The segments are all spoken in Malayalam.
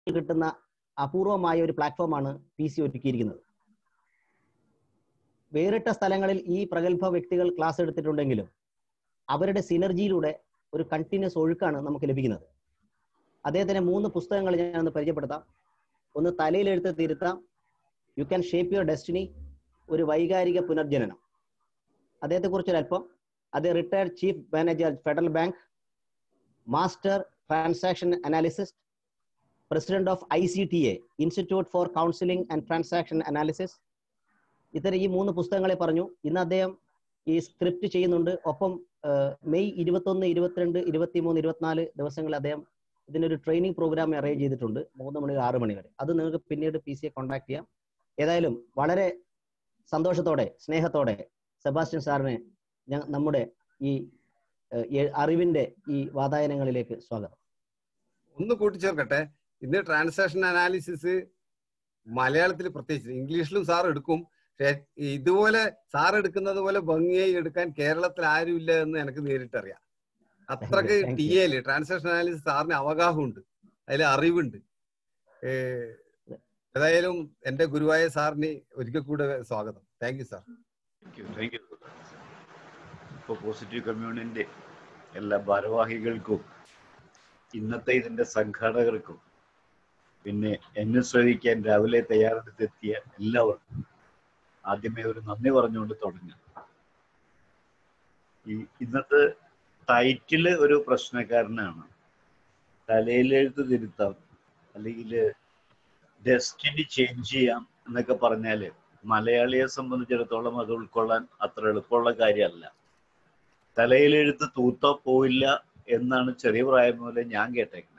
കിട്ടുന്ന അപൂർവമായ ഒരു പ്ലാറ്റ്ഫോമാണ് പി സി ഒരുക്കിയിരിക്കുന്നത് വേറിട്ട സ്ഥലങ്ങളിൽ ഈ പ്രഗത്ഭ വ്യക്തികൾ ക്ലാസ് എടുത്തിട്ടുണ്ടെങ്കിലും അവരുടെ സിനർജിയിലൂടെ ഒരു കണ്ടിന്യൂസ് ഒഴുക്കാണ് നമുക്ക് ലഭിക്കുന്നത് അദ്ദേഹത്തിന്റെ മൂന്ന് പുസ്തകങ്ങൾ ഞാൻ ഒന്ന് പരിചയപ്പെടുത്താം ഒന്ന് തലയിലെഴുത്ത് തിരുത്താം you can shape your destiny ഒരു വൈകാരിക പുനർജനനം അദ്ദേഹത്തെക്കുറിച്ചൊരല്പം അദ്ദേഹം retired chief manager Federal Bank master transaction analysis president of I C T A institute for counselling and transaction analysis ഇത്തരം ഈ മൂന്ന് പുസ്തകങ്ങളെ പറഞ്ഞു ഇന്ന് അദ്ദേഹം ഈ സ്ക്രിപ്റ്റ് ചെയ്യുന്നുണ്ട് ഒപ്പം മെയ് ഇരുപത്തൊന്ന് ഇരുപത്തിരണ്ട് ഇരുപത്തിമൂന്ന് ഇരുപത്തിനാല് ദിവസങ്ങളിൽ അദ്ദേഹം ഇതിനൊരു ട്രെയിനിങ് പ്രോഗ്രാം അറേഞ്ച് ചെയ്തിട്ടുണ്ട് മൂന്ന് മണി ആറ് മണി വരെ അത് നിങ്ങൾക്ക് പിന്നീട് പി സിയെ കോൺടാക്ട് ചെയ്യാം ഏതായാലും വളരെ സന്തോഷത്തോടെ സ്നേഹത്തോടെ സെബാസ്റ്റ്യൻ സാറിന് ഞാൻ നമ്മുടെ ഈ അറിവിന്റെ ഈ വാതായനങ്ങളിലേക്ക് സ്വാഗതം ഒന്ന് കൂട്ടിച്ചേർക്കട്ടെ ഇന്ന് ട്രാൻസാക്ഷൻ അനാലിസിസ് മലയാളത്തിൽ പ്രത്യേകിച്ച് ഇംഗ്ലീഷിലും സാർ എടുക്കും പക്ഷെ ഇതുപോലെ സാർ എടുക്കുന്നത് പോലെ ഭംഗിയായി എടുക്കാൻ കേരളത്തിൽ ആരുമില്ല എന്ന് എനിക്ക് നേരിട്ടറിയാം അത്രക്ക് ടി എയില് ട്രാൻസാക്ഷൻ അനാലിസിസ് സാറിന് അവഗാഹമുണ്ട് അതിൽ അറിവുണ്ട് ഏതായാലും എന്റെ ഗുരുവായ സാറിന് ഒരിക്കൽ കൂടെ സ്വാഗതം thank you sir thank you ഇപ്പൊ പോസിറ്റീവ് കമ്മ്യൂണിന്റെ എല്ലാ ഭാരവാഹികൾക്കും ഇന്നത്തെ ഇതിന്റെ സംഘാടകർക്കും പിന്നെ എന്നെ ശ്രവിക്കാൻ രാവിലെ തയ്യാറെടുത്തെത്തിയ എല്ലാവർക്കും ആദ്യമേ ഒരു നന്ദി പറഞ്ഞുകൊണ്ട് തുടങ്ങാം ഈ ഇന്നത്തെ ടൈറ്റില് ഒരു പ്രശ്നക്കാരനാണ് തലയിലെഴുത്ത് തിരുത്താം അല്ലെങ്കിൽ ഡെസ്റ്റിനി ചേഞ്ച് ചെയ്യാം എന്നൊക്കെ പറഞ്ഞാല് മലയാളിയെ സംബന്ധിച്ചിടത്തോളം അത് ഉൾക്കൊള്ളാൻ അത്ര എളുപ്പമുള്ള കാര്യമല്ല തലയിലെഴുത്ത് തൂത്ത പോയില്ല എന്നാണ് ചെറിയ പ്രായം മുതലേ ഞാൻ കേട്ടേക്കുന്നത്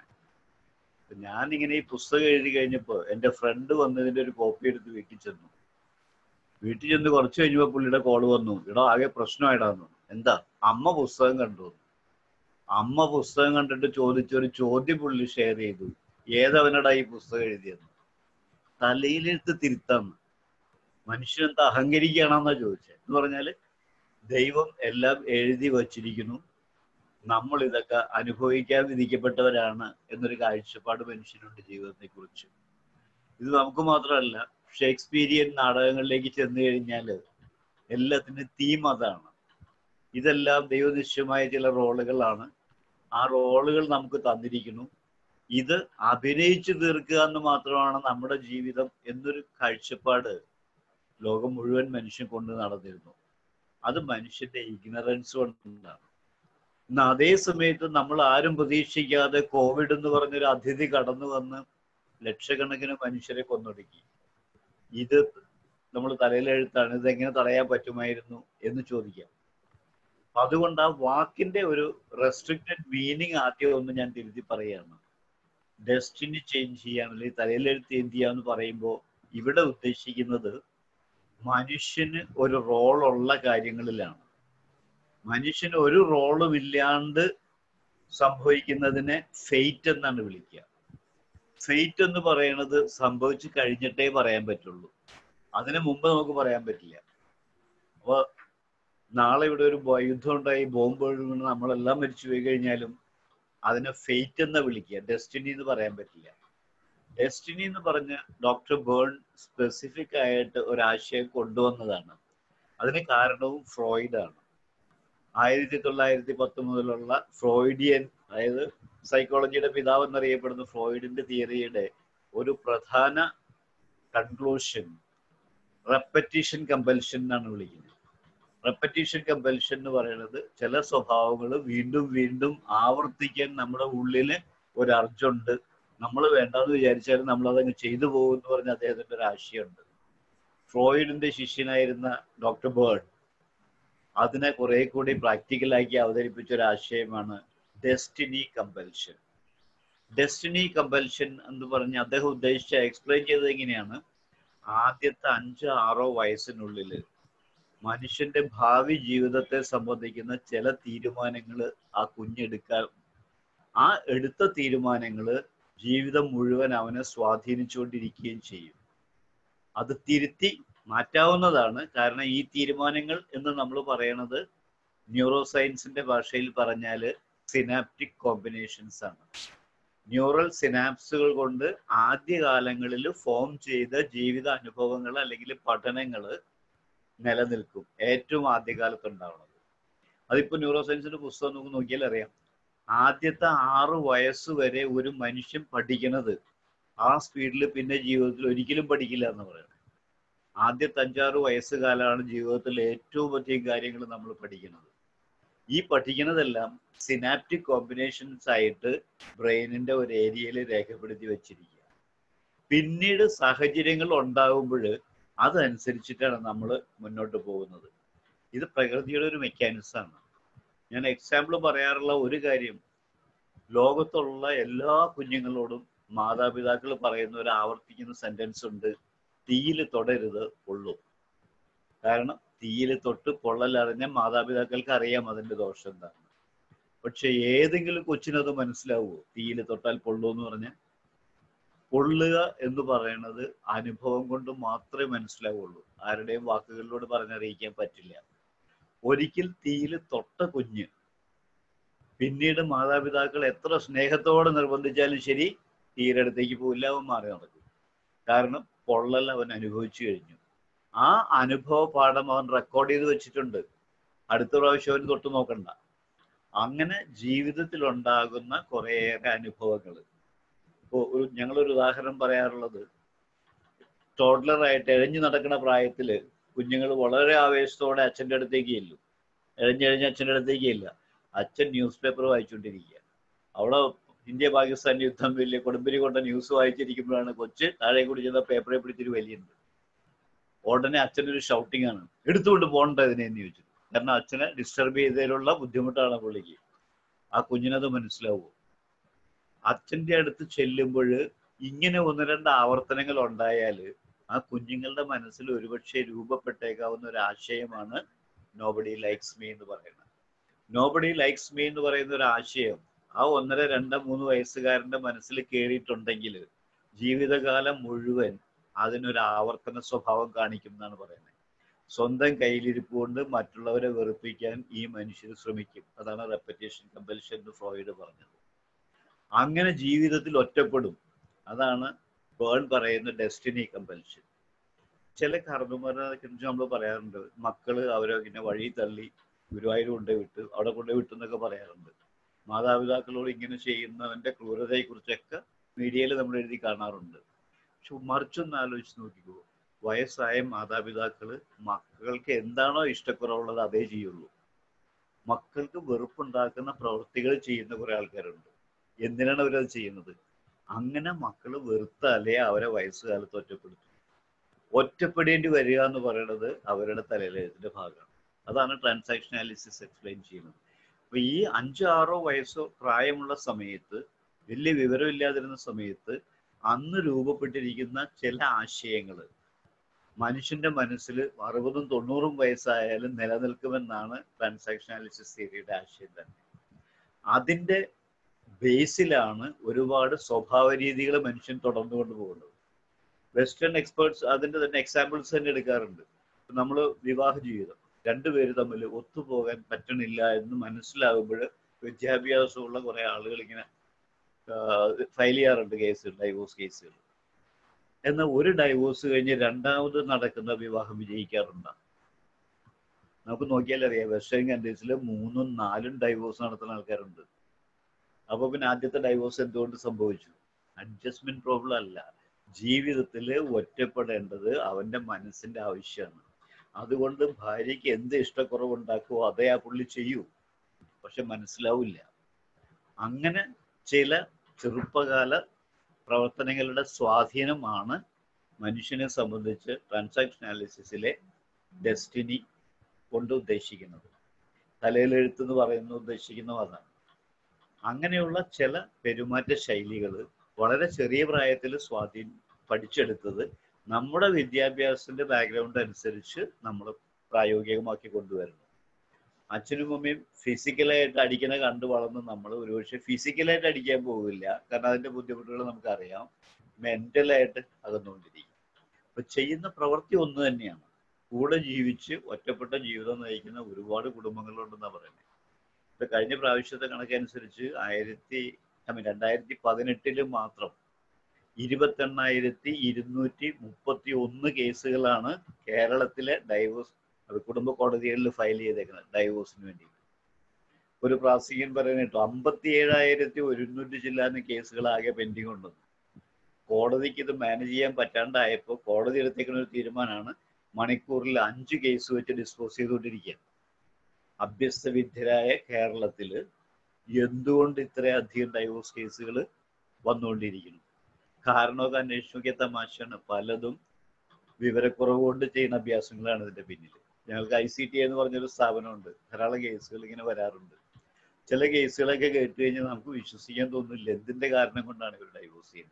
ഞാൻ ഇങ്ങനെ ഈ പുസ്തകം എഴുതി കഴിഞ്ഞപ്പോൾ എൻ്റെ ഫ്രണ്ട് വന്നതിൻ്റെ ഒരു കോപ്പി എടുത്ത് വീട്ടിൽ ചെന്നു വീട്ടിൽ ചെന്ന് കുറച്ച് കഴിഞ്ഞപ്പോൾ പുള്ളിയുടെ കോള് വന്നു ഇടോ ആകെ പ്രശ്നമായിടാന്നു എന്താ അമ്മ പുസ്തകം കണ്ടു അമ്മ പുസ്തകം കണ്ടിട്ട് ചോദിച്ചൊരു ചോദ്യം പുള്ളി ഷെയർ ചെയ്തു ഏതവനടാ ഈ പുസ്തകം എഴുതിയത് തലയിലെടുത്ത് തിരുത്താന്ന് മനുഷ്യൻ എന്താ അഹങ്കരിക്കുകയാണെന്നാ ചോദിച്ചത് എന്ന് പറഞ്ഞാല് ദൈവം എല്ലാം എഴുതി വച്ചിരിക്കുന്നു നമ്മൾ ഇതൊക്കെ അനുഭവിക്കാൻ വിധിക്കപ്പെട്ടവരാണ് എന്നൊരു കാഴ്ചപ്പാട് മനുഷ്യനുണ്ട് ജീവിതത്തെ കുറിച്ച് ഇത് നമുക്ക് മാത്രമല്ല ഷേക്സ്പീരിയൻ നാടകങ്ങളിലേക്ക് ചെന്നു കഴിഞ്ഞാൽ എല്ലാത്തിനും തീം അതാണ് ഇതെല്ലാം ദൈവനിശ്ചയമായ ചില റോളുകളാണ് ആ റോളുകൾ നമുക്ക് തന്നിരിക്കുന്നു ഇത് അഭിനയിച്ചു തീർക്കുക എന്ന് മാത്രമാണ് നമ്മുടെ ജീവിതം എന്നൊരു കാഴ്ചപ്പാട് ലോകം മുഴുവൻ മനുഷ്യൻ കൊണ്ട് നടന്നിരുന്നു അത് മനുഷ്യന്റെ ഇഗ്നറൻസ് കൊണ്ടാണ് ഇന്ന് അതേ സമയത്ത് നമ്മൾ ആരും പ്രതീക്ഷിക്കാതെ കോവിഡ് എന്ന് പറഞ്ഞൊരു അതിഥി കടന്നു വന്ന് ലക്ഷക്കണക്കിന് മനുഷ്യരെ കൊന്നൊടുക്കി ഇത് നമ്മൾ തലയിലെഴുത്താണ് ഇതെങ്ങനെ തടയാൻ പറ്റുമായിരുന്നു എന്ന് ചോദിക്കാം അതുകൊണ്ട് ആ വാക്കിന്റെ ഒരു റെസ്ട്രിക്റ്റഡ് മീനിങ് ആദ്യം ഒന്ന് ഞാൻ തിരുത്തി പറയുകയാണ് ഡെസ്റ്റിനി ചേഞ്ച് ചെയ്യാം അല്ലെങ്കിൽ തലയിലെഴുത്ത് ചേഞ്ച് ചെയ്യാന്ന് പറയുമ്പോൾ ഇവിടെ ഉദ്ദേശിക്കുന്നത് മനുഷ്യന് ഒരു റോളുള്ള കാര്യങ്ങളിലാണ് മനുഷ്യന് ഒരു റോളും ഇല്ലാണ്ട് സംഭവിക്കുന്നതിനെ ഫെയ്റ്റ് എന്നാണ് വിളിക്കുക ഫെയ്റ്റ് എന്ന് പറയുന്നത് സംഭവിച്ചു കഴിഞ്ഞിട്ടേ പറയാൻ പറ്റുള്ളൂ അതിന് മുമ്പ് നമുക്ക് പറയാൻ പറ്റില്ല അപ്പൊ നാളെ ഇവിടെ ഒരു യുദ്ധം ഉണ്ടായി ബോംബ് ഒഴുകുന്ന നമ്മളെല്ലാം മരിച്ചു പോയി കഴിഞ്ഞാലും അതിനെ ഫെയ്റ്റ് എന്ന് വിളിക്കുക ഡെസ്റ്റിനി എന്ന് പറയാൻ പറ്റില്ല ഡെസ്റ്റിനി എന്ന് പറഞ്ഞ ഡോക്ടർ ബേൺ സ്പെസിഫിക് ആയിട്ട് ഒരാശയം കൊണ്ടുവന്നതാണ് അതിന് കാരണവും ഫ്രോയിഡാണ് ആയിരത്തി തൊള്ളായിരത്തി പത്ത് മുതലുള്ള ഫ്രോയിഡിയൻ അതായത് സൈക്കോളജിയുടെ പിതാവ് എന്നറിയപ്പെടുന്ന ഫ്രോയിഡിന്റെ തിയറിയുടെ ഒരു പ്രധാന കൺക്ലൂഷൻ റെപ്പറ്റീഷൻ കമ്പൽഷൻ എന്നാണ് വിളിക്കുന്നത് റെപ്പറ്റീഷൻ കമ്പൽഷൻ എന്ന് പറയുന്നത് ചില സ്വഭാവങ്ങൾ വീണ്ടും വീണ്ടും ആവർത്തിക്കാൻ നമ്മുടെ ഉള്ളിൽ ഒരു അർജുണ്ട് നമ്മൾ വേണ്ടെന്ന് വിചാരിച്ചാലും നമ്മൾ അതങ്ങ് ചെയ്തു പോകും എന്ന് പറഞ്ഞ അദ്ദേഹത്തിന്റെ ഒരു ആശയമുണ്ട് ഫ്രോയിഡിന്റെ ശിഷ്യനായിരുന്ന ഡോക്ടർ ബേൺ അതിനെ കുറെ കൂടി പ്രാക്ടിക്കലാക്കി അവതരിപ്പിച്ച ഒരു ആശയമാണ് ഡെസ്റ്റിനി കമ്പൽഷൻ ഡെസ്റ്റിനി കമ്പൽഷൻ എന്ന് പറഞ്ഞ് അദ്ദേഹം ഉദ്ദേശിച്ച എക്സ്പ്ലെയിൻ ചെയ്തത് എങ്ങനെയാണ് ആദ്യത്തെ അഞ്ചോ ആറോ വയസ്സിനുള്ളിൽ മനുഷ്യന്റെ ഭാവി ജീവിതത്തെ സംബന്ധിക്കുന്ന ചില തീരുമാനങ്ങൾ ആ കുഞ്ഞെടുക്കാൻ ആ എടുത്ത തീരുമാനങ്ങൾ ജീവിതം മുഴുവൻ അവനെ സ്വാധീനിച്ചുകൊണ്ടിരിക്കുകയും ചെയ്യും അത് തിരുത്തി മാറ്റാവുന്നതാണ് കാരണം ഈ തീരുമാനങ്ങൾ എന്ന് നമ്മൾ പറയണത് ന്യൂറോ സയൻസിന്റെ ഭാഷയിൽ പറഞ്ഞാൽ സിനാപ്റ്റിക് കോമ്പിനേഷൻസ് ആണ് ന്യൂറൽ സിനാപ്സുകൾ കൊണ്ട് ആദ്യകാലങ്ങളിൽ ഫോം ചെയ്ത ജീവിത അനുഭവങ്ങൾ അല്ലെങ്കിൽ പഠനങ്ങൾ നിലനിൽക്കും ഏറ്റവും ആദ്യകാലത്ത് ഉണ്ടാവുന്നത് അതിപ്പോ ന്യൂറോ സയൻസിന്റെ പുസ്തകം നമുക്ക് നോക്കിയാൽ അറിയാം ആദ്യത്തെ ആറ് വയസ്സ് വരെ ഒരു മനുഷ്യൻ പഠിക്കണത് ആ സ്പീഡിൽ പിന്നെ ജീവിതത്തിൽ ഒരിക്കലും പഠിക്കില്ല എന്ന് പറയുന്നത് ആദ്യത്തെ അഞ്ചാറ് വയസ്സ് കാലമാണ് ജീവിതത്തിൽ ഏറ്റവും അധികം കാര്യങ്ങൾ നമ്മൾ പഠിക്കുന്നത് ഈ പഠിക്കുന്നതെല്ലാം സിനാപ്റ്റിക് കോമ്പിനേഷൻസ് ആയിട്ട് ബ്രെയിനിന്റെ ഒരു ഏരിയയിൽ രേഖപ്പെടുത്തി വെച്ചിരിക്കുക പിന്നീട് സാഹചര്യങ്ങൾ ഉണ്ടാകുമ്പോൾ അതനുസരിച്ചിട്ടാണ് നമ്മൾ മുന്നോട്ട് പോകുന്നത് ഇത് പ്രകൃതിയുടെ ഒരു മെക്കാനിസമാണ് ഞാൻ എക്സാമ്പിൾ പറയാറുള്ള ഒരു കാര്യം ലോകത്തുള്ള എല്ലാ കുഞ്ഞുങ്ങളോടും മാതാപിതാക്കൾ പറയുന്ന ഒരു ആവർത്തിക്കുന്ന സെന്റൻസ് ഉണ്ട് തീയിൽ തൊടരുത് പൊള്ളു കാരണം തീയിൽ തൊട്ട് പൊള്ളലറിഞ്ഞ മാതാപിതാക്കൾക്ക് അറിയാം അതിന്റെ ദോഷം എന്താണ് പക്ഷെ ഏതെങ്കിലും കൊച്ചിനത് മനസ്സിലാവുമോ തീയിൽ തൊട്ടാൽ പൊള്ളൂ എന്ന് പറഞ്ഞാൽ പൊള്ളുക എന്ന് പറയുന്നത് അനുഭവം കൊണ്ട് മാത്രമേ മനസ്സിലാവുള്ളൂ ആരുടെയും വാക്കുകളിലൂടെ പറഞ്ഞറിയിക്കാൻ പറ്റില്ല ഒരിക്കൽ തീയിൽ തൊട്ട കുഞ്ഞ് പിന്നീട് മാതാപിതാക്കൾ എത്ര സ്നേഹത്തോടെ നിർബന്ധിച്ചാലും ശരി തീയുടെ അടുത്തേക്ക് പോയില്ല അവൻ മാറി നടക്കും കാരണം പൊള്ളൽ അവൻ അനുഭവിച്ചു കഴിഞ്ഞു ആ അനുഭവ പാഠം അവൻ റെക്കോർഡ് ചെയ്ത് വെച്ചിട്ടുണ്ട് അടുത്ത പ്രാവശ്യം അവന് തൊട്ട് നോക്കണ്ട അങ്ങനെ ജീവിതത്തിൽ ഉണ്ടാകുന്ന കുറേയേറെ അനുഭവങ്ങൾ ഇപ്പോൾ ഒരു ഞങ്ങളൊരു ഉദാഹരണം പറയാറുള്ളത് ടോഡ്ലറായിട്ട് എഴഞ്ഞു നടക്കുന്ന പ്രായത്തിൽ കുഞ്ഞുങ്ങൾ വളരെ ആവേശത്തോടെ അച്ഛൻ്റെ അടുത്തേക്ക് ചെല്ലും എഴഞ്ഞെഴഞ്ഞ് അച്ഛൻ്റെ അടുത്തേക്ക് ഇല്ല അച്ഛൻ ന്യൂസ് പേപ്പർ വായിച്ചുകൊണ്ടിരിക്കുക അവിടെ ഇന്ത്യ പാകിസ്ഥാൻ യുദ്ധം വലിയ കൊടുമ്പിരി കൊണ്ട ന്യൂസ് വായിച്ചിരിക്കുമ്പോഴാണ് കൊച്ച് താഴെ കൂടി ചെന്ന പേപ്പറെ പിടിച്ചൊരു വലിയുണ്ട് ഉടനെ അച്ഛനൊരു ഷൗട്ടിംഗ് ആണ് എടുത്തുകൊണ്ട് പോകണ്ട ഇതിനെ എന്ന് ചോദിച്ചു കാരണം അച്ഛനെ ഡിസ്റ്റർബ് ചെയ്തതിലുള്ള ബുദ്ധിമുട്ടാണ് പുള്ളിക്ക് ആ കുഞ്ഞിനത് മനസ്സിലാവുമോ അച്ഛന്റെ അടുത്ത് ചെല്ലുമ്പോൾ ഇങ്ങനെ ഒന്ന് രണ്ട് ആവർത്തനങ്ങൾ ഉണ്ടായാൽ ആ കുഞ്ഞുങ്ങളുടെ മനസ്സിൽ ഒരുപക്ഷെ രൂപപ്പെട്ടേക്കാവുന്ന ഒരു ആശയമാണ് നോബഡി ലൈക്സ് മീ എന്ന് പറയുന്നത് നോബഡി ലൈക്സ് മീ എന്ന് പറയുന്ന ഒരു ആശയം ആ ഒന്നര രണ്ട് മൂന്ന് വയസ്സുകാരന്റെ മനസ്സിൽ കയറിയിട്ടുണ്ടെങ്കിൽ ജീവിതകാലം മുഴുവൻ അതിനൊരു ആവർത്തന സ്വഭാവം കാണിക്കും എന്നാണ് പറയുന്നത് സ്വന്തം കയ്യിലിരിപ്പ് കൊണ്ട് മറ്റുള്ളവരെ വെറുപ്പിക്കാൻ ഈ മനുഷ്യർ ശ്രമിക്കും അതാണ് റെപ്പറ്റേഷൻ കമ്പൽഷൻ എന്ന് ഫ്രോയിഡ് പറഞ്ഞത് അങ്ങനെ ജീവിതത്തിൽ ഒറ്റപ്പെടും അതാണ് ബേൺ പറയുന്ന ഡെസ്റ്റിനി കമ്പൽഷൻ ചില കർമ്മമാരെ കുറിച്ച് നമ്മൾ പറയാറുണ്ട് മക്കള് അവരെ ഇങ്ങനെ വഴി തള്ളി ഗുരുവായൂർ കൊണ്ടുപോയി വിട്ട് അവിടെ കൊണ്ടുപോയി വിട്ടു എന്നൊക്കെ പറയാറുണ്ട് മാതാപിതാക്കളോട് ഇങ്ങനെ ചെയ്യുന്നവന്റെ ക്രൂരതയെ കുറിച്ചൊക്കെ മീഡിയയിൽ നമ്മൾ എഴുതി കാണാറുണ്ട് പക്ഷെ മറിച്ചൊന്ന് ആലോചിച്ച് നോക്കിക്കോ വയസ്സായ മാതാപിതാക്കള് മക്കൾക്ക് എന്താണോ ഇഷ്ടക്കുറവുള്ളത് അതേ ചെയ്യുള്ളൂ മക്കൾക്ക് വെറുപ്പുണ്ടാക്കുന്ന പ്രവൃത്തികൾ ചെയ്യുന്ന കുറെ ആൾക്കാരുണ്ട് എന്തിനാണ് അവരത് ചെയ്യുന്നത് അങ്ങനെ മക്കൾ വെറുത്താലേ അവരെ വയസ്സുകാലത്ത് ഒറ്റപ്പെടുത്തും ഒറ്റപ്പെടേണ്ടി വരിക എന്ന് പറയുന്നത് അവരുടെ തലയിലെഴുത്തിന്റെ ഭാഗമാണ് അതാണ് ട്രാൻസാക്ഷൻ അനാലിസിസ് എക്സ്പ്ലെയിൻ ചെയ്യുന്നത് അപ്പൊ ഈ അഞ്ചോ ആറോ വയസ്സോ പ്രായമുള്ള സമയത്ത് വലിയ വിവരമില്ലാതിരുന്ന സമയത്ത് അന്ന് രൂപപ്പെട്ടിരിക്കുന്ന ചില ആശയങ്ങൾ മനുഷ്യന്റെ മനസ്സിൽ അറുപതും തൊണ്ണൂറും വയസ്സായാലും നിലനിൽക്കുമെന്നാണ് ട്രാൻസാക്ഷൻ അനാലിസിസ് തിയറിയുടെ ആശയം തന്നെ അതിന്റെ ബേസിലാണ് ഒരുപാട് സ്വഭാവ രീതികൾ മനുഷ്യൻ തുടർന്നു കൊണ്ടുപോകുന്നത് വെസ്റ്റേൺ എക്സ്പേർട്സ് അതിന്റെ തന്നെ എക്സാമ്പിൾസ് തന്നെ എടുക്കാറുണ്ട് നമ്മൾ വിവാഹ ജീവിതം രണ്ടുപേര് തമ്മിൽ ഒത്തുപോകാൻ പറ്റണില്ല എന്ന് മനസ്സിലാകുമ്പോൾ വിദ്യാഭ്യാസമുള്ള കുറെ ആളുകൾ ഇങ്ങനെ ഫയൽ ചെയ്യാറുണ്ട് കേസുകൾ ഡൈവോഴ്സ് കേസുകൾ എന്നാൽ ഒരു ഡൈവോഴ്സ് കഴിഞ്ഞ് രണ്ടാമത് നടക്കുന്ന വിവാഹം വിജയിക്കാറുണ്ട് നമുക്ക് നോക്കിയാൽ അറിയാം വെസ്റ്റേൺ കൺട്രീസിൽ മൂന്നും നാലും ഡൈവോഴ്സ് നടത്തുന്ന ആൾക്കാരുണ്ട് അപ്പൊ പിന്നെ ആദ്യത്തെ ഡൈവോഴ്സ് എന്തുകൊണ്ട് സംഭവിച്ചു അഡ്ജസ്റ്റ്മെന്റ് പ്രോബ്ലം അല്ല ജീവിതത്തിൽ ഒറ്റപ്പെടേണ്ടത് അവന്റെ മനസ്സിന്റെ ആവശ്യമാണ് അതുകൊണ്ട് ഭാര്യയ്ക്ക് എന്ത് ഇഷ്ടക്കുറവുണ്ടാക്കുമോ അതേ ആ പുള്ളി ചെയ്യൂ പക്ഷെ മനസ്സിലാവില്ല അങ്ങനെ ചില ചെറുപ്പകാല പ്രവർത്തനങ്ങളുടെ സ്വാധീനമാണ് മനുഷ്യനെ സംബന്ധിച്ച് ട്രാൻസാക്ഷൻ അനാലിസിസിലെ ഡെസ്റ്റിനി കൊണ്ട് ഉദ്ദേശിക്കുന്നത് തലയിലെഴുത്ത് എന്ന് പറയുന്ന ഉദ്ദേശിക്കുന്ന അതാണ് അങ്ങനെയുള്ള ചില പെരുമാറ്റ ശൈലികൾ വളരെ ചെറിയ പ്രായത്തിൽ സ്വാധീനം പഠിച്ചെടുത്തത് നമ്മുടെ വിദ്യാഭ്യാസത്തിന്റെ ബാക്ക്ഗ്രൗണ്ട് അനുസരിച്ച് നമ്മൾ പ്രായോഗികമാക്കി കൊണ്ടുവരുന്നു അച്ഛനും അമ്മയും ഫിസിക്കലായിട്ട് അടിക്കണ കണ്ടു വളർന്ന് നമ്മൾ ഒരുപക്ഷെ ഫിസിക്കലായിട്ട് അടിക്കാൻ പോകില്ല കാരണം അതിന്റെ ബുദ്ധിമുട്ടുകൾ നമുക്കറിയാം മെന്റലായിട്ട് അകന്നുകൊണ്ടിരിക്കും അപ്പൊ ചെയ്യുന്ന പ്രവൃത്തി ഒന്ന് തന്നെയാണ് കൂടെ ജീവിച്ച് ഒറ്റപ്പെട്ട ജീവിതം നയിക്കുന്ന ഒരുപാട് കുടുംബങ്ങളുണ്ടെന്നാണ് പറയുന്നത് ഇപ്പൊ കഴിഞ്ഞ പ്രാവശ്യത്തെ കണക്കനുസരിച്ച് ആയിരത്തി ഐ മീൻ രണ്ടായിരത്തി പതിനെട്ടില് മാത്രം ഇരുപത്തെണ്ണായിരത്തി ഇരുന്നൂറ്റി മുപ്പത്തി ഒന്ന് കേസുകളാണ് കേരളത്തിലെ ഡൈവോഴ്സ് അത് കുടുംബ കോടതികളിൽ ഫയൽ ചെയ്തേക്കുന്നത് ഡൈവോഴ്സിന് വേണ്ടി ഒരു പ്രാസികൻ പറയുന്ന കേട്ടോ അമ്പത്തി ഏഴായിരത്തി ഒരുന്നൂറ്റി ചില്ലാന് കേസുകൾ ആകെ പെൻഡിങ് ഉണ്ടെന്ന് കോടതിക്ക് ഇത് മാനേജ് ചെയ്യാൻ പറ്റാണ്ടായപ്പോൾ കോടതി എടുത്തേക്കുന്ന ഒരു തീരുമാനമാണ് മണിക്കൂറിൽ അഞ്ച് കേസ് വെച്ച് ഡിസ്പോസ് ചെയ്തുകൊണ്ടിരിക്കുക അഭ്യസ്തവിദ്യരായ കേരളത്തിൽ എന്തുകൊണ്ട് ഇത്രയധികം ഡൈവോഴ്സ് കേസുകൾ വന്നുകൊണ്ടിരിക്കുന്നു കാരണമൊക്കെ അന്വേഷിച്ച് നോക്കിയ തമാശയാണ് പലതും വിവരക്കുറവ് കൊണ്ട് ചെയ്യുന്ന അഭ്യാസങ്ങളാണ് ഇതിന്റെ പിന്നിൽ ഞങ്ങൾക്ക് ഐ സി ടി എന്ന് പറഞ്ഞൊരു സ്ഥാപനമുണ്ട് ധാരാളം കേസുകൾ ഇങ്ങനെ വരാറുണ്ട് ചില കേസുകളൊക്കെ കേട്ട് കഴിഞ്ഞാൽ നമുക്ക് വിശ്വസിക്കാൻ തോന്നുന്നില്ല എന്തിന്റെ കാരണം കൊണ്ടാണ് ഇവർ ഡൈവോഴ്സ് ചെയ്യുന്നത്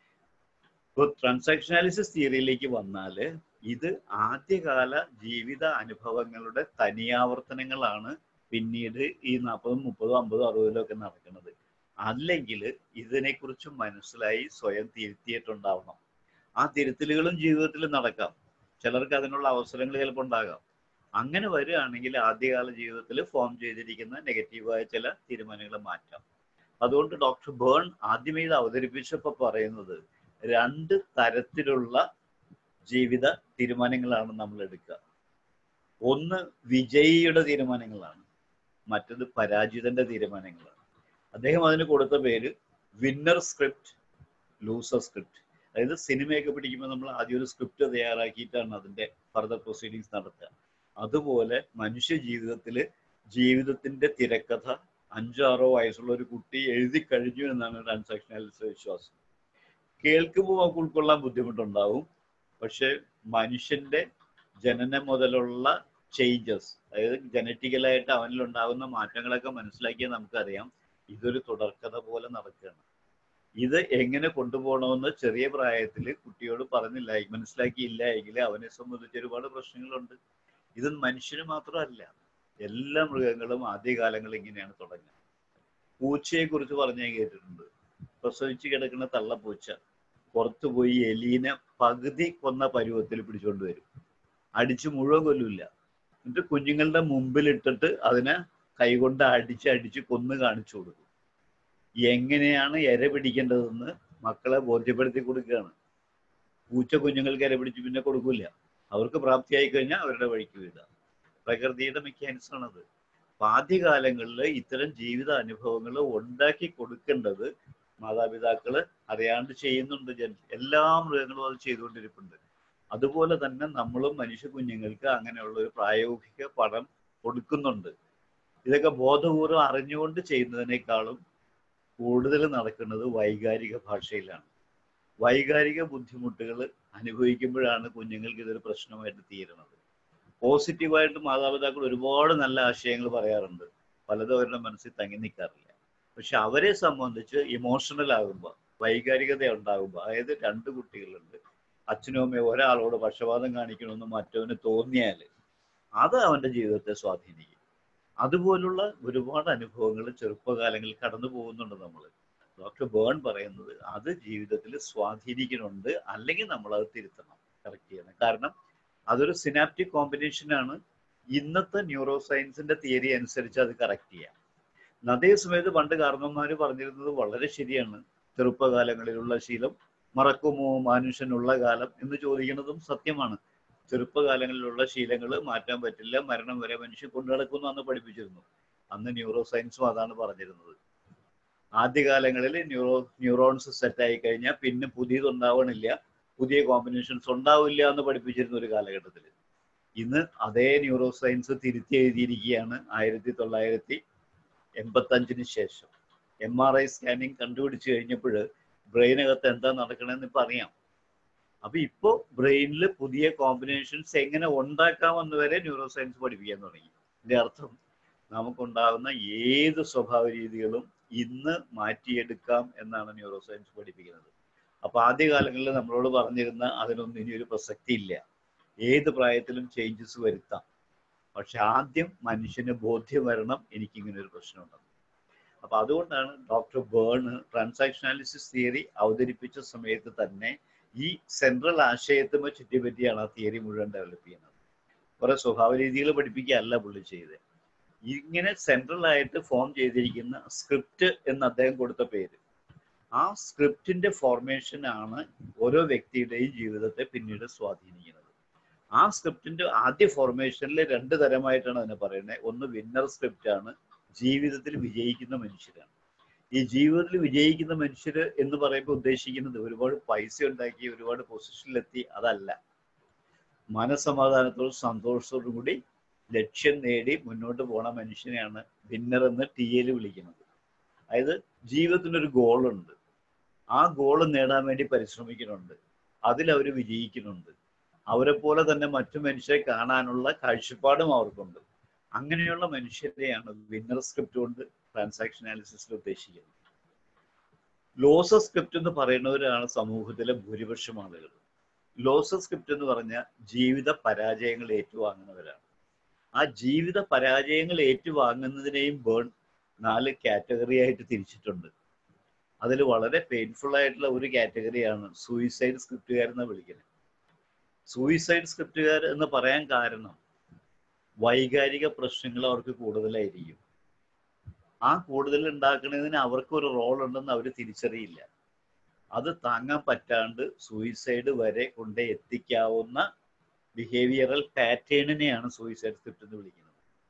ഇപ്പോൾ ട്രാൻസാക്ഷനാലിസിസ് തിയറിയിലേക്ക് വന്നാൽ ഇത് ആദ്യകാല ജീവിത അനുഭവങ്ങളുടെ തനിയാവർത്തനങ്ങളാണ് പിന്നീട് ഈ നാൽപ്പതും മുപ്പതും അമ്പതും അറുപതിലും ഒക്കെ നടക്കുന്നത് അല്ലെങ്കിൽ ഇതിനെക്കുറിച്ച് മനസ്സിലായി സ്വയം തിരുത്തിയിട്ടുണ്ടാവണം ആ തിരുത്തലുകളും ജീവിതത്തിൽ നടക്കാം ചിലർക്ക് അതിനുള്ള അവസരങ്ങൾ ചിലപ്പോൾ ഉണ്ടാകാം അങ്ങനെ വരികയാണെങ്കിൽ ആദ്യകാല ജീവിതത്തിൽ ഫോം ചെയ്തിരിക്കുന്ന നെഗറ്റീവായ ചില തീരുമാനങ്ങൾ മാറ്റാം അതുകൊണ്ട് ഡോക്ടർ ബേൺ ആദ്യമേ ഇത് അവതരിപ്പിച്ചപ്പോൾ പറയുന്നത് രണ്ട് തരത്തിലുള്ള ജീവിത തീരുമാനങ്ങളാണ് നമ്മൾ എടുക്കുക ഒന്ന് വിജയിയുടെ തീരുമാനങ്ങളാണ് മറ്റത് പരാജിതന്റെ തീരുമാനങ്ങളാണ് അദ്ദേഹം അതിന് കൊടുത്ത പേര് വിന്നർ സ്ക്രിപ്റ്റ് ലൂസർ സ്ക്രിപ്റ്റ് അതായത് സിനിമയൊക്കെ പിടിക്കുമ്പോൾ നമ്മൾ ആദ്യം ഒരു സ്ക്രിപ്റ്റ് തയ്യാറാക്കിയിട്ടാണ് അതിന്റെ ഫർദർ പ്രൊസീഡിങ്സ് നടത്തുക അതുപോലെ മനുഷ്യ ജീവിതത്തിൽ ജീവിതത്തിന്റെ തിരക്കഥ അഞ്ചാറോ വയസ്സുള്ള ഒരു കുട്ടി എഴുതി കഴിഞ്ഞു എന്നാണ് ട്രാൻസാക്ഷനാലിസ്റ്റ് വിശ്വാസം കേൾക്കുമ്പോൾ നമുക്ക് ഉൾക്കൊള്ളാൻ ബുദ്ധിമുട്ടുണ്ടാവും പക്ഷെ മനുഷ്യന്റെ ജനനം മുതലുള്ള ചേഞ്ചസ് അതായത് ജനറ്റിക്കലായിട്ട് അവനിൽ ഉണ്ടാകുന്ന മാറ്റങ്ങളൊക്കെ മനസ്സിലാക്കിയാൽ നമുക്കറിയാം ഇതൊരു തുടർക്കഥ പോലെ നടക്കുകയാണ് ഇത് എങ്ങനെ കൊണ്ടുപോകണമെന്ന് ചെറിയ പ്രായത്തിൽ കുട്ടിയോട് പറഞ്ഞില്ല മനസ്സിലാക്കിയില്ല എങ്കിൽ അവനെ സംബന്ധിച്ച് ഒരുപാട് പ്രശ്നങ്ങളുണ്ട് ഇത് മനുഷ്യന് മാത്രമല്ല എല്ലാ മൃഗങ്ങളും ആദ്യകാലങ്ങളിൽ ഇങ്ങനെയാണ് തുടങ്ങുക പൂച്ചയെ കുറിച്ച് പറഞ്ഞു ഞാൻ കേട്ടിട്ടുണ്ട് പ്രസവിച്ച് കിടക്കുന്ന തള്ളപ്പൂച്ച പുറത്തു പോയി എലീനെ പകുതി കൊന്ന പരുവത്തിൽ പിടിച്ചുകൊണ്ട് വരും അടിച്ച് മുഴുവൻ കൊല്ലില്ല എന്നിട്ട് കുഞ്ഞുങ്ങളുടെ മുമ്പിൽ ഇട്ടിട്ട് അതിനെ കൈകൊണ്ട് അടിച്ച് അടിച്ച് കൊന്നു കാണിച്ചു കൊടുക്കും എങ്ങനെയാണ് ഇര പിടിക്കേണ്ടതെന്ന് മക്കളെ ബോധ്യപ്പെടുത്തി കൊടുക്കുകയാണ് പൂച്ച കുഞ്ഞുങ്ങൾക്ക് ഇര പിടിച്ച് പിന്നെ കൊടുക്കില്ല അവർക്ക് പ്രാപ്തിയായി കഴിഞ്ഞാൽ അവരുടെ വഴിക്ക് വീഴുക പ്രകൃതിയുടെ മെക്കാനിസം ആണത് അപ്പൊ ആദ്യകാലങ്ങളിൽ ഇത്തരം ജീവിത അനുഭവങ്ങൾ ഉണ്ടാക്കി കൊടുക്കേണ്ടത് മാതാപിതാക്കള് അറിയാണ്ട് ചെയ്യുന്നുണ്ട് ജൻ എല്ലാ മൃഗങ്ങളും അത് ചെയ്തുകൊണ്ടിരിപ്പുണ്ട് അതുപോലെ തന്നെ നമ്മളും മനുഷ്യ കുഞ്ഞുങ്ങൾക്ക് അങ്ങനെയുള്ള ഒരു പ്രായോഗിക പഠനം കൊടുക്കുന്നുണ്ട് ഇതൊക്കെ ബോധപൂർവം അറിഞ്ഞുകൊണ്ട് ചെയ്യുന്നതിനേക്കാളും കൂടുതൽ നടക്കുന്നത് വൈകാരിക ഭാഷയിലാണ് വൈകാരിക ബുദ്ധിമുട്ടുകൾ അനുഭവിക്കുമ്പോഴാണ് കുഞ്ഞുങ്ങൾക്ക് ഇതൊരു പ്രശ്നമായിട്ട് തീരുന്നത് പോസിറ്റീവായിട്ട് മാതാപിതാക്കൾ ഒരുപാട് നല്ല ആശയങ്ങൾ പറയാറുണ്ട് പലതും അവരുടെ മനസ്സിൽ തങ്ങി നിൽക്കാറില്ല പക്ഷെ അവരെ സംബന്ധിച്ച് ഇമോഷണൽ ആകുമ്പോൾ വൈകാരികത ഉണ്ടാകുമ്പോൾ അതായത് രണ്ട് കുട്ടികളുണ്ട് അച്ഛനും അമ്മയും ഒരാളോട് പക്ഷപാതം കാണിക്കണമെന്ന് മറ്റവന് തോന്നിയാൽ അത് അവന്റെ ജീവിതത്തെ സ്വാധീനിക്കും അതുപോലുള്ള ഒരുപാട് അനുഭവങ്ങൾ ചെറുപ്പകാലങ്ങളിൽ കടന്നു പോകുന്നുണ്ട് നമ്മൾ ഡോക്ടർ ബേൺ പറയുന്നത് അത് ജീവിതത്തിൽ സ്വാധീനിക്കുന്നുണ്ട് അല്ലെങ്കിൽ നമ്മൾ അത് തിരുത്തണം കറക്റ്റ് ചെയ്യണം കാരണം അതൊരു സിനാപ്റ്റിക് കോമ്പിനേഷനാണ് ഇന്നത്തെ ന്യൂറോ സയൻസിന്റെ തിയറി അനുസരിച്ച് അത് കറക്റ്റ് ചെയ്യാം അതേസമയത്ത് പണ്ട് കാരണവന്മാർ പറഞ്ഞിരുന്നത് വളരെ ശരിയാണ് ചെറുപ്പകാലങ്ങളിലുള്ള ശീലം മറക്കുമോ മനുഷ്യനുള്ള കാലം എന്ന് ചോദിക്കുന്നതും സത്യമാണ് ചെറുപ്പകാലങ്ങളിലുള്ള ശീലങ്ങൾ മാറ്റാൻ പറ്റില്ല മരണം വരെ മനുഷ്യൻ കൊണ്ടു നടക്കുന്നു അന്ന് പഠിപ്പിച്ചിരുന്നു അന്ന് ന്യൂറോ സയൻസും അതാണ് പറഞ്ഞിരുന്നത് ആദ്യകാലങ്ങളിൽ ന്യൂറോ ന്യൂറോൺസ് സെറ്റ് ആയി കഴിഞ്ഞാൽ പിന്നെ പുതിയതുണ്ടാവണില്ല പുതിയ കോമ്പിനേഷൻസ് ഉണ്ടാവില്ല എന്ന് പഠിപ്പിച്ചിരുന്ന ഒരു കാലഘട്ടത്തിൽ ഇന്ന് അതേ ന്യൂറോ സയൻസ് തിരുത്തി എഴുതിയിരിക്കുകയാണ് ആയിരത്തി തൊള്ളായിരത്തി എൺപത്തഞ്ചിന് ശേഷം എം ആർ ഐ സ്കാനിങ് കണ്ടുപിടിച്ച് കഴിഞ്ഞപ്പോൾ ബ്രെയിനകത്ത് എന്താ നടക്കണമെന്ന് ഇപ്പൊ അറിയാം അപ്പൊ ഇപ്പോ ബ്രെയിനിൽ പുതിയ കോമ്പിനേഷൻസ് എങ്ങനെ ഉണ്ടാക്കാമെന്ന് വരെ ന്യൂറോ സയൻസ് പഠിപ്പിക്കാൻ തുടങ്ങി ഇതിന്റെ അർത്ഥം നമുക്കുണ്ടാകുന്ന ഏത് സ്വഭാവ രീതികളും ഇന്ന് മാറ്റിയെടുക്കാം എന്നാണ് ന്യൂറോ സയൻസ് പഠിപ്പിക്കുന്നത് അപ്പൊ ആദ്യകാലങ്ങളിൽ നമ്മളോട് പറഞ്ഞിരുന്ന അതിനൊന്നും ഇനി ഒരു പ്രസക്തി ഇല്ല ഏത് പ്രായത്തിലും ചേഞ്ചസ് വരുത്താം പക്ഷെ ആദ്യം മനുഷ്യന് ബോധ്യം വരണം എനിക്കിങ്ങനെ ഒരു പ്രശ്നമുണ്ടെന്ന് അപ്പൊ അതുകൊണ്ടാണ് ഡോക്ടർ ബേണ് ട്രാൻസാക്ഷനാലിസിസ് തിയറി അവതരിപ്പിച്ച സമയത്ത് തന്നെ ഈ സെൻട്രൽ ആശയത്തുമ ചുറ്റിപ്പറ്റിയാണ് ആ തിയറി മുഴുവൻ ഡെവലപ്പ് ചെയ്യുന്നത് കുറെ സ്വഭാവ രീതികൾ പഠിപ്പിക്കുകയല്ല പുള്ളി ചെയ്തത് ഇങ്ങനെ സെൻട്രൽ ആയിട്ട് ഫോം ചെയ്തിരിക്കുന്ന സ്ക്രിപ്റ്റ് എന്ന് അദ്ദേഹം കൊടുത്ത പേര് ആ സ്ക്രിപ്റ്റിന്റെ ഫോർമേഷൻ ആണ് ഓരോ വ്യക്തിയുടെയും ജീവിതത്തെ പിന്നീട് സ്വാധീനിക്കുന്നത് ആ സ്ക്രിപ്റ്റിന്റെ ആദ്യ ഫോർമേഷനിൽ രണ്ട് തരമായിട്ടാണ് അതിനെ പറയുന്നത് ഒന്ന് വിന്നർ സ്ക്രിപ്റ്റ് ആണ് ജീവിതത്തിൽ വിജയിക്കുന്ന മനുഷ്യരാണ് ഈ ജീവിതത്തിൽ വിജയിക്കുന്ന മനുഷ്യർ എന്ന് പറയുമ്പോൾ ഉദ്ദേശിക്കുന്നത് ഒരുപാട് പൈസ ഉണ്ടാക്കി ഒരുപാട് പൊസിഷനിലെത്തി അതല്ല മനസമാധാനത്തോടും സന്തോഷത്തോടും കൂടി ലക്ഷ്യം നേടി മുന്നോട്ട് പോണ മനുഷ്യനെയാണ് വിന്നർ എന്ന് ടി എയിൽ വിളിക്കുന്നത് അതായത് ജീവിതത്തിനൊരു ഗോളുണ്ട് ആ ഗോൾ നേടാൻ വേണ്ടി പരിശ്രമിക്കുന്നുണ്ട് അതിൽ അവർ വിജയിക്കുന്നുണ്ട് അവരെ പോലെ തന്നെ മറ്റു മനുഷ്യരെ കാണാനുള്ള കാഴ്ചപ്പാടും അവർക്കുണ്ട് അങ്ങനെയുള്ള മനുഷ്യരെയാണ് വിന്നർ സ്ക്രിപ്റ്റ് കൊണ്ട് ട്രാൻസാക്ഷൻ അനാലിസിസിൽ ഉദ്ദേശിക്കുന്നത് ലോസസ് സ്ക്രിപ്റ്റ് എന്ന് പറയുന്നവരാണ് സമൂഹത്തിലെ ഭൂരിപക്ഷം ആളുകൾ ലോസസ് സ്ക്രിപ്റ്റ് എന്ന് പറഞ്ഞാൽ ജീവിത പരാജയങ്ങൾ ഏറ്റുവാങ്ങുന്നവരാണ് ആ ജീവിത പരാജയങ്ങൾ ഏറ്റുവാങ്ങുന്നതിനെയും ബേൺ നാല് കാറ്റഗറി ആയിട്ട് തിരിച്ചിട്ടുണ്ട് അതിൽ വളരെ പെയിൻഫുൾ ആയിട്ടുള്ള ഒരു കാറ്റഗറിയാണ് സൂയിസൈഡ് സ്ക്രിപ്റ്റുകാരെന്ന് വിളിക്കുന്നത് സൂയിസൈഡ് സ്ക്രിപ്റ്റുകാർ എന്ന് പറയാൻ കാരണം വൈകാരിക പ്രശ്നങ്ങൾ അവർക്ക് കൂടുതലായിരിക്കും ആ കൂടുതൽ ഉണ്ടാക്കുന്നതിന് അവർക്ക് ഒരു റോൾ ഉണ്ടെന്ന് അവർ തിരിച്ചറിയില്ല അത് താങ്ങാൻ പറ്റാണ്ട് സൂയിസൈഡ് വരെ കൊണ്ട് എത്തിക്കാവുന്ന ബിഹേവിയറൽ പാറ്റേണിനെയാണ് സൂയിസൈഡ് സ്ക്രിപ്റ്റ് എന്ന് വിളിക്കുന്നത്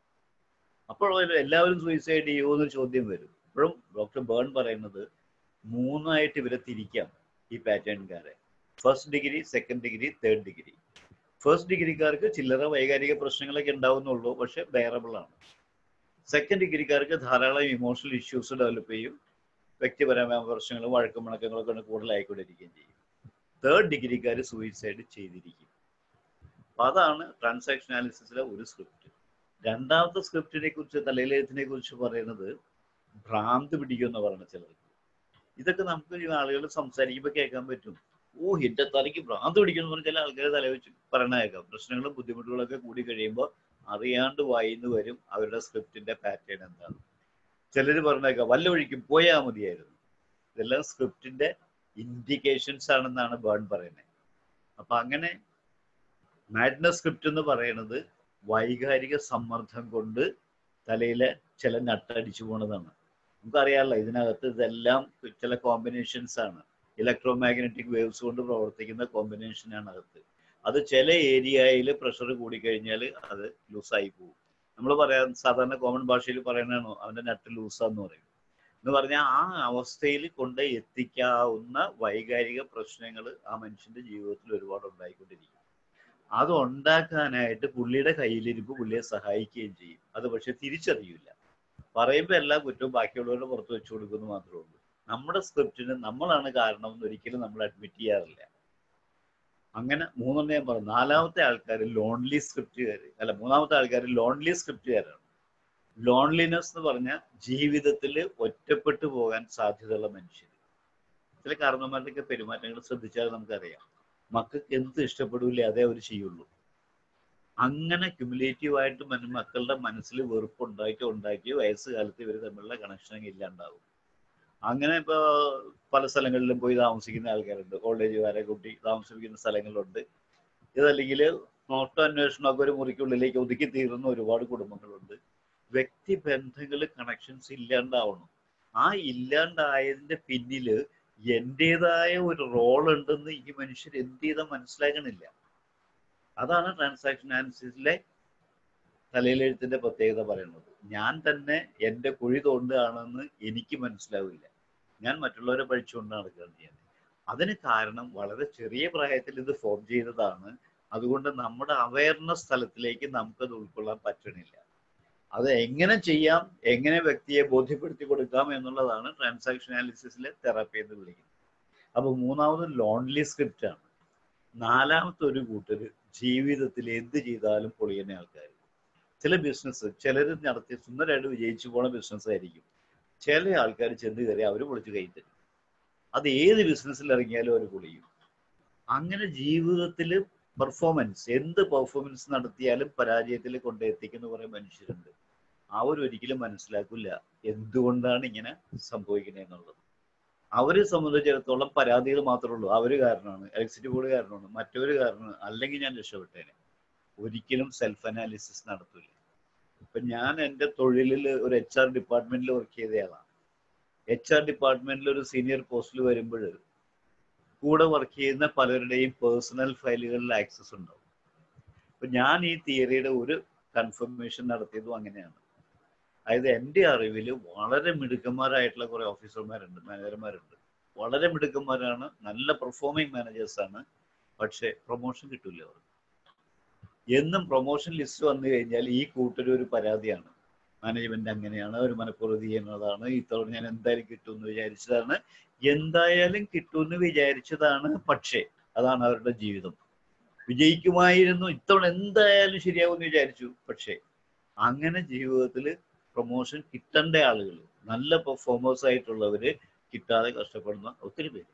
അപ്പോൾ എല്ലാവരും സൂയിസൈഡ് ചെയ്യുമോ എന്നൊരു ചോദ്യം വരും ഇപ്പോഴും ഡോക്ടർ ബേൺ പറയുന്നത് മൂന്നായിട്ട് ഇവരെ തിരിക്കാം ഈ പാറ്റേൺകാരെ first degree second degree third degree first ഡിഗ്രിക്കാർക്ക് ചില്ലറ വൈകാരിക പ്രശ്നങ്ങളൊക്കെ ഉണ്ടാവുന്നുള്ളൂ പക്ഷെ ബെയറബിൾ ആണ് സെക്കൻഡ് ഡിഗ്രിക്കാർക്ക് ധാരാളം ഇമോഷണൽ ഇഷ്യൂസ് ഡെവലപ്പ് ചെയ്യും വ്യക്തിപരമായ പ്രശ്നങ്ങളും വഴക്കും മണക്കങ്ങളൊക്കെ കൂടുതലായിക്കൊണ്ടിരിക്കുകയും ചെയ്യും തേർഡ് ഡിഗ്രിക്കാർ സൂയിസൈഡ് ചെയ്തിരിക്കും അപ്പൊ അതാണ് ട്രാൻസാക്ഷൻ അനാലിസിസിലെ ഒരു സ്ക്രിപ്റ്റ് രണ്ടാമത്തെ സ്ക്രിപ്റ്റിനെ കുറിച്ച് തലയിലെഴുത്തിനെ കുറിച്ച് പറയുന്നത് ഭ്രാന്ത് പിടിക്കുമെന്ന് പറയുന്നത് ചിലർക്ക് ഇതൊക്കെ നമുക്ക് ഈ ആളുകൾ സംസാരിക്കുമ്പോൾ കേൾക്കാൻ പറ്റും ഓ എന്റെ തലയ്ക്ക് ഭ്രാന്ത് പിടിക്കുന്നു പറഞ്ഞ ചില ആൾക്കാർ തല വെച്ച് പറയണ കേൾക്കാം പ്രശ്നങ്ങളും ബുദ്ധിമുട്ടുകളൊക്കെ കൂടി കഴിയുമ്പോൾ അറിയാണ്ട് വായിന്ന് വരും അവരുടെ സ്ക്രിപ്റ്റിന്റെ പാറ്റേൺ എന്താണ് ചിലർ പറഞ്ഞേക്കാം വല്ല വഴിക്കും പോയാ മതിയായിരുന്നു ഇതെല്ലാം സ്ക്രിപ്റ്റിന്റെ ഇൻഡിക്കേഷൻസ് ആണെന്നാണ് ബേൺ പറയുന്നത് അപ്പൊ അങ്ങനെ മാഡ്നസ് സ്ക്രിപ്റ്റ് എന്ന് പറയുന്നത് വൈകാരിക സമ്മർദ്ദം കൊണ്ട് തലയിലെ ചില നട്ടടിച്ചു പോണതാണ് നമുക്കറിയാമല്ലോ ഇതിനകത്ത് ഇതെല്ലാം ചില കോമ്പിനേഷൻസ് ആണ് ഇലക്ട്രോ മാഗ്നറ്റിക് വേവ്സ് കൊണ്ട് പ്രവർത്തിക്കുന്ന കോമ്പിനേഷൻ ആണ് അകത്ത് അത് ചില ഏരിയയിൽ പ്രഷർ കൂടിക്കഴിഞ്ഞാൽ അത് ലൂസായി പോകും നമ്മൾ പറയാൻ സാധാരണ കോമൺ ഭാഷയിൽ പറയുന്നതാണോ അവന്റെ നട്ട് ലൂസാന്ന് പറയും എന്ന് പറഞ്ഞാൽ ആ അവസ്ഥയിൽ കൊണ്ട് എത്തിക്കാവുന്ന വൈകാരിക പ്രശ്നങ്ങൾ ആ മനുഷ്യന്റെ ജീവിതത്തിൽ ഒരുപാട് ഉണ്ടായിക്കൊണ്ടിരിക്കും അത് ഉണ്ടാക്കാനായിട്ട് പുള്ളിയുടെ കയ്യിലിരിപ്പ് പുള്ളിയെ സഹായിക്കുകയും ചെയ്യും അത് പക്ഷെ തിരിച്ചറിയില്ല പറയുമ്പോൾ എല്ലാ കുറ്റവും ബാക്കിയുള്ളവരുടെ പുറത്ത് വെച്ചു കൊടുക്കുന്നു മാത്രമേ ഉള്ളൂ നമ്മുടെ സ്ക്രിപ്റ്റിന് നമ്മളാണ് കാരണം എന്ന് ഒരിക്കലും നമ്മൾ അഡ്മിറ്റ് ചെയ്യാറില്ല അങ്ങനെ മൂന്നെണ്ണം ഞാൻ പറഞ്ഞു നാലാമത്തെ ആൾക്കാർ ലോൺലി സ്ക്രിപ്റ്റുകാർ അല്ല മൂന്നാമത്തെ ആൾക്കാർ ലോൺലി സ്ക്രിപ്റ്റുകാരാണ് ലോൺലിനെസ് എന്ന് പറഞ്ഞാൽ ജീവിതത്തിൽ ഒറ്റപ്പെട്ടു പോകാൻ സാധ്യതയുള്ള മനുഷ്യർ ചില കാരണന്മാരുടെയൊക്കെ പെരുമാറ്റങ്ങൾ ശ്രദ്ധിച്ചാൽ നമുക്കറിയാം മക്കൾക്ക് എന്ത് ഇഷ്ടപ്പെടില്ല അതേ അവർ ചെയ്യുള്ളൂ അങ്ങനെ ക്യുമുലേറ്റീവായിട്ട് മക്കളുടെ മനസ്സിൽ വെറുപ്പ് ഉണ്ടാക്കി ഉണ്ടാക്കി വയസ്സുകാലത്ത് ഇവർ തമ്മിലുള്ള കണക്ഷൻ ഇല്ലാണ്ടാവും അങ്ങനെ ഇപ്പൊ പല സ്ഥലങ്ങളിലും പോയി താമസിക്കുന്ന ആൾക്കാരുണ്ട് കോളേജുകാരെ കുട്ടി താമസിപ്പിക്കുന്ന സ്ഥലങ്ങളുണ്ട് ഇതല്ലെങ്കിൽ നോട്ടോ അന്വേഷണമൊക്കെ ഒരു മുറിക്കുള്ളിലേക്ക് ഒതുക്കി തീരുന്ന ഒരുപാട് കുടുംബങ്ങളുണ്ട് വ്യക്തി ബന്ധങ്ങൾ കണക്ഷൻസ് ഇല്ലാണ്ടാവണം ആ ഇല്ലാണ്ടായതിന്റെ പിന്നില് എന്റേതായ ഒരു റോൾ ഉണ്ടെന്ന് ഈ മനുഷ്യർ എന്ത് ചെയ്താൽ മനസ്സിലാക്കണില്ല അതാണ് ട്രാൻസാക്ഷൻ അനാലിസിസിലെ തലയിലെഴുത്തിന്റെ പ്രത്യേകത പറയുന്നത് ഞാൻ തന്നെ എൻ്റെ കുഴി തോണ്ടുകയാണെന്ന് എനിക്ക് മനസ്സിലാവില്ല ഞാൻ മറ്റുള്ളവരെ പഴിച്ചുകൊണ്ട് നടക്കുകയാണ് ചെയ്യുന്നത് അതിന് കാരണം വളരെ ചെറിയ പ്രായത്തിൽ ഇത് ഫോം ചെയ്തതാണ് അതുകൊണ്ട് നമ്മുടെ അവയർനെസ് തലത്തിലേക്ക് നമുക്കത് ഉൾക്കൊള്ളാൻ പറ്റണില്ല അത് എങ്ങനെ ചെയ്യാം എങ്ങനെ വ്യക്തിയെ ബോധ്യപ്പെടുത്തി കൊടുക്കാം എന്നുള്ളതാണ് ട്രാൻസാക്ഷൻ അനാലിസിസിലെ തെറാപ്പി എന്ന് വിളിക്കുന്നത് അപ്പൊ മൂന്നാമത് ലോൺലി സ്ക്രിപ്റ്റ് ആണ് നാലാമത്തെ ഒരു കൂട്ടര് ജീവിതത്തിൽ എന്ത് ചെയ്താലും പൊളിയുന്ന ആൾക്കാർ ചില ബിസിനസ് ചിലർ നടത്തി സുന്ദരമായിട്ട് വിജയിച്ചു പോണ ബിസിനസ് ആയിരിക്കും ചില ആൾക്കാർ ചെന്ന് കയറി അവർ പൊളിച്ച് കൈ തരും അത് ഏത് ബിസിനസ്സിൽ ഇറങ്ങിയാലും അവർ പൊളിയും അങ്ങനെ ജീവിതത്തിൽ പെർഫോമൻസ് എന്ത് പെർഫോമൻസ് നടത്തിയാലും പരാജയത്തിൽ കൊണ്ടെത്തിക്കുന്ന കുറെ മനുഷ്യരുണ്ട് അവരൊരിക്കലും മനസ്സിലാക്കില്ല എന്തുകൊണ്ടാണ് ഇങ്ങനെ സംഭവിക്കുന്നത് എന്നുള്ളത് അവരെ സംബന്ധിച്ചിടത്തോളം പരാതികൾ മാത്രമേ ഉള്ളൂ അവര് കാരണമാണ് ഇലക്ട്രിസിറ്റി ബോർഡ് കാരണമാണ് മറ്റൊരു കാരണമാണ് അല്ലെങ്കിൽ ഞാൻ രക്ഷപ്പെട്ടേനെ ഒരിക്കലും സെൽഫ് അനാലിസിസ് നടത്തില്ല ഇപ്പൊ ഞാൻ എൻ്റെ തൊഴിലിൽ ഒരു എച്ച് ആർ ഡിപ്പാർട്ട്മെന്റിൽ വർക്ക് ചെയ്തയാളാണ് എച്ച് ആർ ഡിപ്പാർട്ട്മെന്റിൽ ഒരു സീനിയർ പോസ്റ്റിൽ വരുമ്പോൾ കൂടെ വർക്ക് ചെയ്യുന്ന പലരുടെയും പേഴ്സണൽ ഫയലുകളിൽ ആക്സസ് ഉണ്ടാവും അപ്പൊ ഞാൻ ഈ തിയറിയുടെ ഒരു കൺഫർമേഷൻ നടത്തിയതും അങ്ങനെയാണ് അതായത് എൻ്റെ അറിവിൽ വളരെ മിടുക്കന്മാരായിട്ടുള്ള കുറെ ഓഫീസർമാരുണ്ട് മാനേജർമാരുണ്ട് വളരെ മിടുക്കന്മാരാണ് നല്ല പെർഫോമിംഗ് മാനേജേഴ്സ് ആണ് പക്ഷെ പ്രൊമോഷൻ കിട്ടില്ല അവർക്ക് എന്നും പ്രൊമോഷൻ ലിസ്റ്റ് വന്നു കഴിഞ്ഞാൽ ഈ കൂട്ടൊരു ഒരു പരാതിയാണ് മാനേജ്മെന്റ് അങ്ങനെയാണ് ഒരു മനഃപൂർവ്വം ചെയ്യുന്നതാണ് ഇത്തവണ ഞാൻ എന്തായാലും കിട്ടുമെന്ന് വിചാരിച്ചതാണ് എന്തായാലും കിട്ടുമെന്ന് വിചാരിച്ചതാണ് പക്ഷേ അതാണ് അവരുടെ ജീവിതം വിജയിക്കുമായിരുന്നു ഇത്തവണ എന്തായാലും ശരിയാവുമെന്ന് വിചാരിച്ചു പക്ഷേ അങ്ങനെ ജീവിതത്തിൽ പ്രൊമോഷൻ കിട്ടേണ്ട ആളുകൾ നല്ല പെർഫോമേഴ്സ് ആയിട്ടുള്ളവര് കിട്ടാതെ കഷ്ടപ്പെടുന്ന ഒത്തിരി പേര്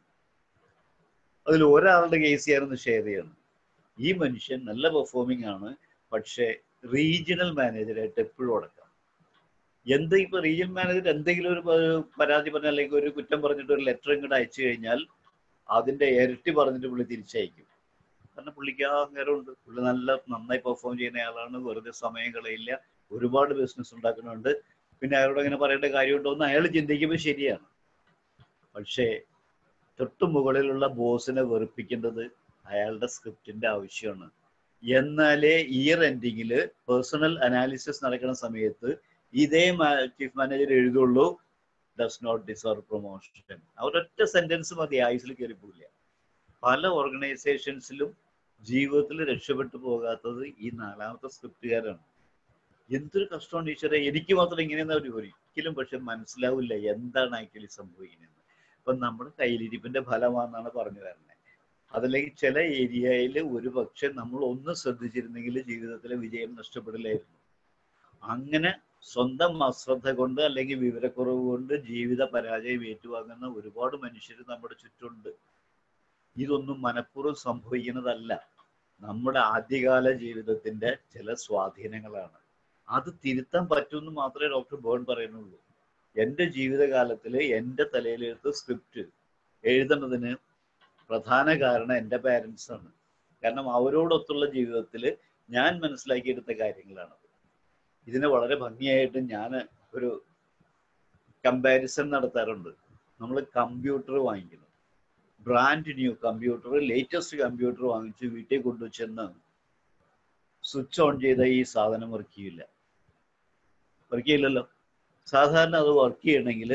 അതിൽ ഒരാളുടെ കേസ് ഞാനൊന്ന് ഷെയർ ചെയ്യണം ഈ മനുഷ്യൻ നല്ല പെർഫോമിംഗ് ആണ് പക്ഷേ റീജിയണൽ മാനേജറായിട്ട് എപ്പോഴും അടക്കാം എന്ത് ഇപ്പൊ റീജിയണൽ മാനേജർ എന്തെങ്കിലും ഒരു പ- പരാതി പറഞ്ഞ അല്ലെങ്കിൽ ഒരു കുറ്റം പറഞ്ഞിട്ട് ഒരു ലെറ്റർ ഇങ്ങോട്ട് അയച്ചു കഴിഞ്ഞാൽ അതിന്റെ ഇരട്ടി പറഞ്ഞിട്ട് പുള്ളി തിരിച്ചയക്കും കാരണം പുള്ളിക്ക് ആ അഹങ്കാരമുണ്ട് പുള്ളി നല്ല നന്നായി പെർഫോം ചെയ്യുന്ന ആളാണ് വെറുതെ സമയം കളയില്ല ഒരുപാട് ബിസിനസ് ഉണ്ടാക്കുന്നുണ്ട് പിന്നെ അയാളോട് അങ്ങനെ പറയേണ്ട കാര്യമുണ്ടോ എന്ന് അയാൾ ചിന്തിക്കുമ്പോൾ ശരിയാണ് പക്ഷേ തൊട്ടു മുകളിലുള്ള ബോസിനെ വെറുപ്പിക്കേണ്ടത് അയാളുടെ സ്ക്രിപ്റ്റിന്റെ ആവശ്യമാണ് എന്നാലേ ഇയർ എൻഡിങ്ങിൽ പേഴ്സണൽ അനാലിസിസ് നടക്കുന്ന സമയത്ത് ഇതേ ചീഫ് മാനേജർ എഴുതുള്ളൂ ഡസ് നോട്ട് ഡിസർവ് പ്രൊമോഷൻ ആ ഒരൊറ്റ സെന്റൻസ് മതി ആയുസിൽ കയറി പോവില്ല പല ഓർഗനൈസേഷൻസിലും ജീവിതത്തിൽ രക്ഷപ്പെട്ടു പോകാത്തത് ഈ നാലാമത്തെ സ്ക്രിപ്റ്റുകാരാണ് എന്തൊരു കഷ്ടമാണ് ടീച്ചറെ എനിക്ക് മാത്രം ഇങ്ങനെയെന്ന് അവർ ഒരിക്കലും പക്ഷെ മനസ്സിലാവില്ല എന്താണ് ആക്ച്വലി സംഭവിക്കുന്നത് അപ്പൊ നമ്മുടെ കയ്യിലിരിപ്പിന്റെ ഫലമാണെന്നാണ് പറഞ്ഞു തരുന്നത് അതല്ലെങ്കിൽ ചില ഏരിയയിൽ ഒരു പക്ഷെ നമ്മൾ ഒന്ന് ശ്രദ്ധിച്ചിരുന്നെങ്കിൽ ജീവിതത്തിലെ വിജയം നഷ്ടപ്പെടില്ലായിരുന്നു അങ്ങനെ സ്വന്തം അശ്രദ്ധ കൊണ്ട് അല്ലെങ്കിൽ വിവരക്കുറവ് കൊണ്ട് ജീവിത പരാജയം ഏറ്റുവാങ്ങുന്ന ഒരുപാട് മനുഷ്യർ നമ്മുടെ ചുറ്റുമുണ്ട് ഇതൊന്നും മനഃപൂർവ്വം സംഭവിക്കുന്നതല്ല നമ്മുടെ ആദ്യകാല ജീവിതത്തിന്റെ ചില സ്വാധീനങ്ങളാണ് അത് തിരുത്താൻ പറ്റുമെന്ന് മാത്രമേ ഡോക്ടർ ബേൺ പറയുന്നുള്ളൂ എൻ്റെ ജീവിതകാലത്തിൽ എൻ്റെ തലയിലെടുത്ത് സ്ക്രിപ്റ്റ് എഴുതുന്നതിന് പ്രധാന കാരണം എൻ്റെ പാരൻസ് ആണ് കാരണം അവരോടൊത്തുള്ള ജീവിതത്തിൽ ഞാൻ മനസ്സിലാക്കിയെടുത്ത കാര്യങ്ങളാണ് ഇതിനെ വളരെ ഭംഗിയായിട്ട് ഞാൻ ഒരു കമ്പാരിസൺ നടത്താറുണ്ട് നമ്മൾ കമ്പ്യൂട്ടർ വാങ്ങിക്കുന്നു brand new computer latest computer വാങ്ങിച്ച് വീട്ടിൽ കൊണ്ടുവച്ചെന്ന് സ്വിച്ച് ഓൺ ചെയ്ത ഈ സാധനം വർക്ക് ചെയ്യില്ല വർക്ക് ചെയ്യില്ലല്ലോ സാധാരണ അത് വർക്ക് ചെയ്യണമെങ്കിൽ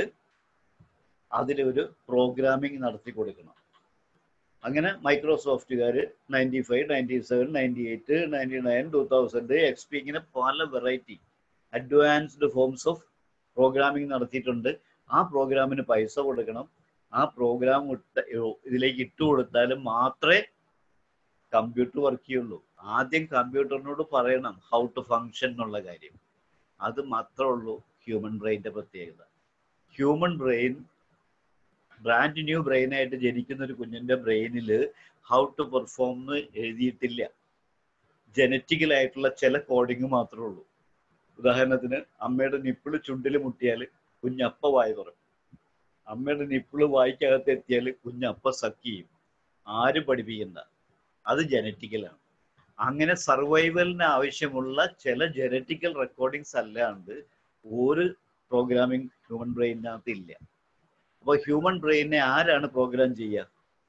അതിലൊരു പ്രോഗ്രാമിംഗ് നടത്തി കൊടുക്കണം അങ്ങനെ മൈക്രോസോഫ്റ്റുകാർ ninety five ninety seven ninety eight ninety nine two thousand X P ഇങ്ങനെ പല variety advanced forms of programming നടത്തിയിട്ടുണ്ട് ആ പ്രോഗ്രാമിന് പൈസ കൊടുക്കണം ആ പ്രോഗ്രാം ഇട്ട ഇതിലേക്ക് ഇട്ട് കൊടുത്താൽ മാത്രമേ കമ്പ്യൂട്ടർ വർക്ക് ചെയ്യുള്ളൂ ആദ്യം കമ്പ്യൂട്ടറിനോട് പറയണം ഹൗ ടു ഫങ്ഷൻ എന്നുള്ള കാര്യം അത് മാത്രമേ ഉള്ളൂ ഹ്യൂമൻ ബ്രെയിൻ്റെ പ്രത്യേകത human brain brand new brain ആയിട്ട് ജനിക്കുന്ന ഒരു കുഞ്ഞിന്റെ ബ്രെയിനിൽ ഹൗ ടു പെർഫോം എന്ന് എഴുതിയിട്ടില്ല ജനറ്റിക്കൽ ആയിട്ടുള്ള ചില കോഡിങ് മാത്രമേ ഉള്ളൂ ഉദാഹരണത്തിന് അമ്മയുടെ നിപ്പിള് ചുണ്ടിൽ മുട്ടിയാൽ കുഞ്ഞപ്പ വായ തുറക്കും അമ്മയുടെ നിപ്പിള് വായിക്കകത്ത് എത്തിയാൽ കുഞ്ഞപ്പ സക്ക് ചെയ്യും ആരും പഠിപ്പിക്കണ്ട അത് ജനറ്റിക്കലാണ് അങ്ങനെ സർവൈവലിന് ആവശ്യമുള്ള ചില ജനറ്റിക്കൽ റെക്കോർഡിങ്സ് അല്ലാണ്ട് ഒരു പ്രോഗ്രാമിംഗ് ഹ്യൂമൻ ബ്രെയിനകത്ത് ഇല്ല അപ്പൊ ഹ്യൂമൻ ബ്രെയിനെ ആരാണ് പ്രോഗ്രാം ചെയ്യുക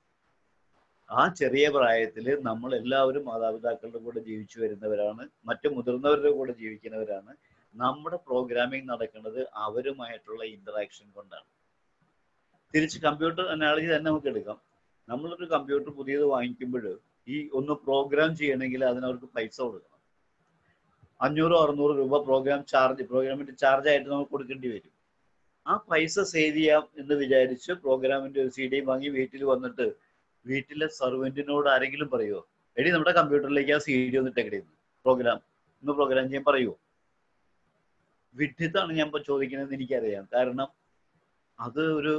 ആ ചെറിയ പ്രായത്തിൽ നമ്മൾ എല്ലാവരും മാതാപിതാക്കളുടെ കൂടെ ജീവിച്ചു വരുന്നവരാണ് മറ്റു മുതിർന്നവരുടെ കൂടെ ജീവിക്കുന്നവരാണ് നമ്മുടെ പ്രോഗ്രാമിംഗ് നടക്കുന്നത് അവരുമായിട്ടുള്ള ഇന്ററാക്ഷൻ കൊണ്ടാണ് തിരിച്ച് കമ്പ്യൂട്ടർ അനാളജി തന്നെ നമുക്ക് എടുക്കാം നമ്മളൊരു കമ്പ്യൂട്ടർ പുതിയത് വാങ്ങിക്കുമ്പോൾ ഈ ഒന്ന് പ്രോഗ്രാം ചെയ്യണമെങ്കിൽ അതിനവർക്ക് പൈസ കൊടുക്കണം അഞ്ഞൂറോ അറുന്നൂറ് രൂപ പ്രോഗ്രാം ചാർജ് പ്രോഗ്രാമിന്റെ ചാർജ് ആയിട്ട് നമുക്ക് കൊടുക്കേണ്ടി വരും ആ പൈസ സേവ് ചെയ്യാം എന്ന് വിചാരിച്ച് പ്രോഗ്രാമിന്റെ ഒരു സി ഡി വാങ്ങി വീട്ടിൽ വന്നിട്ട് വീട്ടിലെ സർവന്റിനോട് ആരെങ്കിലും പറയുമോ എടി നമ്മുടെ കമ്പ്യൂട്ടറിലേക്ക് ആ സി ഡി വന്നിട്ട് എവിടെയെന്ന് പ്രോഗ്രാം ഒന്ന് പ്രോഗ്രാം ചെയ്യാൻ പറയുമോ വിഡ്ഢിത്താണ് ഞാൻ ഇപ്പൊ ചോദിക്കുന്നത് എനിക്കറിയാം കാരണം അത് ഒരു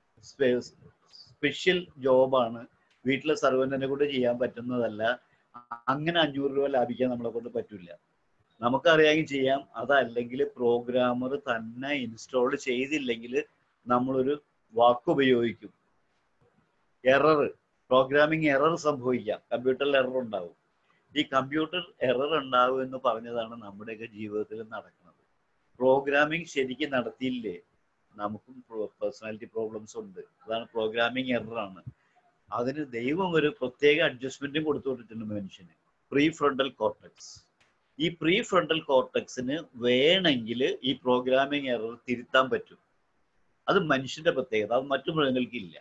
സ്പെഷ്യൽ ജോബാണ് വീട്ടിലെ സർവന്റിനെ കൊണ്ട് ചെയ്യാൻ പറ്റുന്നതല്ല അങ്ങനെ അഞ്ഞൂറ് രൂപ ലാഭിക്കാൻ നമ്മളെ കൊണ്ട് പറ്റില്ല നമുക്കറിയാമെങ്കിൽ ചെയ്യാം അതല്ലെങ്കിൽ പ്രോഗ്രാമർ തന്നെ ഇൻസ്റ്റാൾ ചെയ്തില്ലെങ്കിൽ നമ്മളൊരു വാക്ക് ഉപയോഗിക്കും എറർ പ്രോഗ്രാമിംഗ് എറർ സംഭവിക്കാം കമ്പ്യൂട്ടറിൽ എറർ ഉണ്ടാവും ഈ കമ്പ്യൂട്ടർ എറർ ഉണ്ടാവും എന്ന് പറഞ്ഞതാണ് നമ്മുടെയൊക്കെ ജീവിതത്തിൽ നടക്കുന്നത് പ്രോഗ്രാമിംഗ് ശരിക്കും നടത്തിയില്ലേ നമുക്കും പേഴ്സണാലിറ്റി പ്രോബ്ലംസ് ഉണ്ട് അതാണ് പ്രോഗ്രാമിംഗ് എററാണ് അതിന് ദൈവം ഒരു പ്രത്യേക അഡ്ജസ്റ്റ്മെന്റും കൊടുത്തു കൊടുത്തിട്ടുണ്ട് മനുഷ്യന് പ്രീ ഫ്രണ്ടൽ കോർട്ടക്സ് ഈ പ്രീ ഫ്രണ്ടൽ കോർട്ടക്സിന് വേണമെങ്കിൽ ഈ പ്രോഗ്രാമിംഗ് എറർ തിരുത്താൻ പറ്റും അത് മനുഷ്യന്റെ പ്രത്യേകത അത് മറ്റു മൃഗങ്ങൾക്കില്ല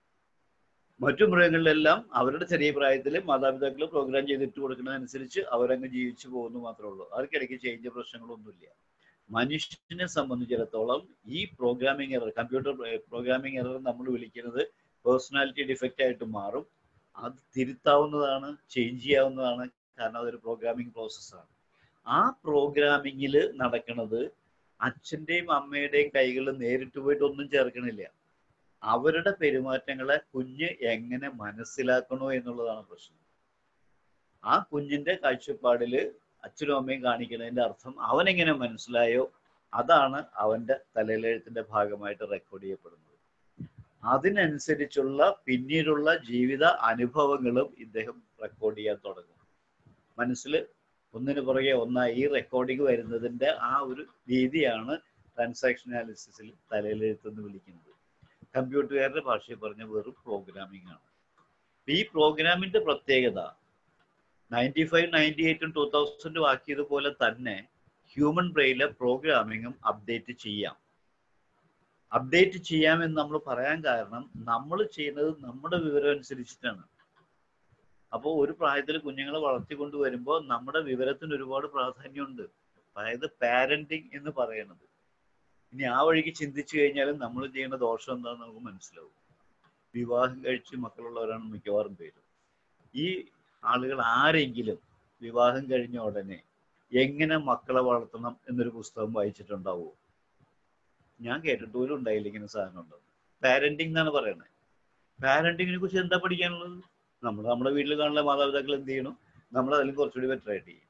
മറ്റു മൃഗങ്ങളിലെല്ലാം അവരുടെ ചെറിയ പ്രായത്തിൽ മാതാപിതാക്കൾ പ്രോഗ്രാം ചെയ്തിട്ട് കൊടുക്കുന്നതനുസരിച്ച് അവരങ്ങ് ജീവിച്ചു പോകുന്നു മാത്രമേ ഉള്ളൂ അവർക്കിടയ്ക്ക് ചേഞ്ച് പ്രശ്നങ്ങളൊന്നുമില്ല മനുഷ്യനെ സംബന്ധിച്ചിടത്തോളം ഈ programming error computer programming error നമ്മൾ വിളിക്കുന്നത് പേഴ്സണാലിറ്റി ഡിഫക്റ്റ് ആയിട്ട് മാറും അത് തിരുത്താവുന്നതാണ് ചേഞ്ച് ചെയ്യാവുന്നതാണ് കാരണം അതൊരു പ്രോഗ്രാമിംഗ് പ്രോസസ്സാണ് ആ പ്രോഗ്രാമിങ്ങിൽ നടക്കുന്നത് അച്ഛന്റെയും അമ്മയുടെയും കൈകളിൽ നേരിട്ട് പോയിട്ട് ഒന്നും ചേർക്കണില്ല അവരുടെ പെരുമാറ്റങ്ങളെ കുഞ്ഞ് എങ്ങനെ മനസ്സിലാക്കണോ എന്നുള്ളതാണ് പ്രശ്നം ആ കുഞ്ഞിന്റെ കാഴ്ചപ്പാടില് അച്ഛനും അമ്മയും കാണിക്കുന്നതിന്റെ അർത്ഥം അവൻ എങ്ങനെ മനസ്സിലായോ അതാണ് അവന്റെ തലയിലെഴുത്തിന്റെ ഭാഗമായിട്ട് റെക്കോർഡ് ചെയ്യപ്പെടുന്നത് അതിനനുസരിച്ചുള്ള പിന്നീടുള്ള ജീവിത അനുഭവങ്ങളും ഇദ്ദേഹം റെക്കോർഡ് ചെയ്യാൻ തുടങ്ങും മനസ്സിൽ ഒന്നിനു പുറകെ ഒന്നായി ഈ റെക്കോർഡിംഗ് വരുന്നതിന്റെ ആ ഒരു രീതിയാണ് ട്രാൻസാക്ഷൻ അനാലിസിസിൽ തലയിലെഴുത്തെന്ന് വിളിക്കുന്നത് കമ്പ്യൂട്ടറുകാരുടെ ഭാഷയിൽ പറഞ്ഞ വെറും പ്രോഗ്രാമിംഗ് ആണ് ഈ പ്രോഗ്രാമിന്റെ പ്രത്യേകത നയൻറ്റി ഫൈവ് നയൻറ്റി എയ്റ്റും ടൂ തൗസൻഡും ആക്കിയതുപോലെ തന്നെ ഹ്യൂമൻ ബ്രെയിനിലെ പ്രോഗ്രാമിങ്ങും അപ്ഡേറ്റ് ചെയ്യാം അപ്ഡേറ്റ് ചെയ്യാമെന്ന് നമ്മൾ പറയാൻ കാരണം നമ്മൾ ചെയ്യുന്നത് നമ്മുടെ വിവരം അനുസരിച്ചിട്ടാണ് അപ്പോൾ ഒരു പ്രായത്തിൽ കുഞ്ഞുങ്ങളെ വളർത്തിക്കൊണ്ട് വരുമ്പോൾ നമ്മുടെ വിവരത്തിന് ഒരുപാട് പ്രാധാന്യമുണ്ട് അതായത് പാരന്റിങ് എന്ന് പറയുന്നത് ഇനി ആ വഴിക്ക് ചിന്തിച്ചു കഴിഞ്ഞാലും നമ്മൾ ചെയ്യുന്ന ദോഷം എന്താണെന്ന് നമുക്ക് മനസ്സിലാവും വിവാഹം കഴിച്ച് മക്കളുള്ളവരാണ് മിക്കവാറും പേരും ഈ ആളുകൾ ആരെങ്കിലും വിവാഹം കഴിഞ്ഞ ഉടനെ എങ്ങനെ മക്കളെ വളർത്തണം എന്നൊരു പുസ്തകം വായിച്ചിട്ടുണ്ടാവുമോ ഞാൻ കേട്ടിട്ട് പോലും ഉണ്ടായില്ല ഇങ്ങനെ സാധനം ഉണ്ടോ പാരന്റിങ് എന്നാണ് പറയുന്നത് പാരന്റിങ്ങിനെ കുറിച്ച് എന്താ പഠിക്കാനുള്ളത് നമ്മൾ നമ്മുടെ വീട്ടിൽ കാണുന്ന മാതാപിതാക്കൾ എന്ത് ചെയ്യണം നമ്മൾ അതിലും കുറച്ചുകൂടി ബെറ്റർ ആയിട്ട് ചെയ്യും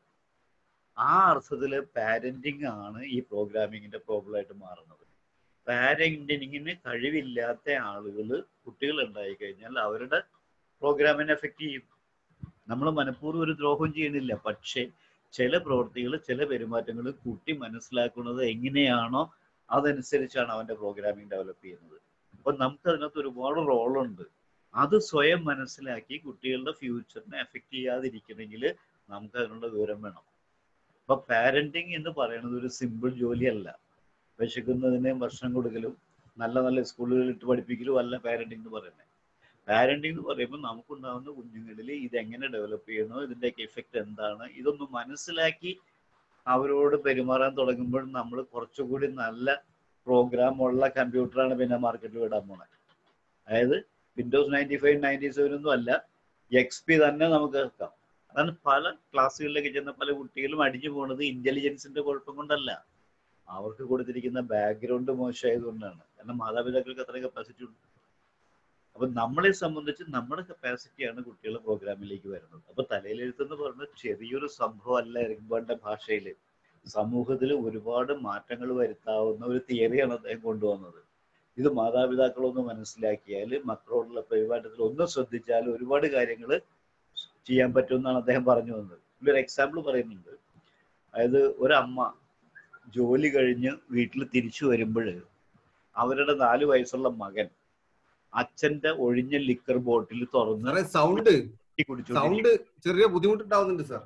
ആ അർത്ഥത്തില് പാരന്റിങ് ആണ് ഈ പ്രോഗ്രാമിങ്ങിന്റെ പ്രോബ്ലം ആയിട്ട് മാറുന്നത് പാരന്റിങ്ങിന് കഴിവില്ലാത്ത ആളുകൾ കുട്ടികൾ ഉണ്ടായി കഴിഞ്ഞാൽ അവരുടെ പ്രോഗ്രാമിനെ എഫക്ട് ചെയ്യും നമ്മൾ മനഃപൂർവ്വം ഒരു ദ്രോഹം ചെയ്യണില്ല പക്ഷേ ചില പ്രവൃത്തികൾ ചില പെരുമാറ്റങ്ങൾ കുട്ടി മനസ്സിലാക്കുന്നത് എങ്ങനെയാണോ അതനുസരിച്ചാണ് അവന്റെ പ്രോഗ്രാമിംഗ് ഡെവലപ്പ് ചെയ്യുന്നത് അപ്പൊ നമുക്ക് അതിനകത്ത് ഒരുപാട് റോളുണ്ട് അത് സ്വയം മനസ്സിലാക്കി കുട്ടികളുടെ ഫ്യൂച്ചറിനെ എഫക്ട് ചെയ്യാതിരിക്കണമെങ്കിൽ നമുക്ക് അതിനുള്ള വിവരം വേണം അപ്പൊ പാരന്റിങ് എന്ന് പറയുന്നത് ഒരു സിമ്പിൾ ജോലിയല്ല വിശക്കുന്നതിന് ഭക്ഷണം കൊടുക്കലും നല്ല നല്ല സ്കൂളുകളിൽ ഇട്ട് പഠിപ്പിക്കലും അല്ല പാരന്റിങ് എന്ന് പറയുന്നത് പാരന്റിങ് എന്ന് പറയുമ്പോൾ നമുക്കുണ്ടാകുന്ന കുഞ്ഞുങ്ങളിൽ ഇതെങ്ങനെ ഡെവലപ്പ് ചെയ്യണോ ഇതിന്റെയൊക്കെ ഇഫക്റ്റ് എന്താണ് ഇതൊന്ന് മനസ്സിലാക്കി അവരോട് പെരുമാറാൻ തുടങ്ങുമ്പോൾ നമ്മൾ കുറച്ചുകൂടി നല്ല പ്രോഗ്രാം ഉള്ള കമ്പ്യൂട്ടറാണ് പിന്നെ മാർക്കറ്റിൽ വിടാൻ പോണത് അതായത് Windows ninety five ninety seven ഒന്നും അല്ല എക്സ് പി തന്നെ നമുക്ക് കേൾക്കാം അതാണ് പല ക്ലാസ്സുകളിലേക്ക് ചെന്ന പല കുട്ടികളും അടിഞ്ഞു പോകുന്നത് ഇന്റലിജൻസിന്റെ കുഴപ്പം കൊണ്ടല്ല അവർക്ക് കൊടുത്തിരിക്കുന്ന ബാക്ക്ഗ്രൗണ്ട് മോശമായതുകൊണ്ടാണ് കാരണം മാതാപിതാക്കൾക്ക് അത്ര കപ്പാസിറ്റി ഉണ്ട് അപ്പൊ നമ്മളെ സംബന്ധിച്ച് നമ്മുടെ കപ്പാസിറ്റിയാണ് കുട്ടികളുടെ പ്രോഗ്രാമിലേക്ക് വരുന്നത് അപ്പൊ തലയിലെഴുത്തെന്ന് പറയുന്നത് ചെറിയൊരു സംഭവം അല്ല ഇറിംബാന്റെ ഭാഷയിൽ സമൂഹത്തിൽ ഒരുപാട് മാറ്റങ്ങൾ വരുത്താവുന്ന ഒരു തിയറിയാണ് അദ്ദേഹം കൊണ്ടുവന്നത് ഇത് മാതാപിതാക്കളൊന്ന് മനസ്സിലാക്കിയാൽ മക്കളോടുള്ള പെരുമാറ്റത്തിൽ ഒന്ന് ശ്രദ്ധിച്ചാൽ ഒരുപാട് കാര്യങ്ങൾ ചെയ്യാൻ പറ്റുമെന്നാണ് അദ്ദേഹം പറഞ്ഞു വന്നത് ഒരു എക്സാമ്പിൾ പറയുന്നുണ്ട് അതായത് ഒരമ്മ ജോലി കഴിഞ്ഞ് വീട്ടിൽ തിരിച്ചു വരുമ്പോൾ അവരുടെ നാല് വയസ്സുള്ള മകൻ അച്ഛന്റെ ഒഴിഞ്ഞ ലിക്കർ ബോട്ടിൽ തുറന്ന് സാറേ സൗണ്ട് കുടിച്ചു സൗണ്ട് ചെറിയ ബുദ്ധിമുട്ടുണ്ടാവുന്നുണ്ട് സാർ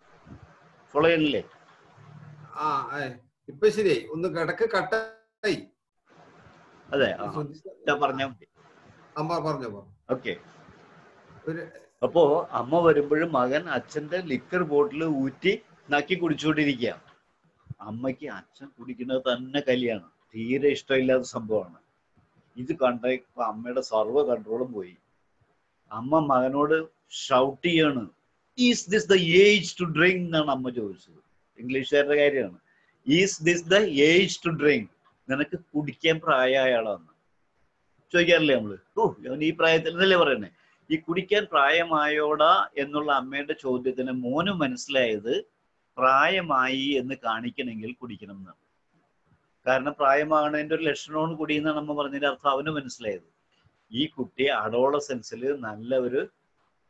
ഫോളോ ചെയ്യണില്ലേ ആ ഏ, ഇപ്പൊ ശരിയായി ഒന്ന് കിടക്ക് കട്ടായി അതെ ആ ശ്രദ്ധിച്ച- ഞാൻ പറഞ്ഞാൽ മതി അമ്മ പറഞ്ഞോ പറഞ്ഞു ഓക്കെ ഒരു അപ്പോ അമ്മ വരുമ്പോഴും മകൻ അച്ഛന്റെ ലിക്കർ ബോട്ടിൽ ഊറ്റി നക്കി കുടിച്ചുകൊണ്ടിരിക്കുക അമ്മയ്ക്ക് അച്ഛൻ കുടിക്കുന്നത് തന്നെ കലിയാണ് തീരെ ഇഷ്ടമില്ലാത്ത സംഭവമാണ് ഇത് കണ്ട ഇപ്പൊ അമ്മയുടെ സർവ്വ കൺട്രോളും പോയി അമ്മ മകനോട് ഷൗട്ട് ചെയ്യാണ് is this the age to drink എന്നാണ് അമ്മ ചോദിച്ചത് ഇംഗ്ലീഷുകാരുടെ കാര്യമാണ് is this the age to drink നിനക്ക് കുടിക്കാൻ പ്രായമായ ആളാന്ന് ചോദിക്കാറില്ലേ നമ്മള് ഓ അവൻ ഈ പ്രായത്തിൽ എന്നല്ലേ പറയുന്നേ ഈ കുടിക്കാൻ പ്രായമായോടാ എന്നുള്ള അമ്മയുടെ ചോദ്യത്തിന് മോന് മനസ്സിലായത് പ്രായമായി എന്ന് കാണിക്കണമെങ്കിൽ കുടിക്കണം എന്നാണ് കാരണം പ്രായമാകണതിന്റെ ഒരു ലക്ഷണമാണ് കുടിയെന്നാണ് അമ്മ പറഞ്ഞതിന്റെ അർത്ഥം അവന് മനസ്സിലായത് ഈ കുട്ടി അഡോളസെൻസിൽ നല്ല ഒരു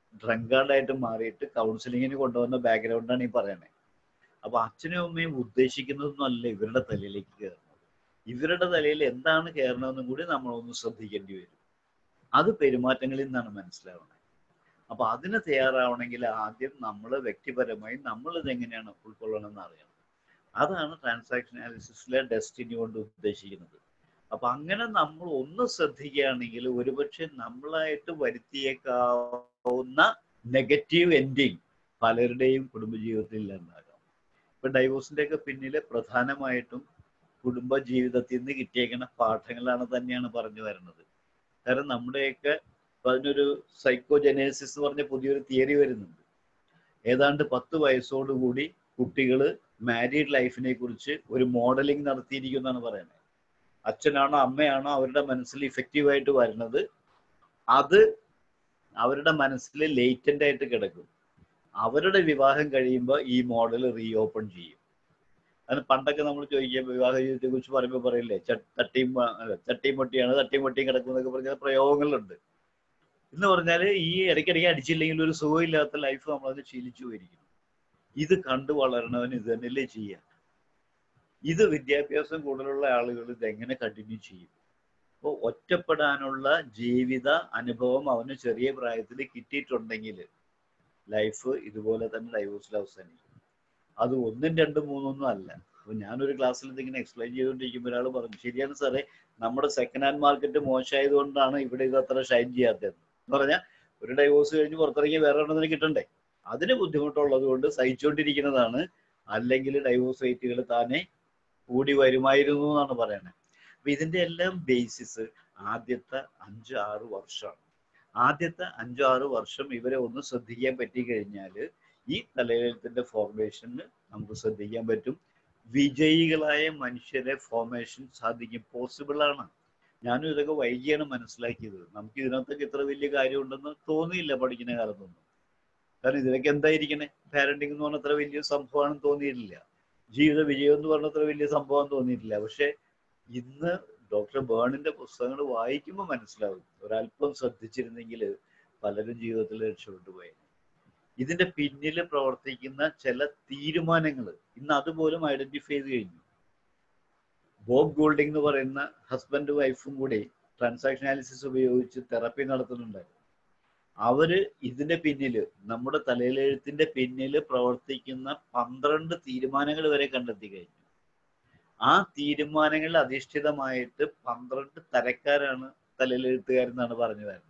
ഡ്രങ്കാർഡായിട്ട് മാറിയിട്ട് കൗൺസിലിങ്ങിന് കൊണ്ടുവന്ന ബാക്ക്ഗ്രൗണ്ടാണ് ഈ പറയണേ അപ്പൊ അച്ഛനും അമ്മയും ഉദ്ദേശിക്കുന്നതൊന്നും അല്ല ഇവരുടെ തലയിലേക്ക് കയറുന്നത് ഇവരുടെ തലയിൽ എന്താണ് കയറണമെന്നും കൂടി നമ്മളൊന്ന് ശ്രദ്ധിക്കേണ്ടി വരും അത് പെരുമാറ്റങ്ങളിൽ നിന്നാണ് മനസ്സിലാവുന്നത് അപ്പൊ അതിന് തയ്യാറാവണമെങ്കിൽ ആദ്യം നമ്മൾ വ്യക്തിപരമായി നമ്മൾ ഇത് എങ്ങനെയാണ് ഉൾക്കൊള്ളണം എന്ന് അറിയണം അതാണ് ട്രാൻസാക്ഷൻ അനാലിസിസിലെ ഡെസ്റ്റിനി കൊണ്ട് ഉദ്ദേശിക്കുന്നത് അപ്പൊ അങ്ങനെ നമ്മൾ ഒന്ന് ശ്രദ്ധിക്കുകയാണെങ്കിൽ ഒരുപക്ഷെ നമ്മളായിട്ട് വരുത്തിയേക്കാവുന്ന നെഗറ്റീവ് എൻഡിങ് പലരുടെയും കുടുംബജീവിതത്തിൽ ഇല്ലാണ്ടാകാം ഇപ്പൊ ഡൈവോഴ്സിന്റെ ഒക്കെ പിന്നില് പ്രധാനമായിട്ടും കുടുംബ ജീവിതത്തിൽ നിന്ന് കിട്ടിയേക്കുന്ന പാഠങ്ങളാണ് തന്നെയാണ് പറഞ്ഞു വരുന്നത് കാരണം നമ്മുടെയൊക്കെ ഇപ്പൊ അതിനൊരു സൈക്കോജനേസിസ് എന്ന് പറഞ്ഞ പുതിയൊരു തിയറി വരുന്നുണ്ട് ഏതാണ്ട് പത്ത് വയസ്സോടുകൂടി കുട്ടികൾ മാരീഡ് ലൈഫിനെ കുറിച്ച് ഒരു മോഡലിംഗ് നടത്തിയിരിക്കുമെന്നാണ് പറയുന്നത് അച്ഛനാണോ അമ്മയാണോ അവരുടെ മനസ്സിൽ ഇഫക്റ്റീവായിട്ട് വരുന്നത് അത് അവരുടെ മനസ്സിൽ ലേറ്റന്റ് ആയിട്ട് കിടക്കും അവരുടെ വിവാഹം കഴിയുമ്പോൾ ഈ മോഡൽ റീ ഓപ്പൺ ചെയ്യും അതിന് പണ്ടൊക്കെ നമ്മൾ ചോദിക്കുക വിവാഹ ജീവിതത്തെ കുറിച്ച് പറയുമ്പോൾ പറയില്ലേ ച- തട്ടിയും മ- അല്ല, തട്ടിയും പൊട്ടിയാണ് തട്ടിയും പൊട്ടിയും കിടക്കും എന്നൊക്കെ പറഞ്ഞ പ്രയോഗങ്ങളുണ്ട് എന്ന് പറഞ്ഞാൽ ഈ ഇടയ്ക്കിടയ്ക്ക് അടിച്ചില്ലെങ്കിൽ ഒരു സുഖമില്ലാത്ത ലൈഫ് നമ്മളത് ശീലിച്ചു പോയിരിക്കുന്നു ഇത് കണ്ടു വളരണവന് ഇത് തന്നെയല്ലേ ചെയ്യാം ഇത് വിദ്യാഭ്യാസം കൂടുതലുള്ള ആളുകൾ ഇത് എങ്ങനെ കണ്ടിന്യൂ ചെയ്യും അപ്പോൾ ഒറ്റപ്പെടാനുള്ള ജീവിത അനുഭവം അവന് ചെറിയ പ്രായത്തിൽ കിട്ടിയിട്ടുണ്ടെങ്കിൽ ലൈഫ് ഇതുപോലെ തന്നെ ഡൈവോഴ്സിൽ അവസാനിക്കും അത് ഒന്നും രണ്ടും മൂന്നൊന്നും അല്ല അപ്പൊ ഞാനൊരു ക്ലാസ്സിൽ ഇതിങ്ങനെ എക്സ്പ്ലെയിൻ ചെയ്തുകൊണ്ടിരിക്കുമ്പോൾ ഒരാൾ പറഞ്ഞു ശരിയാണ് സാറേ നമ്മുടെ സെക്കൻഡ് ഹാൻഡ് മാർക്കറ്റ് മോശമായത് കൊണ്ടാണ് ഇവിടെ ഇത് അത്ര ഷൈൻ ചെയ്യാത്തതെന്ന് എന്ന് പറഞ്ഞാൽ ഒരു ഡൈവോഴ്സ് കഴിഞ്ഞ് പുറത്തിറങ്ങി വേറെ ഒരെണ്ണത്തിന് കിട്ടണ്ടേ അതിന് ബുദ്ധിമുട്ടുള്ളത് കൊണ്ട് സഹിച്ചുകൊണ്ടിരിക്കുന്നതാണ് അല്ലെങ്കിൽ ഡൈവോഴ്സ് റേറ്റുകൾ താനെ കൂടി വരുമായിരുന്നു എന്നാണ് പറയുന്നത് അപ്പൊ ഇതിന്റെ എല്ലാം ബേസിസ് ആദ്യത്തെ അഞ്ച് ആറ് വർഷമാണ് ആദ്യത്തെ അഞ്ചു ആറ് വർഷം ഇവരെ ഒന്ന് ശ്രദ്ധിക്കാൻ പറ്റി കഴിഞ്ഞാൽ ഈ തലയെഴുത്തിന്റെ ഫോർമേഷന് നമുക്ക് ശ്രദ്ധിക്കാൻ പറ്റും വിജയികളായ മനുഷ്യരെ ഫോർമേഷൻ സാധിക്കും പോസിബിൾ ആണ് ഞാനും ഇതൊക്കെ വൈകിയാണ് മനസ്സിലാക്കിയത് നമുക്ക് ഇതിനകത്തൊക്കെ ഇത്ര വലിയ കാര്യമുണ്ടെന്ന് തോന്നിയില്ല പഠിക്കുന്ന കാലത്തൊന്നും കാരണം ഇതിലൊക്കെ എന്തായിരിക്കണേ പാരന്റിങ് എന്ന് പറഞ്ഞ അത്ര വലിയ സംഭവമാണെന്ന് തോന്നിയിട്ടില്ല ജീവിത വിജയം എന്ന് പറഞ്ഞ അത്ര വലിയ സംഭവം തോന്നിയിട്ടില്ല പക്ഷെ ഇന്ന് ഡോക്ടർ ബേണിന്റെ പുസ്തകങ്ങൾ വായിക്കുമ്പോൾ മനസ്സിലാവും ഒരല്പം ശ്രദ്ധിച്ചിരുന്നെങ്കിൽ പലരും ജീവിതത്തിൽ രക്ഷപ്പെട്ടു പോയി ഇതിന്റെ പിന്നിൽ പ്രവർത്തിക്കുന്ന ചില തീരുമാനങ്ങൾ ഇന്ന് അതുപോലും ഐഡന്റിഫൈ ചെയ്ത് കഴിഞ്ഞു ബോബ് ഗോൾഡിംഗ് എന്ന് പറയുന്ന ഹസ്ബൻഡ് വൈഫും കൂടി ട്രാൻസാക്ഷൻ അനാലിസിസ് ഉപയോഗിച്ച് തെറപ്പി നടത്തുന്നുണ്ടായിരുന്നു അവര് ഇതിന്റെ പിന്നില് നമ്മുടെ തലയിലെഴുത്തിന്റെ പിന്നില് പ്രവർത്തിക്കുന്ന പന്ത്രണ്ട് തീരുമാനങ്ങൾ വരെ കണ്ടെത്തി കഴിഞ്ഞു ആ തീരുമാനങ്ങളിൽ അധിഷ്ഠിതമായിട്ട് പന്ത്രണ്ട് തരക്കാരാണ് തലയിലെഴുത്തുകാരെന്നാണ് പറഞ്ഞു വരുന്നത്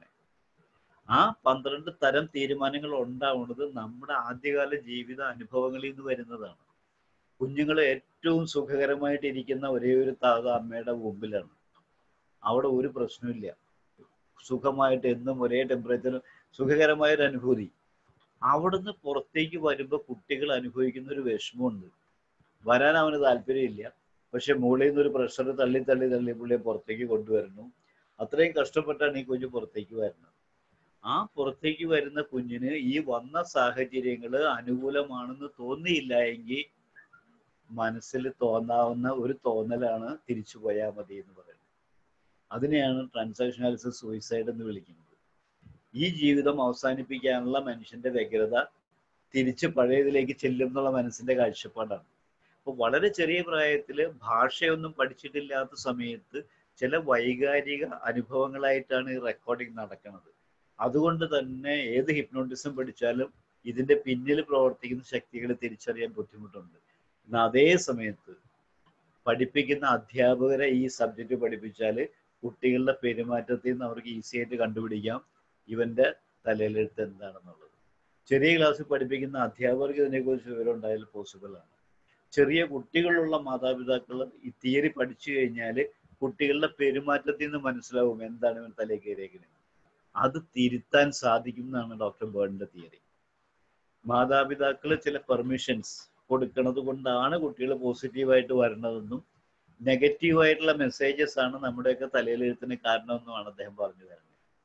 ആ പന്ത്രണ്ട് തരം തീരുമാനങ്ങൾ ഉണ്ടാവുന്നത് നമ്മുടെ ആദ്യകാല ജീവിത അനുഭവങ്ങളിൽ നിന്ന് വരുന്നതാണ് കുഞ്ഞുങ്ങൾ ഏറ്റവും സുഖകരമായിട്ട് ഇരിക്കുന്ന ഒരേ ഒരു താത അമ്മയുടെ മുമ്പിലാണ് അവിടെ ഒരു പ്രശ്നമില്ല സുഖമായിട്ട് എന്നും ഒരേ ടെമ്പറേച്ചർ സുഖകരമായ ഒരു അനുഭൂതി അവിടുന്ന് പുറത്തേക്ക് വരുമ്പോൾ കുട്ടികൾ അനുഭവിക്കുന്ന ഒരു വിഷമമുണ്ട് വരാൻ അവന് താല്പര്യമില്ല പക്ഷെ മുകളിൽ നിന്ന് ഒരു പ്രഷർ തള്ളി തള്ളി തള്ളി പുള്ളിയെ പുറത്തേക്ക് കൊണ്ടുവരുന്നു അത്രയും കഷ്ടപ്പെട്ടാണ് ഈ കുഞ്ഞ് പുറത്തേക്ക് വരുന്നത് ആ പുറത്തേക്ക് വരുന്ന കുഞ്ഞിന് ഈ വന്ന സാഹചര്യങ്ങൾ അനുകൂലമാണെന്ന് തോന്നിയില്ല എങ്കിൽ മനസ്സിൽ തോന്നാവുന്ന ഒരു തോന്നലാണ് തിരിച്ചു പോയാൽ മതി എന്ന് പറയുന്നത് അതിനെയാണ് ട്രാൻസാക്ഷൻ അനാലിസിസ് സൂയിസൈഡ് എന്ന് വിളിക്കുന്നത് ഈ ജീവിതം അവസാനിപ്പിക്കാനുള്ള മനുഷ്യന്റെ വ്യഗ്രത തിരിച്ച് പഴയതിലേക്ക് ചെല്ലും എന്നുള്ള മനസ്സിന്റെ കാഴ്ചപ്പാടാണ് അപ്പൊ വളരെ ചെറിയ പ്രായത്തില് ഭാഷയൊന്നും പഠിച്ചിട്ടില്ലാത്ത സമയത്ത് ചില വൈകാരിക അനുഭവങ്ങളായിട്ടാണ് ഈ റെക്കോർഡിംഗ് നടക്കുന്നത് അതുകൊണ്ട് തന്നെ ഏത് ഹിപ്നോട്ടിസം പഠിച്ചാലും ഇതിന്റെ പിന്നിൽ പ്രവർത്തിക്കുന്ന ശക്തികൾ തിരിച്ചറിയാൻ ബുദ്ധിമുട്ടുണ്ട് എന്നാൽ അതേ സമയത്ത് പഠിപ്പിക്കുന്ന അധ്യാപകരെ ഈ സബ്ജക്റ്റ് പഠിപ്പിച്ചാൽ കുട്ടികളുടെ പെരുമാറ്റത്തിൽ നിന്ന് അവർക്ക് ഈസി ആയിട്ട് കണ്ടുപിടിക്കാം ഇവന്റെ തലയിലെഴുത്ത് എന്താണെന്നുള്ളത് ചെറിയ ക്ലാസ്സിൽ പഠിപ്പിക്കുന്ന അധ്യാപകർക്ക് ഇതിനെക്കുറിച്ച് വിവരം ഉണ്ടായാൽ പോസിബിൾ ആണ് ചെറിയ കുട്ടികളുള്ള മാതാപിതാക്കൾ ഈ തിയറി പഠിച്ചു കഴിഞ്ഞാൽ കുട്ടികളുടെ പെരുമാറ്റത്തിൽ നിന്ന് മനസ്സിലാവും എന്താണ് ഇവൻ തലയിൽ കയറിയേക്കുന്നത് അത് തിരുത്താൻ സാധിക്കും എന്നാണ് ഡോക്ടർ ബേണിന്റെ തിയറി മാതാപിതാക്കൾ ചില പെർമിഷൻസ് കൊടുക്കുന്നത് കൊണ്ടാണ് കുട്ടികൾ പോസിറ്റീവായിട്ട് വരണതെന്നും നെഗറ്റീവായിട്ടുള്ള മെസ്സേജസ് ആണ് നമ്മുടെയൊക്കെ തലയിലെഴുത്തിന് കാരണമെന്നുമാണ് അദ്ദേഹം പറഞ്ഞു തരുന്നത്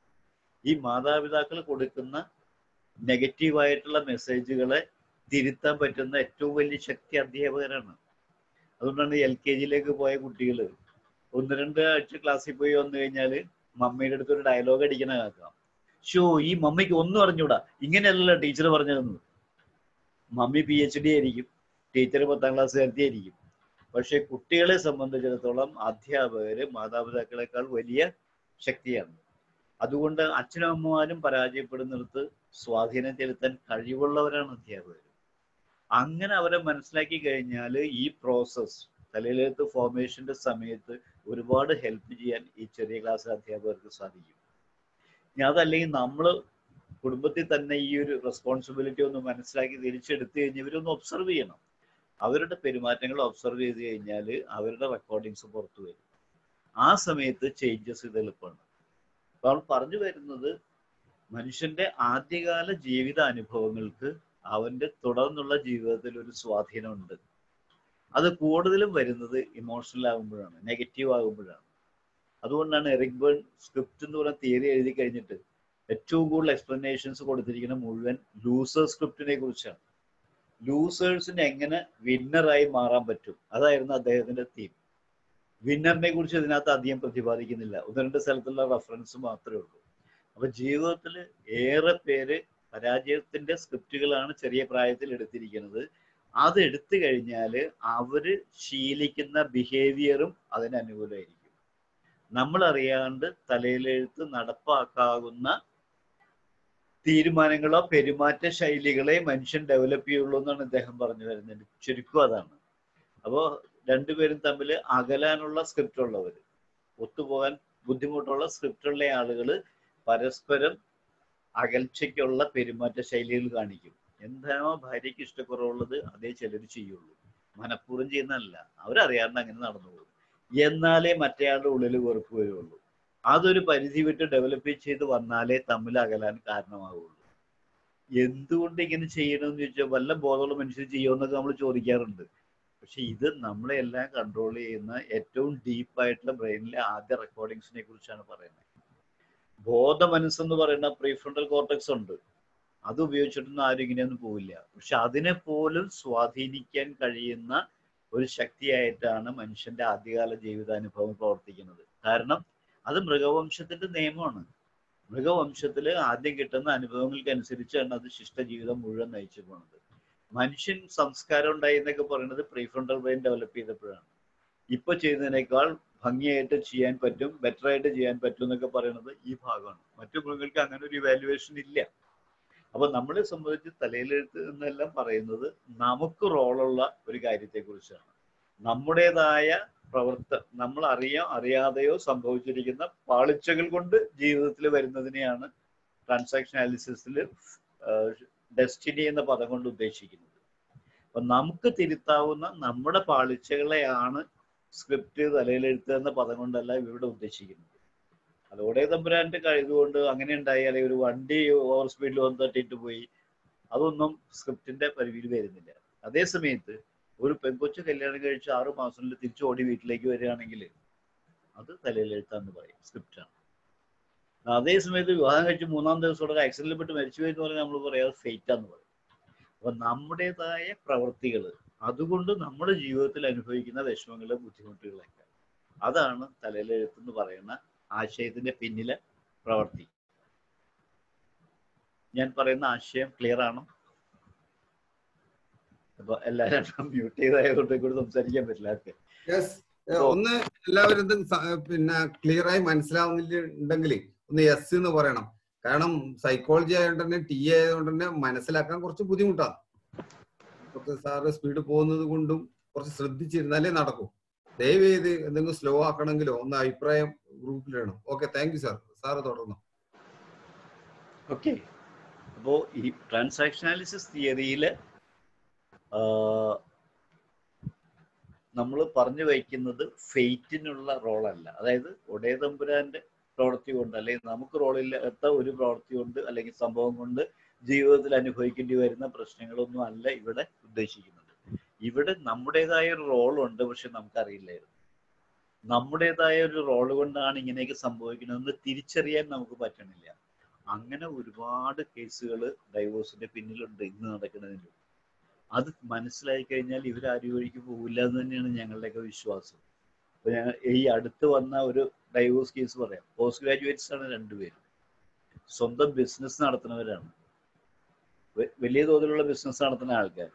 ഈ മാതാപിതാക്കൾ കൊടുക്കുന്ന നെഗറ്റീവായിട്ടുള്ള മെസ്സേജുകളെ തിരുത്താൻ പറ്റുന്ന ഏറ്റവും വലിയ ശക്തി അധ്യാപകരാണ് അതുകൊണ്ടാണ് എൽ കെ ജിയിലേക്ക് പോയ കുട്ടികൾ ഒന്ന് രണ്ട് ആഴ്ച ക്ലാസ്സിൽ പോയി വന്നു കഴിഞ്ഞാൽ മമ്മിയുടെ അടുത്ത് ഒരു ഡയലോഗ് അടിക്കണ കേൾക്കാം ഷോ ഈ മമ്മിക്ക് ഒന്നും അറിഞ്ഞൂടാ ഇങ്ങനെയല്ല ടീച്ചർ പറഞ്ഞതെന്ന് മമ്മി പി എച്ച് ഡി ആയിരിക്കും ടീച്ചർ പത്താം ക്ലാസ് ആയിരിക്കും പക്ഷെ കുട്ടികളെ സംബന്ധിച്ചിടത്തോളം അധ്യാപകര് മാതാപിതാക്കളെക്കാൾ വലിയ ശക്തിയാണ് അതുകൊണ്ട് അച്ഛനും അമ്മമാരും പരാജയപ്പെടുന്നിടത്ത് സ്വാധീനം ചെലുത്താൻ കഴിവുള്ളവരാണ് അധ്യാപകർ അങ്ങനെ അവരെ മനസ്സിലാക്കി കഴിഞ്ഞാൽ ഈ പ്രോസസ് തലയിലെഴുത്ത് ഫോർമേഷന്റെ സമയത്ത് ഒരുപാട് ഹെൽപ്പ് ചെയ്യാൻ ഈ ചെറിയ ക്ലാസ് അധ്യാപകർക്ക് സാധിക്കും ഞാൻ അതല്ലെങ്കിൽ നമ്മൾ കുടുംബത്തിൽ തന്നെ ഈ ഒരു റെസ്പോൺസിബിലിറ്റി ഒന്ന് മനസ്സിലാക്കി തിരിച്ചെടുത്തു കഴിഞ്ഞ് ഇവരൊന്ന് ഒബ്സർവ് ചെയ്യണം അവരുടെ പെരുമാറ്റങ്ങൾ ഒബ്സർവ് ചെയ്ത് കഴിഞ്ഞാൽ അവരുടെ റെക്കോർഡിങ്സ് പുറത്തു വരും ആ സമയത്ത് ചേഞ്ചസ് ഇത് എളുപ്പമാണ് അപ്പോൾ അവൾ പറഞ്ഞു വരുന്നത് മനുഷ്യന്റെ ആദ്യകാല ജീവിത അനുഭവങ്ങൾക്ക് അവന്റെ തുടർന്നുള്ള ജീവിതത്തിൽ ഒരു സ്വാധീനമുണ്ട് അത് കൂടുതലും വരുന്നത് ഇമോഷണൽ ആകുമ്പോഴാണ് നെഗറ്റീവ് ആകുമ്പോഴാണ് അതുകൊണ്ടാണ് എറിക് ബേൺ സ്ക്രിപ്റ്റ് എന്ന് പറയുന്ന തിയറി എഴുതി കഴിഞ്ഞിട്ട് ഏറ്റവും കൂടുതൽ എക്സ്പ്ലനേഷൻസ് കൊടുത്തിരിക്കുന്ന മുഴുവൻ ലൂസർ സ്ക്രിപ്റ്റിനെ കുറിച്ചാണ് ലൂസേഴ്സിന് എങ്ങനെ വിന്നറായി മാറാൻ പറ്റും അതായിരുന്നു അദ്ദേഹത്തിന്റെ തീം വിന്നറിനെ കുറിച്ച് ഇതിനകത്ത് അധികം പ്രതിപാദിക്കുന്നില്ല ഒന്ന് രണ്ട് സ്ഥലത്തുള്ള റെഫറൻസ് മാത്രമേ ഉള്ളൂ അപ്പൊ ജീവിതത്തിൽ ഏറെ പേര് പരാജയത്തിന്റെ സ്ക്രിപ്റ്റുകളാണ് ചെറിയ പ്രായത്തിൽ എടുത്തിരിക്കുന്നത് അത് എടുത്തു കഴിഞ്ഞാൽ അവര് ശീലിക്കുന്ന ബിഹേവിയറും അതിന് അനുകൂലമായിരിക്കും നമ്മൾ അറിയാണ്ട് തലയിലെഴുത്ത് നടപ്പാക്കാവുന്ന തീരുമാനങ്ങളോ പെരുമാറ്റ ശൈലികളെ മനുഷ്യൻ ഡെവലപ്പ് ചെയ്യുള്ളൂ എന്നാണ് ഇദ്ദേഹം പറഞ്ഞു വരുന്നത് ചുരുക്കം അതാണ് അപ്പോ രണ്ടുപേരും തമ്മിൽ അകലാനുള്ള സ്ക്രിപ്റ്റ് ഉള്ളവർ ഒത്തുപോകാൻ ബുദ്ധിമുട്ടുള്ള സ്ക്രിപ്റ്റ് ഉള്ള ആളുകൾ പരസ്പരം അകൽച്ചയ്ക്കുള്ള പെരുമാറ്റ ശൈലികൾ കാണിക്കും എന്താണോ ഭാര്യയ്ക്ക് ഇഷ്ടക്കുറവുള്ളത് അതേ ചിലർ ചെയ്യുള്ളൂ മനഃപൂർവ്വം ചെയ്യുന്നതല്ല അവരറിയാണ്ട് അങ്ങനെ നടന്നു പോകും എന്നാലേ മറ്റേയാളുടെ ഉള്ളിൽ വെറുപ്പ് വരുള്ളൂ അതൊരു പരിധി വിട്ട് ഡെവലപ്പ് ചെയ്ത് വന്നാലേ തമ്മിൽ അകലാൻ കാരണമാവുള്ളൂ എന്തുകൊണ്ട് ഇങ്ങനെ ചെയ്യണമെന്ന് ചോദിച്ചാൽ വല്ല ബോധമുള്ള മനുഷ്യർ ചെയ്യുമെന്നൊക്കെ നമ്മൾ ചോദിക്കാറുണ്ട് പക്ഷെ ഇത് നമ്മളെ എല്ലാം കൺട്രോൾ ചെയ്യുന്ന ഏറ്റവും ഡീപ്പായിട്ടുള്ള ബ്രെയിനിലെ ആദ്യ റെക്കോർഡിങ്സിനെ കുറിച്ചാണ് പറയുന്നത് ബോധ മനസ്സെന്ന് പറയുന്ന പ്രീഫ്രണ്ടൽ കോർട്ടക്സ് ഉണ്ട് അത് ഉപയോഗിച്ചിട്ടൊന്നും ആരും ഇങ്ങനെയൊന്നും പോവില്ല പക്ഷെ അതിനെ പോലും സ്വാധീനിക്കാൻ കഴിയുന്ന ഒരു ശക്തിയായിട്ടാണ് മനുഷ്യന്റെ ആദ്യകാല ജീവിതാനുഭവം പ്രവർത്തിക്കുന്നത് കാരണം അത് മൃഗവംശത്തിന്റെ നിയമമാണ് മൃഗവംശത്തിൽ ആദ്യം കിട്ടുന്ന അനുഭവങ്ങൾക്ക് അനുസരിച്ചാണ് അത് ശിഷ്ടജീവിതം മുഴുവൻ നയിച്ചു പോണത് മനുഷ്യൻ സംസ്കാരം ഉണ്ടായി എന്നൊക്കെ പറയുന്നത് പ്രീഫ്രണ്ടൽ ബ്രെയിൻ ഡെവലപ്പ് ചെയ്തപ്പോഴാണ് ഇപ്പൊ ചെയ്യുന്നതിനേക്കാൾ ഭംഗിയായിട്ട് ചെയ്യാൻ പറ്റും ബെറ്റർ ആയിട്ട് ചെയ്യാൻ പറ്റും എന്നൊക്കെ പറയുന്നത് ഈ ഭാഗമാണ് മറ്റു മൃഗങ്ങൾക്ക് അങ്ങനെ ഒരു ഇവാലുവേഷൻ ഇല്ല അപ്പൊ നമ്മളെ സംബന്ധിച്ച് തലയിലെഴുത്ത് എന്നെല്ലാം പറയുന്നത് നമുക്ക് റോളുള്ള ഒരു കാര്യത്തെ കുറിച്ചാണ് നമ്മുടേതായ പ്രവർത്ത നമ്മൾ അറിയാം അറിയാതെയോ സംഭവിച്ചിരിക്കുന്ന പാളിച്ചകൾ കൊണ്ട് ജീവിതത്തിൽ വരുന്നതിനെയാണ് ട്രാൻസാക്ഷൻ അനാലിസിസിൽ ഡെസ്റ്റിനി എന്ന പദം കൊണ്ട് ഉദ്ദേശിക്കുന്നത് അപ്പൊ നമുക്ക് തിരുത്താവുന്ന നമ്മുടെ പാളിച്ചകളെയാണ് സ്ക്രിപ്റ്റ് തലയിലെഴുത്ത് എന്ന പദം കൊണ്ടല്ല ഇവിടെ ഉദ്ദേശിക്കുന്നത് അതോടെ തമ്പുരാന്റെ കഴിവുകൊണ്ട് അങ്ങനെ ഉണ്ടായി അല്ലെങ്കിൽ ഒരു വണ്ടി ഓവർ സ്പീഡിൽ വന്ന് തട്ടിയിട്ട് പോയി അതൊന്നും സ്ക്രിപ്റ്റിന്റെ പരിധിയിൽ വരുന്നില്ല അതേ സമയത്ത് ഒരു പെൺകൊച്ചു കല്യാണം കഴിച്ച് ആറു മാസത്തിൽ തിരിച്ചു ഓടി വീട്ടിലേക്ക് വരികയാണെങ്കിൽ അത് തലയിലെഴുത്താന്ന് പറയും സ്ക്രിപ്റ്റാണ് അതേ സമയത്ത് വിവാഹം കഴിച്ച് മൂന്നാം ദിവസത്തോടെ ആക്സിഡന്റിൽ പെട്ട് മരിച്ചു പോയി എന്ന് പറഞ്ഞാൽ നമ്മൾ പറയാം ഫെയ്റ്റാന്ന് പറയും അപ്പൊ നമ്മുടേതായ പ്രവൃത്തികൾ അതുകൊണ്ട് നമ്മുടെ ജീവിതത്തിൽ അനുഭവിക്കുന്ന വിഷമങ്ങളും ബുദ്ധിമുട്ടുകളൊക്കെ അതാണ് തലയിലെഴുത്ത് എന്ന് പറയുന്ന ആശയത്തിന്റെ പിന്നിലെ പ്രവൃത്തി ഞാൻ പറയുന്ന ആശയം ക്ലിയർ ആണോ അപ്പൊ എല്ലാവരും മ്യൂട്ട് ചെയ്തായതുകൊണ്ട് കൂടെ സംസാരിക്കാൻ പറ്റില്ല ഓക്കെ യെസ് ഒന്ന് എല്ലാവരും ഇത് സ- പിന്നെ ക്ലിയർ ആയി മനസ്സിലാവുന്നില്ലെങ്കിൽ ഒന്ന് യെസ് എന്ന് പറയണം കാരണം സൈക്കോളജി ആയതുകൊണ്ട് തന്നെ ടി ആയതുകൊണ്ട് തന്നെ മനസ്സിലാക്കാൻ കുറച്ച് ബുദ്ധിമുട്ടാണ് കുറച്ച് സാറ് സ്പീഡ് പോകുന്നത് കൊണ്ടും കുറച്ച് ശ്രദ്ധിച്ചിരുന്നാലേ നടക്കൂ ദയവ് ചെയ്ത് എന്തെങ്കിലും സ്ലോ ആക്കണമെങ്കിലോ ഒന്ന് അഭിപ്രായം ഗ്രൂപ്പിലിടണം okay thank you sir sir തുടർന്നു ഓക്കെ അപ്പോൾ ഈ ട്രാൻസാക്ഷൻ അനാലിസിസ് തിയറിയിൽ നമ്മൾ പറഞ്ഞു വയ്ക്കുന്നത് ഫെയ്റ്റിനുള്ള റോളല്ല അതായത് ഒടേ തമ്പുരാന്റെ പ്രവൃത്തി കൊണ്ട് അല്ലെങ്കിൽ നമുക്ക് റോളില്ലാത്ത ഒരു പ്രവൃത്തി കൊണ്ട് അല്ലെങ്കിൽ സംഭവം കൊണ്ട് ജീവിതത്തിൽ അനുഭവിക്കേണ്ടി വരുന്ന പ്രശ്നങ്ങളൊന്നും അല്ല ഇവിടെ ഉദ്ദേശിക്കുന്നത് ഇവിടെ നമ്മുടേതായ ഒരു റോളുണ്ട് പക്ഷെ നമുക്കറിയില്ലായിരുന്നു നമ്മുടേതായ ഒരു റോൾ കൊണ്ടാണ് ഇങ്ങനെയൊക്കെ സംഭവിക്കുന്നതെന്ന് തിരിച്ചറിയാൻ നമുക്ക് പറ്റണില്ല അങ്ങനെ ഒരുപാട് കേസുകൾ ഡൈവോഴ്സിന്റെ പിന്നിലുണ്ട് ഇന്ന് നടക്കുന്നതിലും അത് മനസ്സിലായി കഴിഞ്ഞാൽ ഇവർ ആരും വഴിക്ക് പോകില്ല എന്ന് തന്നെയാണ് ഞങ്ങളുടെയൊക്കെ വിശ്വാസം അപ്പൊ ഞങ്ങൾ ഈ അടുത്ത് വന്ന ഒരു ഡൈവോഴ്സ് കേസ് പറയാം പോസ്റ്റ് ഗ്രാജുവേറ്റ്സ് ആണ് രണ്ടുപേരും സ്വന്തം ബിസിനസ് നടത്തുന്നവരാണ് വ- വലിയ തോതിലുള്ള ബിസിനസ് നടത്തുന്ന ആൾക്കാർ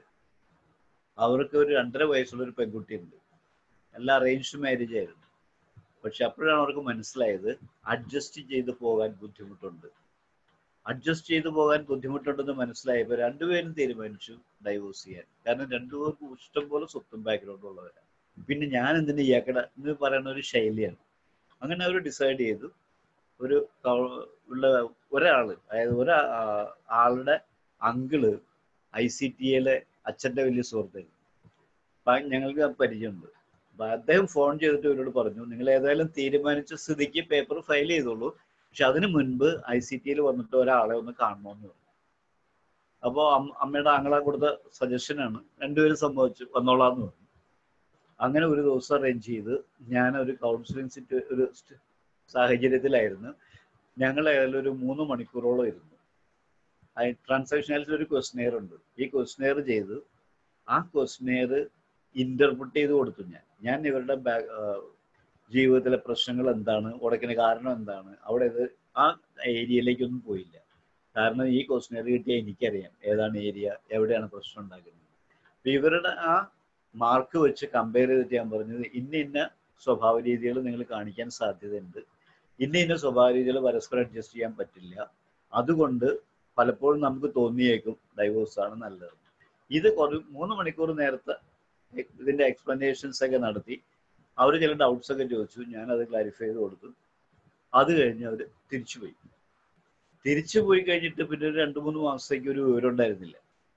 അവർക്ക് ഒരു രണ്ടര വയസ്സുള്ള ഒരു പെൺകുട്ടിയുണ്ട് എല്ലാം അറേഞ്ച്ഡ് മാരേജ് ആയിരുന്നു പക്ഷെ അപ്പോഴാണ് അവർക്ക് മനസ്സിലായത് അഡ്ജസ്റ്റ് ചെയ്ത് പോകാൻ ബുദ്ധിമുട്ടുണ്ട് അഡ്ജസ്റ്റ് ചെയ്ത് പോകാൻ ബുദ്ധിമുട്ടുണ്ടെന്ന് മനസ്സിലായപ്പോൾ രണ്ടുപേരും തീരുമാനിച്ചു ഡൈവോഴ്സ് ചെയ്യാൻ കാരണം രണ്ടുപേർക്കും ഇഷ്ടംപോലെ സ്വത്തും ബാക്ക്ഗ്രൗണ്ടും ഉള്ളവരാണ് പിന്നെ ഞാൻ എന്തിനു ഇയാക്കട എന്ന് പറയുന്ന ഒരു ശൈലിയാണ് അങ്ങനെ അവർ ഡിസൈഡ് ചെയ്തു ഒരു കൗ- ഉള്ള ഒരാള് അതായത് ഒരു ആളുടെ അങ്കിള് ഐ സി ടി എയിലെ അച്ഛന്റെ വലിയ സുഹൃത്തായിരുന്നു അപ്പൊ ഞങ്ങൾക്ക് ആ പരിചയമുണ്ട് അപ്പൊ അദ്ദേഹം ഫോൺ ചെയ്തിട്ട് ഇവരോട് പറഞ്ഞു നിങ്ങൾ ഏതായാലും തീരുമാനിച്ച സ്ഥിതിക്ക് പേപ്പർ ഫയൽ ചെയ്തോളൂ പക്ഷെ അതിനു മുൻപ് ഐ സി ടിയിൽ വന്നിട്ട് ഒരാളെ ഒന്ന് കാണണമെന്ന് പറഞ്ഞു അപ്പോൾ അമ്മയുടെ ആങ്ങള കൊടുത്ത സജഷനാണ് രണ്ടുപേരും സംഭവിച്ചു വന്നോളാന്ന് പറഞ്ഞു അങ്ങനെ ഒരു ദിവസം അറേഞ്ച് ചെയ്ത് ഞാൻ ഒരു കൗൺസിലിംഗ് സിറ്റ് ഒരു സ്റ്റ് സാഹചര്യത്തിലായിരുന്നു ഞങ്ങൾ ഏതായാലും ഒരു മൂന്ന് മണിക്കൂറോളം ഇരുന്നു ട്രാൻസാക്ഷനാലിറ്റി ഒരു ക്വസ്റ്റനെയർ ഉണ്ട് ഈ ക്വസ്റ്റനെയർ ചെയ്ത് ആ ക്വസ്റ്റനെയർ ഇന്റർപ്രിറ്റ് ചെയ്ത് കൊടുത്തു ഞാൻ ഞാൻ ഇവരുടെ ബാ- ആ, ജീവിതത്തിലെ പ്രശ്നങ്ങൾ എന്താണ് ഉടക്കിന് കാരണം എന്താണ് അവിടെ ഇത് ആ ഏരിയയിലേക്കൊന്നും പോയില്ല കാരണം ഈ ക്വസ്റ്റനെയർ കിട്ടിയാൽ എനിക്കറിയാം ഏതാണ് ഏരിയ എവിടെയാണ് പ്രശ്നം ഉണ്ടാക്കുന്നത് അപ്പൊ ഇവരുടെ ആ മാർക്ക് വെച്ച് കമ്പയർ ചെയ്തിട്ട് ഞാൻ പറഞ്ഞത് ഇന്ന ഇന്ന സ്വഭാവ രീതികൾ നിങ്ങൾ കാണിക്കാൻ സാധ്യതയുണ്ട് ഇന്ന ഇന്ന സ്വഭാവ രീതികൾ പരസ്പരം അഡ്ജസ്റ്റ് ചെയ്യാൻ പറ്റില്ല അതുകൊണ്ട് പലപ്പോഴും നമുക്ക് തോന്നിയേക്കും ഡൈവോഴ്സ് ആണ് നല്ലത് ഇത് കുറേ മൂന്ന് മണിക്കൂർ നേരത്തെ ഇതിന്റെ എക്സ്പ്ലനേഷൻസ് ഒക്കെ നടത്തി അവർ ചില ഡൗട്ട്സ് ഒക്കെ ചോദിച്ചു ഞാൻ അത് ക്ലാരിഫൈ ചെയ്ത് കൊടുത്തു അത് കഴിഞ്ഞ് അവർ തിരിച്ചുപോയി തിരിച്ചു പോയി കഴിഞ്ഞിട്ട് പിന്നെ ഒരു രണ്ട് മൂന്ന് മാസത്തേക്ക് ഒരു വിവരം ഉണ്ടായിരുന്നില്ല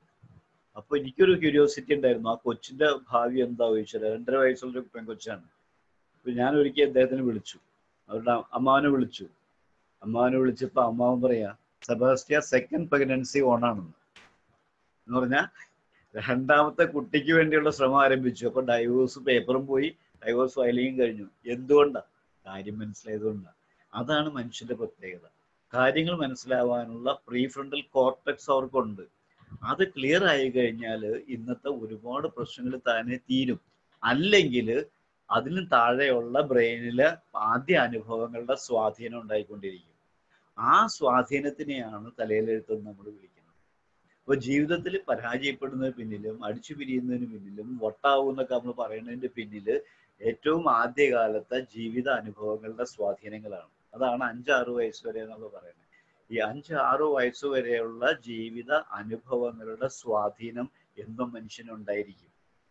അപ്പൊ എനിക്കൊരു ക്യൂരിയോസിറ്റി ഉണ്ടായിരുന്നു ആ കൊച്ചിന്റെ ഭാവി എന്താ ചോദിച്ചത് രണ്ടര വയസ്സുള്ള ഒരു പെൺകൊച്ചാണ് അപ്പൊ ഞാൻ ഒരിക്കൽ അദ്ദേഹത്തിന് വിളിച്ചു അവരുടെ അമ്മാവനെ വിളിച്ചു അമ്മാവനെ വിളിച്ചപ്പോ അമ്മാവൻ പറയാ സെബാസ്റ്റ്യ സെക്കൻഡ് പ്രഗ്നൻസി ഓണാണെന്ന് എന്ന് പറഞ്ഞാൽ രണ്ടാമത്തെ കുട്ടിക്ക് വേണ്ടിയുള്ള ശ്രമം ആരംഭിച്ചു അപ്പൊ ഡൈവോഴ്സ് പേപ്പറും പോയി ഡൈവോഴ്സ് ഫയലിംഗും കഴിഞ്ഞു എന്തുകൊണ്ടാ കാര്യം മനസ്സിലായതുകൊണ്ടാ അതാണ് മനുഷ്യന്റെ പ്രത്യേകത കാര്യങ്ങൾ മനസ്സിലാവാനുള്ള പ്രീ ഫ്രണ്ടൽ കോർട്ടക്സ് അവർക്കുണ്ട് അത് ക്ലിയർ ആയി കഴിഞ്ഞാൽ ഇന്നത്തെ ഒരുപാട് പ്രശ്നങ്ങൾ താനെ തീരും അല്ലെങ്കിൽ അതിനും താഴെയുള്ള ബ്രെയിനില് ആദ്യ അനുഭവങ്ങളുടെ സ്വാധീനം ഉണ്ടായിക്കൊണ്ടിരിക്കും ആ സ്വാധീനത്തിനെയാണ് തലയിലെഴുത്തെന്ന് നമ്മൾ വിളിക്കുന്നത് അപ്പൊ ജീവിതത്തിൽ പരാജയപ്പെടുന്നതിന് പിന്നിലും അടിച്ചു പിരിയുന്നതിന് പിന്നിലും വട്ടാവുന്നൊക്കെ നമ്മൾ പറയുന്നതിന്റെ പിന്നില് ഏറ്റവും ആദ്യകാലത്തെ ജീവിത അനുഭവങ്ങളുടെ സ്വാധീനങ്ങളാണ് അതാണ് അഞ്ചാറ് വയസ്സ് വരെ നമ്മൾ പറയുന്നത് ഈ അഞ്ച് ആറ് വയസ്സ് വരെയുള്ള ജീവിത അനുഭവങ്ങളുടെ സ്വാധീനം എന്നും മനുഷ്യനുണ്ടായിരിക്കും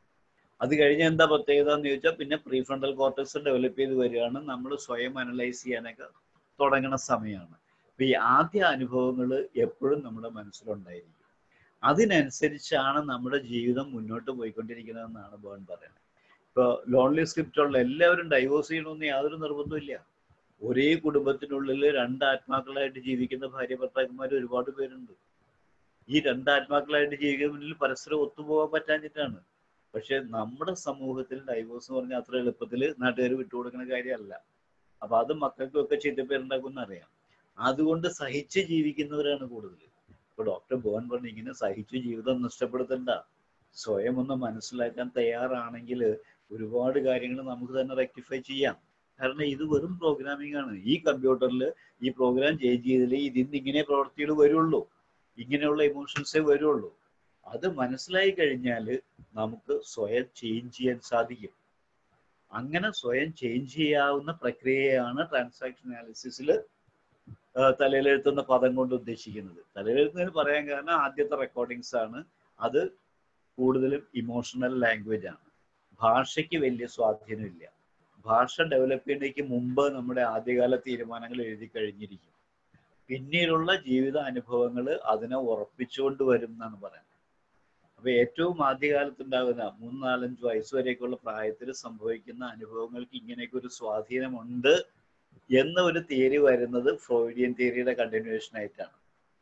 അത് കഴിഞ്ഞ് എന്താ പ്രത്യേകത എന്ന് ചോദിച്ചാൽ പിന്നെ പ്രീഫ്രണ്ടൽ കോർട്ടക്സ് ഡെവലപ്പ് ചെയ്ത് വരികയാണ് നമ്മൾ സ്വയം അനലൈസ് ചെയ്യാനൊക്കെ തുടങ്ങുന്ന സമയമാണ് അപ്പൊ ഈ ആദ്യ അനുഭവങ്ങൾ എപ്പോഴും നമ്മുടെ മനസ്സിലുണ്ടായിരിക്കും അതിനനുസരിച്ചാണ് നമ്മുടെ ജീവിതം മുന്നോട്ട് പോയിക്കൊണ്ടിരിക്കുന്നതെന്നാണ് ബേൺ പറയുന്നത് ഇപ്പൊ ലോൺലി സ്ക്രിപ്റ്റുള്ള എല്ലാവരും ഡൈവോഴ്സ് ചെയ്യണമെന്ന് യാതൊരു നിർബന്ധമില്ല ഒരേ കുടുംബത്തിനുള്ളിൽ രണ്ട് ആത്മാക്കളായിട്ട് ജീവിക്കുന്ന ഭാര്യ ഭർത്താക്കന്മാർ ഒരുപാട് പേരുണ്ട് ഈ രണ്ട് ആത്മാക്കളായിട്ട് ജീവിക്കുന്ന മുന്നിൽ പരസ്പരം ഒത്തുപോകാൻ പറ്റാഞ്ഞിട്ടാണ് പക്ഷെ നമ്മുടെ സമൂഹത്തിൽ ഡൈവോഴ്സ് എന്ന് പറഞ്ഞാൽ അത്ര എളുപ്പത്തിൽ നാട്ടുകാർ വിട്ടുകൊടുക്കുന്ന കാര്യമല്ല അപ്പൊ അത് മക്കൾക്കും ഒക്കെ ചീത്തപ്പേരുണ്ടാക്കുമെന്ന് അറിയാം അതുകൊണ്ട് സഹിച്ച് ജീവിക്കുന്നവരാണ് കൂടുതൽ ഇപ്പൊ ഡോക്ടർ ബോൻ പറഞ്ഞിങ്ങനെ സഹിച്ചു ജീവിതം നഷ്ടപ്പെടുത്തണ്ട സ്വയം ഒന്ന് മനസ്സിലാക്കാൻ തയ്യാറാണെങ്കിൽ ഒരുപാട് കാര്യങ്ങൾ നമുക്ക് തന്നെ റെക്ടിഫൈ ചെയ്യാം കാരണം ഇത് വെറും പ്രോഗ്രാമിംഗ് ആണ് ഈ കമ്പ്യൂട്ടറിൽ ഈ പ്രോഗ്രാം ചേഞ്ച് ചെയ്തില്ലേ ഇതിന്ന് ഇങ്ങനെ പ്രവർത്തികൾ വരുള്ളൂ ഇങ്ങനെയുള്ള ഇമോഷൻസേ വരുള്ളൂ അത് മനസ്സിലായി കഴിഞ്ഞാൽ നമുക്ക് സ്വയം ചേഞ്ച് ചെയ്യാൻ സാധിക്കും അങ്ങനെ സ്വയം ചേഞ്ച് ചെയ്യാവുന്ന പ്രക്രിയയാണ് ട്രാൻസാക്ഷൻ അനാലിസിസിൽ തലയിലെഴുത്തുന്ന പദം കൊണ്ട് ഉദ്ദേശിക്കുന്നത് തലയിലെഴുത്തുന്നതിന് പറയാൻ കാരണം ആദ്യത്തെ റെക്കോർഡിങ്സ് ആണ് അത് കൂടുതലും ഇമോഷണൽ ലാംഗ്വേജ് ആണ് ഭാഷയ്ക്ക് വലിയ സ്വാധീനമില്ല ഭാഷ ഡെവലപ്പ് ചെയ്യുന്നതിന് മുമ്പ് നമ്മുടെ ആദ്യകാല തീരുമാനങ്ങൾ എഴുതി കഴിഞ്ഞിരിക്കും പിന്നീടുള്ള ജീവിത അനുഭവങ്ങൾ അതിനെ ഉറപ്പിച്ചുകൊണ്ട് വരും എന്നാണ് പറയുന്നത് അപ്പൊ ഏറ്റവും ആദ്യകാലത്ത് ഉണ്ടാകുന്ന മൂന്ന് നാലഞ്ച് വയസ്സ് വരെയൊക്കെയുള്ള പ്രായത്തിൽ സംഭവിക്കുന്ന അനുഭവങ്ങൾക്ക് ഇങ്ങനെയൊക്കെ ഒരു സ്വാധീനമുണ്ട് എന്ന ഒരു തിയറി വരുന്നത് ഫ്രോയിഡിയൻ തിയറിയുടെ കണ്ടിന്യൂവേഷൻ ആയിട്ടാണ്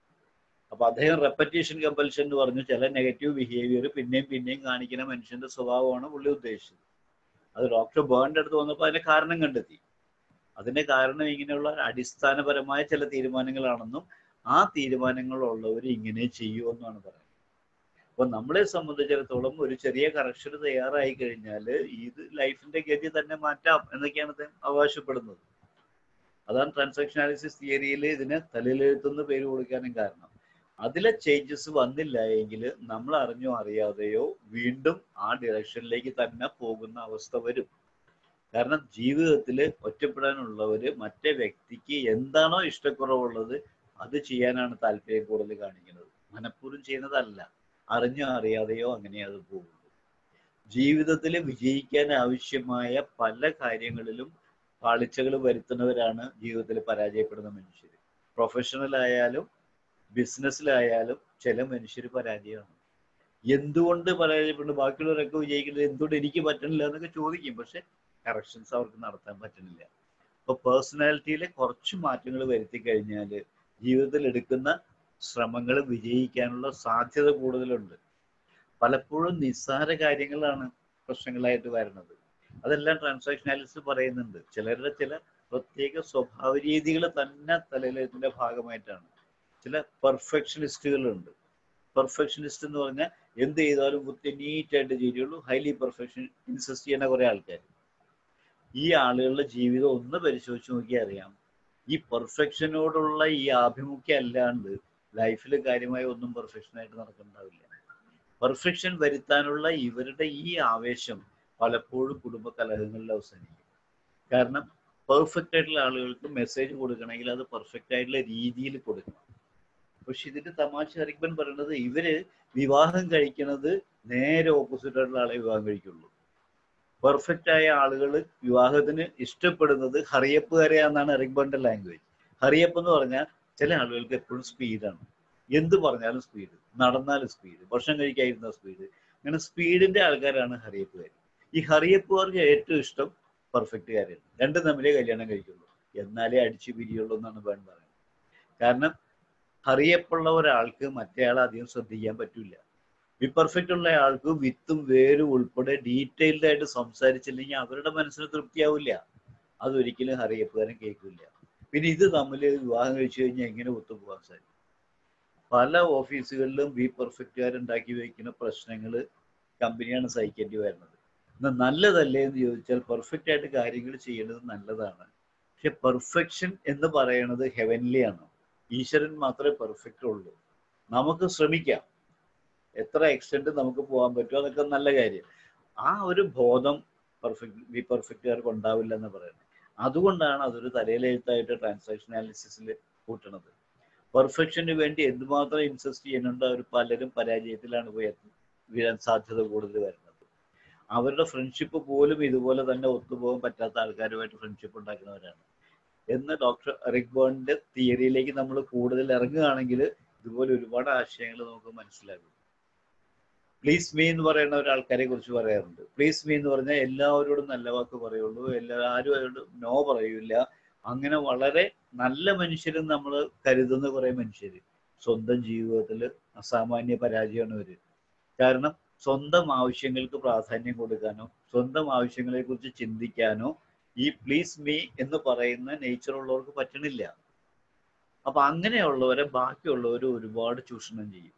അപ്പൊ അദ്ദേഹം റെപ്പറ്റീഷൻ കമ്പൽഷൻ എന്ന് പറഞ്ഞു ചില നെഗറ്റീവ് ബിഹേവിയർ പിന്നെയും പിന്നെയും കാണിക്കുന്ന മനുഷ്യന്റെ സ്വഭാവമാണ് പുള്ളി ഉദ്ദേശിച്ചത് അത് ഡോക്ടർ ബേണിന്റെ അടുത്ത് വന്നപ്പോൾ അതിന്റെ കാരണം കണ്ടെത്തി അതിന്റെ കാരണം ഇങ്ങനെയുള്ള അടിസ്ഥാനപരമായ ചില തീരുമാനങ്ങളാണെന്നും ആ തീരുമാനങ്ങളുള്ളവർ ഇങ്ങനെ ചെയ്യുമെന്നാണ് പറയുന്നത് അപ്പൊ നമ്മളെ സംബന്ധിച്ചിടത്തോളം ഒരു ചെറിയ കറക്ഷൻ തയ്യാറായി കഴിഞ്ഞാൽ ഇത് ലൈഫിന്റെ ഗതി തന്നെ മാറ്റാം എന്നൊക്കെയാണ് അദ്ദേഹം അവകാശപ്പെടുന്നത് അതാണ് ട്രാൻസാക്ഷൻ അനാലിസിസ് തിയറിയിൽ ഇതിന് തലയിലെഴുത്തുന്ന പേര് കൊടുക്കാനും കാരണം അതിലെ ചേഞ്ചസ് വന്നില്ല എങ്കിൽ നമ്മൾ അറിഞ്ഞോ അറിയാതെയോ വീണ്ടും ആ ഡിറക്ഷനിലേക്ക് തന്നെ പോകുന്ന അവസ്ഥ വരും കാരണം ജീവിതത്തിൽ ഒറ്റപ്പെടാനുള്ളവര് മറ്റേ വ്യക്തിക്ക് എന്താണോ ഇഷ്ടക്കുറവുള്ളത് അത് ചെയ്യാനാണ് താല്പര്യം കൂടുതൽ കാണിക്കുന്നത് മനഃപൂർവ്വം ചെയ്യുന്നതല്ല അറിഞ്ഞോ അറിയാതെയോ അങ്ങനെ അത് പോകുള്ളൂ ജീവിതത്തിൽ വിജയിക്കാൻ ആവശ്യമായ പല കാര്യങ്ങളിലും പാളിച്ചകൾ വരുത്തുന്നവരാണ് ജീവിതത്തിൽ പരാജയപ്പെടുന്ന മനുഷ്യർ പ്രൊഫഷണൽ ആയാലും ബിസിനസ്സിലായാലും ചില മനുഷ്യർ പരാജയമാണ് എന്തുകൊണ്ട് പരാജയപ്പെടുന്നു ബാക്കിയുള്ളവരൊക്കെ വിജയിക്കുന്നത് എന്തുകൊണ്ട് എനിക്ക് പറ്റണില്ല എന്നൊക്കെ ചോദിക്കും പക്ഷെ കറക്ഷൻസ് അവർക്ക് നടത്താൻ പറ്റുന്നില്ല അപ്പൊ പേഴ്സണാലിറ്റിയിലെ കുറച്ച് മാറ്റങ്ങൾ വരുത്തി കഴിഞ്ഞാൽ ജീവിതത്തിൽ എടുക്കുന്ന ശ്രമങ്ങൾ വിജയിക്കാനുള്ള സാധ്യത കൂടുതലുണ്ട് പലപ്പോഴും നിസ്സാര കാര്യങ്ങളാണ് പ്രശ്നങ്ങളായിട്ട് വരുന്നത് അതെല്ലാം ട്രാൻസാക്ഷൻ അനാലിസിസ് പറയുന്നുണ്ട് ചിലരുടെ ചില പ്രത്യേക സ്വഭാവ രീതികൾ തന്നെ തലയിലെഴുത്തിന്റെ ഭാഗമായിട്ടാണ് ചില പെർഫെക്ഷനിസ്റ്റുകളുണ്ട് പെർഫെക്ഷനിസ്റ്റ് എന്ന് പറഞ്ഞാൽ എന്ത് ചെയ്താലും കുത്തി നീറ്റായിട്ട് ചെയ്യുള്ളൂ ഹൈലി പെർഫെക്ഷൻ ഇൻസിസ്റ്റ് ചെയ്യുന്ന കുറെ ആൾക്കാർ ഈ ആളുകളുടെ ജീവിതം ഒന്ന് പരിശോധിച്ച് നോക്കിയാൽ അറിയാം ഈ പെർഫെക്ഷനോടുള്ള ഈ ആഭിമുഖ്യം അല്ലാണ്ട് ലൈഫിൽ കാര്യമായ ഒന്നും പെർഫെക്ഷൻ ആയിട്ട് നടക്കുന്നുണ്ടാവില്ല പെർഫെക്ഷൻ വരുത്താനുള്ള ഇവരുടെ ഈ ആവേശം പലപ്പോഴും കുടുംബ കലഹങ്ങളിൽ അവസാനിക്കും കാരണം പെർഫെക്റ്റ് ആയിട്ടുള്ള ആളുകൾക്ക് മെസ്സേജ് കൊടുക്കണമെങ്കിൽ അത് പെർഫെക്റ്റ് ആയിട്ടുള്ള രീതിയിൽ കൊടുക്കണം പക്ഷെ ഇതിന്റെ തമാശ അരിക്കൻ പറയുന്നത് ഇവര് വിവാഹം കഴിക്കുന്നത് നേരെ ഓപ്പോസിറ്റ് ആയിട്ടുള്ള ആളെ വിവാഹം കഴിക്കുള്ളൂ പെർഫെക്റ്റ് ആയ ആളുകൾ വിവാഹത്തിന് ഇഷ്ടപ്പെടുന്നത് ഹറിയപ്പുകാരെയാണെന്നാണ് എറിക്ബന്റെ ലാംഗ്വേജ് ഹറിയപ്പ് എന്ന് പറഞ്ഞാൽ ചില ആളുകൾക്ക് എപ്പോഴും സ്പീഡാണ് എന്ത് പറഞ്ഞാലും സ്പീഡ് നടന്നാലും സ്പീഡ് ഭക്ഷണം കഴിക്കാതിരുന്ന സ്പീഡ് അങ്ങനെ സ്പീഡിന്റെ ആൾക്കാരാണ് ഹറിയപ്പുകാർ ഈ ഹറിയപ്പുകാർക്ക് ഏറ്റവും ഇഷ്ടം പെർഫെക്റ്റുകാരാണ് രണ്ടും തമ്മിലേ കല്യാണം കഴിക്കുള്ളൂ എന്നാലേ അടിച്ചു പിരിയുള്ളൂ എന്നാണ് വേണ്ട പറയുന്നത് കാരണം ഹറിയപ്പുള്ള ഒരാൾക്ക് മറ്റേയാളെ അധികം ശ്രദ്ധിക്കാൻ പറ്റില്ല വിപെർഫെക്റ്റ് ഉള്ള ആൾക്ക് വിത്തും വേരും ഉൾപ്പെടെ ഡീറ്റെയിൽഡ് ആയിട്ട് സംസാരിച്ചില്ലെങ്കിൽ അവരുടെ മനസ്സിന് തൃപ്തിയാവില്ല അതൊരിക്കലും ഹറിയപ്പുകാരൻ കേൾക്കില്ല പിന്നെ ഇത് തമ്മിൽ വിവാഹം കഴിച്ചു കഴിഞ്ഞാൽ എങ്ങനെ ഒത്തുപോകാൻ സാധിക്കും പല ഓഫീസുകളിലും വി പെർഫെക്റ്റുകാരുണ്ടാക്കി വയ്ക്കുന്ന പ്രശ്നങ്ങൾ കമ്പനിയാണ് സഹിക്കേണ്ടി വരുന്നത് എന്നാൽ നല്ലതല്ലേ എന്ന് ചോദിച്ചാൽ പെർഫെക്റ്റ് ആയിട്ട് കാര്യങ്ങൾ ചെയ്യേണ്ടത് നല്ലതാണ് പക്ഷെ പെർഫെക്ഷൻ എന്ന് പറയുന്നത് ഹെവൻലി ആണ് ഈശ്വരൻ മാത്രമേ പെർഫെക്റ്റ് ഉള്ളൂ നമുക്ക് ശ്രമിക്കാം എത്ര എക്സ്റ്റെൻഡ് നമുക്ക് പോകാൻ പറ്റുമോ അതൊക്കെ നല്ല കാര്യം ആ ഒരു ബോധം പെർഫെക്റ്റ് വി പെർഫെക്റ്റുകാർക്ക് ഉണ്ടാവില്ല എന്ന് പറയുന്നത് അതുകൊണ്ടാണ് അതൊരു തലയിലെഴുത്തായിട്ട് ട്രാൻസാക്ഷൻ അനാലിസിസിൽ കൂട്ടണത് പെർഫെക്ഷന് വേണ്ടി എന്തുമാത്രം ഇൻസസ്റ്റ് ചെയ്യുന്നുണ്ടോ അവർ പലരും പരാജയത്തിലാണ് പോയി വീഴാൻ സാധ്യത കൂടുതൽ വരുന്നത് അവരുടെ ഫ്രണ്ട്ഷിപ്പ് പോലും ഇതുപോലെ തന്നെ ഒത്തുപോകാൻ പറ്റാത്ത ആൾക്കാരുമായിട്ട് ഫ്രണ്ട്ഷിപ്പ് ഉണ്ടാക്കുന്നവരാണ് എന്ന് ഡോക്ടർ റിക് ബോണിന്റെ തിയറിയിലേക്ക് നമ്മൾ കൂടുതൽ ഇറങ്ങുകയാണെങ്കിൽ ഇതുപോലെ ഒരുപാട് ആശയങ്ങൾ നമുക്ക് മനസ്സിലാകും പ്ലീസ് മീ എന്ന് പറയുന്ന ഒരാൾക്കാരെ കുറിച്ച് പറയാറുണ്ട് പ്ലീസ് മീ എന്ന് പറഞ്ഞാൽ എല്ലാവരോടും നല്ല വാക്ക് പറയുള്ളൂ എല്ലാ ആരും അവരോട് നോ പറയൂല അങ്ങനെ വളരെ നല്ല മനുഷ്യരും നമ്മൾ കരുതുന്ന കുറെ മനുഷ്യര് സ്വന്തം ജീവിതത്തിൽ അസാമാന്യ പരാജയമാണ് അവര് കാരണം സ്വന്തം ആവശ്യങ്ങൾക്ക് പ്രാധാന്യം കൊടുക്കാനോ സ്വന്തം ആവശ്യങ്ങളെ കുറിച്ച് ചിന്തിക്കാനോ ഈ പ്ലീസ് മീ എന്ന് പറയുന്ന നേച്ചർ ഉള്ളവർക്ക് പറ്റണില്ല അപ്പൊ അങ്ങനെയുള്ളവരെ ബാക്കിയുള്ളവർ ഒരുപാട് ചൂഷണം ചെയ്യും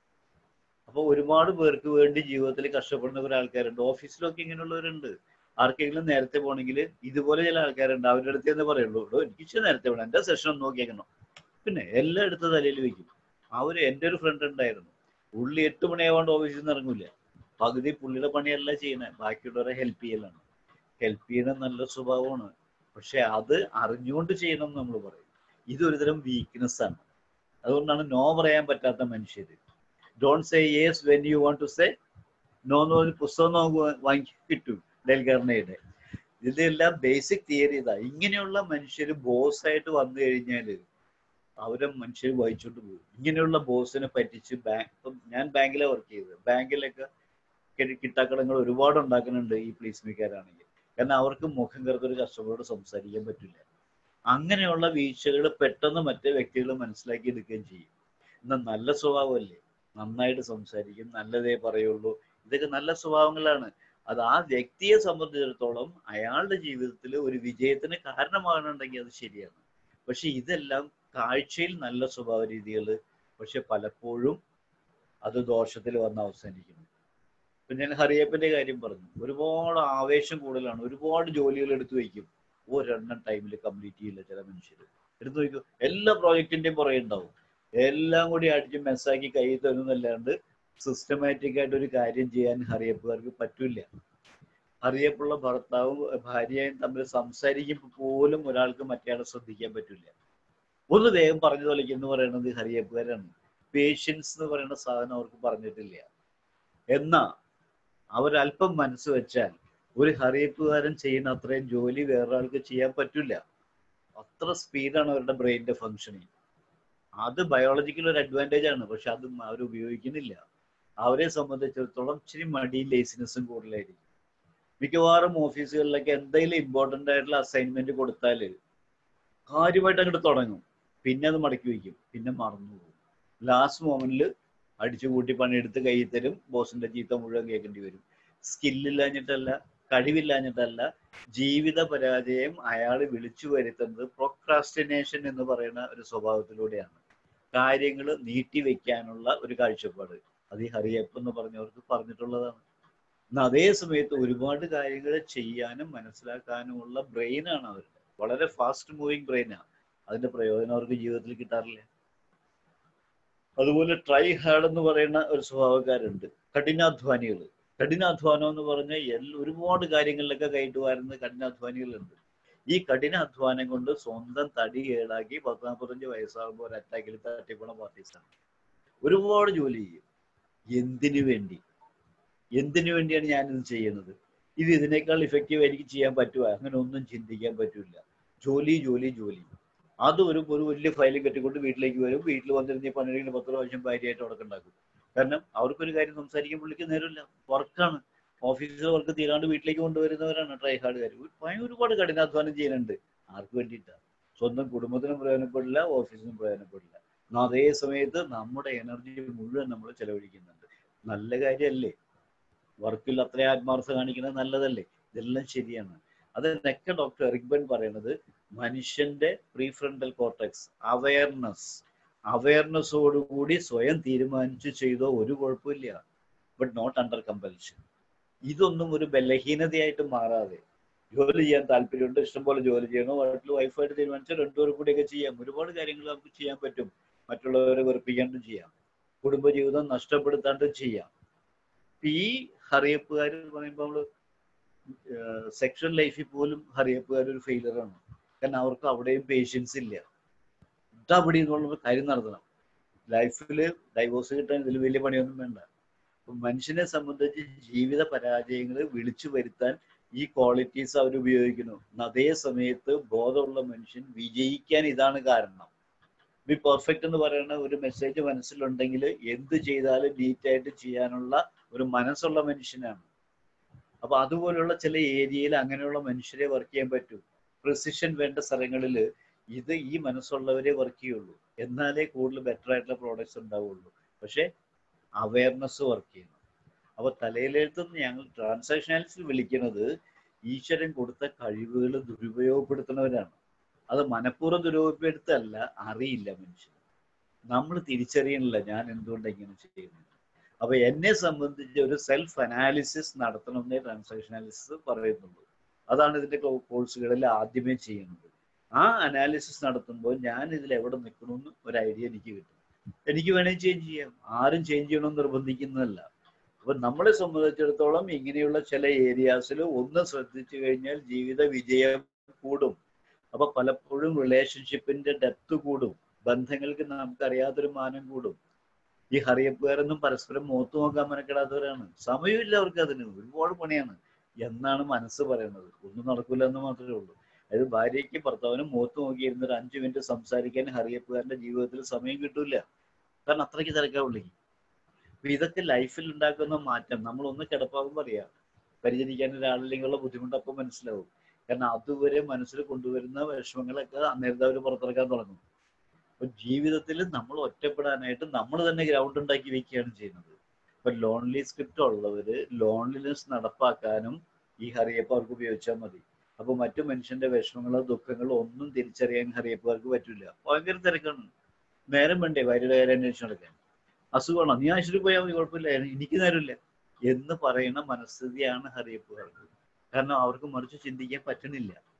അപ്പൊ ഒരുപാട് പേർക്ക് വേണ്ടി ജീവിതത്തിൽ കഷ്ടപ്പെടുന്ന കുറെ ആൾക്കാരുണ്ട് ഓഫീസിലൊക്കെ ഇങ്ങനെയുള്ളവരുണ്ട് ആർക്കെങ്കിലും നേരത്തെ പോകണമെങ്കിൽ ഇതുപോലെ ചില ആൾക്കാരുണ്ട് അവരുടെ അടുത്ത് എന്ന് പറയുള്ളൂ "എടോ, എനിക്ക് ഇച്ചിരി നേരത്തെ വേണം എന്റെ സെഷൻ ഒന്ന് നോക്കിയേക്കണം പിന്നെ എല്ലാം എടുത്ത് തലയിൽ വെക്കും അവര് എൻ്റെ ഒരു ഫ്രണ്ട് ഉണ്ടായിരുന്നു പുള്ളി എട്ട് മണിയാവാണ്ട് ഓഫീസിൽ നിന്ന് ഇറങ്ങൂല പകുതി പുള്ളിയുടെ പണിയല്ല ചെയ്യണേ ബാക്കിയുള്ളവരെ ഹെൽപ്പ് ചെയ്യലാണ് ഹെൽപ്പ് ചെയ്യണ നല്ല സ്വഭാവമാണ് പക്ഷെ അത് അറിഞ്ഞുകൊണ്ട് ചെയ്യണം എന്ന് നമ്മൾ പറയും ഇതൊരു തരം വീക്ക്നെസ് ആണ് അതുകൊണ്ടാണ് നോ പറയാൻ പറ്റാത്ത മനുഷ്യര് don't say yes when you want to say no എന്ന് പറഞ്ഞ് പുസ്തകം നമുക്ക് വാങ്ങി കിട്ടും ഡെൽഗർണയുടെ ഇതെല്ലാം ബേസിക് തിയറി ഇതാ ഇങ്ങനെയുള്ള മനുഷ്യർ ബോസ് ആയിട്ട് വന്നു കഴിഞ്ഞാൽ അവരെ മനുഷ്യർ വായിച്ചോണ്ട് പോകും ഇങ്ങനെയുള്ള ബോസിനെ പറ്റിച്ച് ബാങ്ക് ഇപ്പം ഞാൻ ബാങ്കിലാണ് വർക്ക് ചെയ്തത് ബാങ്കിലൊക്കെ കി- കിട്ടാക്കടങ്ങൾ ഒരുപാട് ഉണ്ടാക്കുന്നുണ്ട് ഈ പ്ലീസ്മിക്കാരാണെങ്കിൽ കാരണം അവർക്ക് മുഖം കറുത്തൊരു കസ്റ്റമറോട് സംസാരിക്കാൻ പറ്റില്ല അങ്ങനെയുള്ള വീഴ്ചകൾ പെട്ടെന്ന് മറ്റേ വ്യക്തികൾ മനസ്സിലാക്കി എടുക്കുകയും ചെയ്യും എന്നാൽ നല്ല സ്വഭാവമല്ലേ നന്നായിട്ട് സംസാരിക്കും നല്ലതേ പറയുള്ളൂ ഇതൊക്കെ നല്ല സ്വഭാവങ്ങളാണ് അത് ആ വ്യക്തിയെ സംബന്ധിച്ചിടത്തോളം അയാളുടെ ജീവിതത്തിൽ ഒരു വിജയത്തിന് കാരണമാകുന്നുണ്ടെങ്കിൽ അത് ശരിയാണ് പക്ഷെ ഇതെല്ലാം കാഴ്ചയിൽ നല്ല സ്വഭാവ രീതികൾ പക്ഷെ പലപ്പോഴും അത് ദോഷത്തിൽ വന്ന് അവസാനിക്കുന്നു ഇപ്പൊ ഞാൻ ഹറിയപ്പന്റെ കാര്യം പറഞ്ഞു ഒരുപാട് ആവേശം കൂടുതലാണ് ഒരുപാട് ജോലികൾ എടുത്തു വയ്ക്കും ഒരെണ്ണം ടൈമിൽ കംപ്ലീറ്റ് ചെയ്യില്ല ചില മനുഷ്യർ എടുത്തു നോക്കൂ എല്ലാ പ്രോജക്റ്റിന്റെയും പുറകെ ഉണ്ടാവും എല്ലാം കൂടി അടിച്ച് മെസ്സാക്കി കൈ തരുന്നല്ലാണ്ട് സിസ്റ്റമാറ്റിക് ആയിട്ട് ഒരു കാര്യം ചെയ്യാൻ ഹറിയപ്പുകാർക്ക് പറ്റില്ല ഹറിയപ്പുള്ള ഭർത്താവും ഭാര്യയും തമ്മിൽ സംസാരിക്കുമ്പോൾ പോലും ഒരാൾക്ക് മറ്റേയാളെ ശ്രദ്ധിക്കാൻ പറ്റില്ല ഒന്ന് വേഗം പറഞ്ഞു തൊലയ്ക്ക് എന്ന് പറയുന്നത് ഹരിയപ്പുകാരാണ് പേഷ്യൻസ് എന്ന് പറയുന്ന സാധനം അവർക്ക് പറഞ്ഞിട്ടില്ല എന്നാ അവരല്പം മനസ്സ് വെച്ചാൽ ഒരു ഹറിയപ്പുകാരൻ ചെയ്യുന്ന അത്രയും ജോലി വേറൊരാൾക്ക് ചെയ്യാൻ പറ്റില്ല അത്ര സ്പീഡാണ് അവരുടെ ബ്രെയിനിന്റെ ഫങ്ഷനിങ് അത് ബയോളജിക്കൽ ഒരു അഡ്വാൻറ്റേജ് ആണ് പക്ഷെ അത് അവർ ഉപയോഗിക്കുന്നില്ല അവരെ സംബന്ധിച്ചിടത്തോളം ഇച്ചിരി മടിയും ലേസിനെസ്സും കൂടുതലായിരിക്കും മിക്കവാറും ഓഫീസുകളിലൊക്കെ എന്തെങ്കിലും ഇമ്പോർട്ടൻ്റ് ആയിട്ടുള്ള അസൈൻമെന്റ് കൊടുത്താൽ കാര്യമായിട്ട് അങ്ങോട്ട് തുടങ്ങും പിന്നെ അത് മടക്കി വയ്ക്കും പിന്നെ മറന്നു പോകും ലാസ്റ്റ് മൊമെന്റിൽ അടിച്ചുകൂട്ടി പണിയെടുത്ത് കൈ തരും ബോസിന്റെ ചീത്ത മുഴുവൻ കേൾക്കേണ്ടി വരും സ്കില്ലില്ലാഞ്ഞിട്ടല്ല കഴിവില്ലാഞ്ഞിട്ടല്ല ജീവിത പരാജയം അയാൾ വിളിച്ചു വരുത്തുന്നത് പ്രൊക്രാസ്റ്റിനേഷൻ എന്ന് പറയുന്ന ഒരു സ്വഭാവത്തിലൂടെയാണ് കാര്യങ്ങൾ നീട്ടി വെക്കാനുള്ള ഒരു കാഴ്ചപ്പാട് അത് ഈ ഹറിയപ്പ് എന്ന് പറഞ്ഞവർക്ക് പറഞ്ഞിട്ടുള്ളതാണ് എന്നാൽ അതേ സമയത്ത് ഒരുപാട് കാര്യങ്ങൾ ചെയ്യാനും മനസ്സിലാക്കാനുമുള്ള ബ്രെയിനാണ് അവരുടെ വളരെ ഫാസ്റ്റ് മൂവിങ് ബ്രെയിനാണ് അതിന്റെ പ്രയോജനം അവർക്ക് ജീവിതത്തിൽ കിട്ടാറില്ല അതുപോലെ ട്രൈ ഹാർഡ് എന്ന് പറയുന്ന ഒരു സ്വഭാവക്കാരുണ്ട് കഠിനാധ്വാനികൾ കഠിനാധ്വാനം എന്ന് പറഞ്ഞാൽ എല്ലാ ഒരുപാട് കാര്യങ്ങളിലൊക്കെ കയറ്റു വരുന്ന കഠിനാധ്വാനികളുണ്ട് ഈ കഠിനാധ്വാനം കൊണ്ട് സ്വന്തം തടി കേടാക്കി പത്ത് നാൽപ്പത്തഞ്ച് വയസ്സാകുമ്പോൾ ഒരു അറ്റാക്കിൽ തട്ടിപ്പോണ പാർട്ടീസാണ് ഒരുപാട് ജോലി ചെയ്യും എന്തിനു വേണ്ടി എന്തിനു വേണ്ടിയാണ് ഞാനിത് ചെയ്യുന്നത് ഇത് ഇതിനേക്കാൾ ഇഫക്റ്റീവ് എനിക്ക് ചെയ്യാൻ പറ്റുക അങ്ങനെ ഒന്നും ചിന്തിക്കാൻ പറ്റില്ല ജോലി ജോലി ജോലി അത് ഒരു ഒരു വലിയ ഫയലും കെട്ടിക്കൊണ്ട് വീട്ടിലേക്ക് വരും വീട്ടിൽ വന്നിരുന്ന് പണിയെടുക്കുന്ന പത്ത് പ്രാവശ്യം ഭാര്യയായിട്ട് ഉടക്കുണ്ടാക്കും കാരണം അവർക്കൊരു കാര്യം സംസാരിക്കാൻ പുള്ളിക്ക് നേരമില്ല വർക്കാണ് ഓഫീസിലെ വർക്ക് തീരാണ്ട് വീട്ടിലേക്ക് കൊണ്ടുവരുന്നവരാണ് ട്രൈ ഹാർഡുകാർ ഭയങ്കര ഒരുപാട് കഠിനാധ്വാനം ചെയ്യുന്നുണ്ട് ആർക്ക് വേണ്ടിയിട്ടാണ് സ്വന്തം കുടുംബത്തിനും പ്രയോജനപ്പെടില്ല ഓഫീസിനും പ്രയോജനപ്പെടില്ല എന്നാൽ അതേ സമയത്ത് നമ്മുടെ എനർജി മുഴുവൻ നമ്മൾ ചെലവഴിക്കുന്നുണ്ട് നല്ല കാര്യമല്ലേ വർക്കിൽ അത്ര ആത്മാർത്ഥ കാണിക്കുന്നത് നല്ലതല്ലേ ഇതെല്ലാം ശരിയാണ് അതിനൊക്കെ ഡോക്ടർ എറിക്ബൻ പറയുന്നത് മനുഷ്യന്റെ പ്രീഫ്രണ്ടൽ കോർട്ടക്സ് അവയർനെസ് അവയർനെസ്സോടുകൂടി സ്വയം തീരുമാനിച്ചു ചെയ്തോ ഒരു കുഴപ്പമില്ല ബട്ട് നോട്ട് അണ്ടർ കമ്പൽഷൻ ഇതൊന്നും ഒരു ബലഹീനതയായിട്ട് മാറാതെ ജോലി ചെയ്യാൻ താല്പര്യമുണ്ട് ഇഷ്ടംപോലെ ജോലി ചെയ്യണോ വീട്ടിൽ വൈഫായിട്ട് തീരുമാനിച്ചാൽ രണ്ടുപേരും കൂടിയൊക്കെ ചെയ്യാം ഒരുപാട് കാര്യങ്ങൾ നമുക്ക് ചെയ്യാൻ പറ്റും മറ്റുള്ളവരെ വെറുപ്പിക്കാണ്ടും ചെയ്യാം കുടുംബജീവിതം നഷ്ടപ്പെടുത്താണ്ടും ചെയ്യാം ഈ ഹറിയപ്പുകാർ പറയുമ്പോൾ നമ്മള് സെക്ഷൽ ലൈഫിൽ പോലും ഹറിയപ്പുകാർ ഒരു ഫെയിലറാണ് കാരണം അവർക്ക് അവിടെയും പേഷ്യൻസ് ഇല്ല അവിടെ എന്നുള്ള കാര്യം നടത്തണം ലൈഫിൽ ഡൈവോഴ്സ് കിട്ടാൻ ഇതിൽ വലിയ പണിയൊന്നും വേണ്ട മനുഷ്യനെ സംബന്ധിച്ച് ജീവിത പരാജയങ്ങൾ വിളിച്ചു വരുത്താൻ ഈ ക്വാളിറ്റീസ് അവർ ഉപയോഗിക്കുന്നു അതേ സമയത്ത് ബോധമുള്ള മനുഷ്യൻ വിജയിക്കാൻ ഇതാണ് കാരണം ബി പെർഫെക്റ്റ് എന്ന് പറയുന്ന ഒരു മെസ്സേജ് മനസ്സിലുണ്ടെങ്കിൽ എന്ത് ചെയ്താലും നീറ്റായിട്ട് ചെയ്യാനുള്ള ഒരു മനസ്സുള്ള മനുഷ്യനാണ് അപ്പൊ അതുപോലുള്ള ചില ഏരിയയിൽ അങ്ങനെയുള്ള മനുഷ്യരെ വർക്ക് ചെയ്യാൻ പറ്റും പ്രിസിഷൻ വേണ്ട സ്ഥലങ്ങളിൽ ഇത് ഈ മനസ്സുള്ളവരെ വർക്ക് ചെയ്യുള്ളൂ എന്നാലേ കൂടുതൽ ബെറ്റർ ആയിട്ടുള്ള പ്രോഡക്ട്സ് ഉണ്ടാവുള്ളൂ പക്ഷെ അവയർനെസ് വർക്ക് ചെയ്യണം അപ്പൊ തലയിലെഴുത്തുനിന്ന് ഞങ്ങൾ ട്രാൻസാക്ഷനാലിസിൽ വിളിക്കുന്നത് ഈശ്വരൻ കൊടുത്ത കഴിവുകൾ ദുരുപയോഗപ്പെടുത്തുന്നവരാണ് അത് മനഃപൂർവ്വം ദുരുപയോഗപ്പെടുത്തല്ല അറിയില്ല മനുഷ്യൻ നമ്മൾ തിരിച്ചറിയണില്ല ഞാൻ എന്തുകൊണ്ട് ഇങ്ങനെ ചെയ്യുന്നത് അപ്പൊ എന്നെ സംബന്ധിച്ച് ഒരു സെൽഫ് അനാലിസിസ് നടത്തണമെന്നേ ട്രാൻസാക്ഷൻ അനാലിസിസ് പറയുന്നുള്ളൂ അതാണ് ഇതിന്റെ കോഴ്സുകളിൽ ആദ്യമേ ചെയ്യുന്നത് ആ അനാലിസിസ് നടത്തുമ്പോൾ ഞാൻ ഇതിൽ എവിടെ നിൽക്കണമെന്ന് ഒരു ഐഡിയ എനിക്ക് കിട്ടും എനിക്ക് വേണമെങ്കിൽ ചേഞ്ച് ചെയ്യാം ആരും ചേഞ്ച് ചെയ്യണമെന്ന് നിർബന്ധിക്കുന്നതല്ല അപ്പൊ നമ്മളെ സംബന്ധിച്ചിടത്തോളം ഇങ്ങനെയുള്ള ചില ഏരിയാസിൽ ഒന്ന് ശ്രദ്ധിച്ചു കഴിഞ്ഞാൽ ജീവിത വിജയം കൂടും അപ്പൊ പലപ്പോഴും റിലേഷൻഷിപ്പിന്റെ ഡെപ്ത് കൂടും ബന്ധങ്ങൾക്ക് നമുക്കറിയാത്തൊരു മാനം കൂടും ഈ ഹറിയപ്പുകാരൊന്നും പരസ്പരം മുഖത്ത് നോക്കാൻ മനക്കെടാത്തവരാണ് സമയമില്ല അവർക്ക് അതിന് ഒരുപാട് പണിയാണ് എന്നാണ് മനസ്സ് പറയുന്നത് ഒന്നും നടക്കില്ല എന്ന് മാത്രമേ ഉള്ളൂ അതായത് ഭാര്യയ്ക്ക് ഭർത്താവിനും മുഖത്ത് നോക്കിയിരുന്ന ഒരു അഞ്ചു മിനിറ്റ് സംസാരിക്കാൻ ഹറിയപ്പുകാരന്റെ ജീവിതത്തിൽ സമയം കിട്ടൂല കാരണം അത്രയ്ക്ക് തിരക്കാവുള്ളേ അപ്പൊ ഇതൊക്കെ ലൈഫിൽ ഉണ്ടാക്കുന്ന മാറ്റം നമ്മൾ ഒന്ന് കിടപ്പാകുമ്പോൾ അറിയാം പരിചരിക്കാൻ ഒരാളില്ലെങ്കിലുള്ള ബുദ്ധിമുട്ട് അപ്പം മനസ്സിലാവും കാരണം അതുവരെ മനസ്സിൽ കൊണ്ടുവരുന്ന വിഷമങ്ങളൊക്കെ അന്നേരത്തെ അവർ പുറത്തിറക്കാൻ തുടങ്ങും അപ്പൊ ജീവിതത്തിൽ നമ്മൾ ഒറ്റപ്പെടാനായിട്ട് നമ്മൾ തന്നെ ഗ്രൗണ്ട് ഉണ്ടാക്കി വെക്കുകയാണ് ചെയ്യുന്നത് ഇപ്പൊ ലോൺലി സ്ക്രിപ്റ്റ് ഉള്ളവര് ലോൺലിനെസ് നടപ്പാക്കാനും ഈ ഹറിയപ്പ് അവർക്ക് ഉപയോഗിച്ചാൽ മതി അപ്പൊ മറ്റു മനുഷ്യന്റെ വിഷമങ്ങളോ ദുഃഖങ്ങളോ ഒന്നും തിരിച്ചറിയാൻ ഹറിയപ്പുകാർക്ക് പറ്റില്ല ഭയങ്കര തിരക്കാണ് നേരം വേണ്ടേ ഭാര്യയുടെ കാര്യം അന്വേഷിച്ച് നടക്കാൻ അസുഖമാണോ നീ ആശുപത്രി പോയാൽ മതി കുഴപ്പമില്ല എനിക്ക് നേരമില്ല എന്ന് പറയുന്ന മനസ്ഥിതിയാണ് ഹറിയപ്പുകാർക്ക് കാരണം അവർക്ക് മറിച്ച് ചിന്തിക്കാൻ പറ്റണില്ല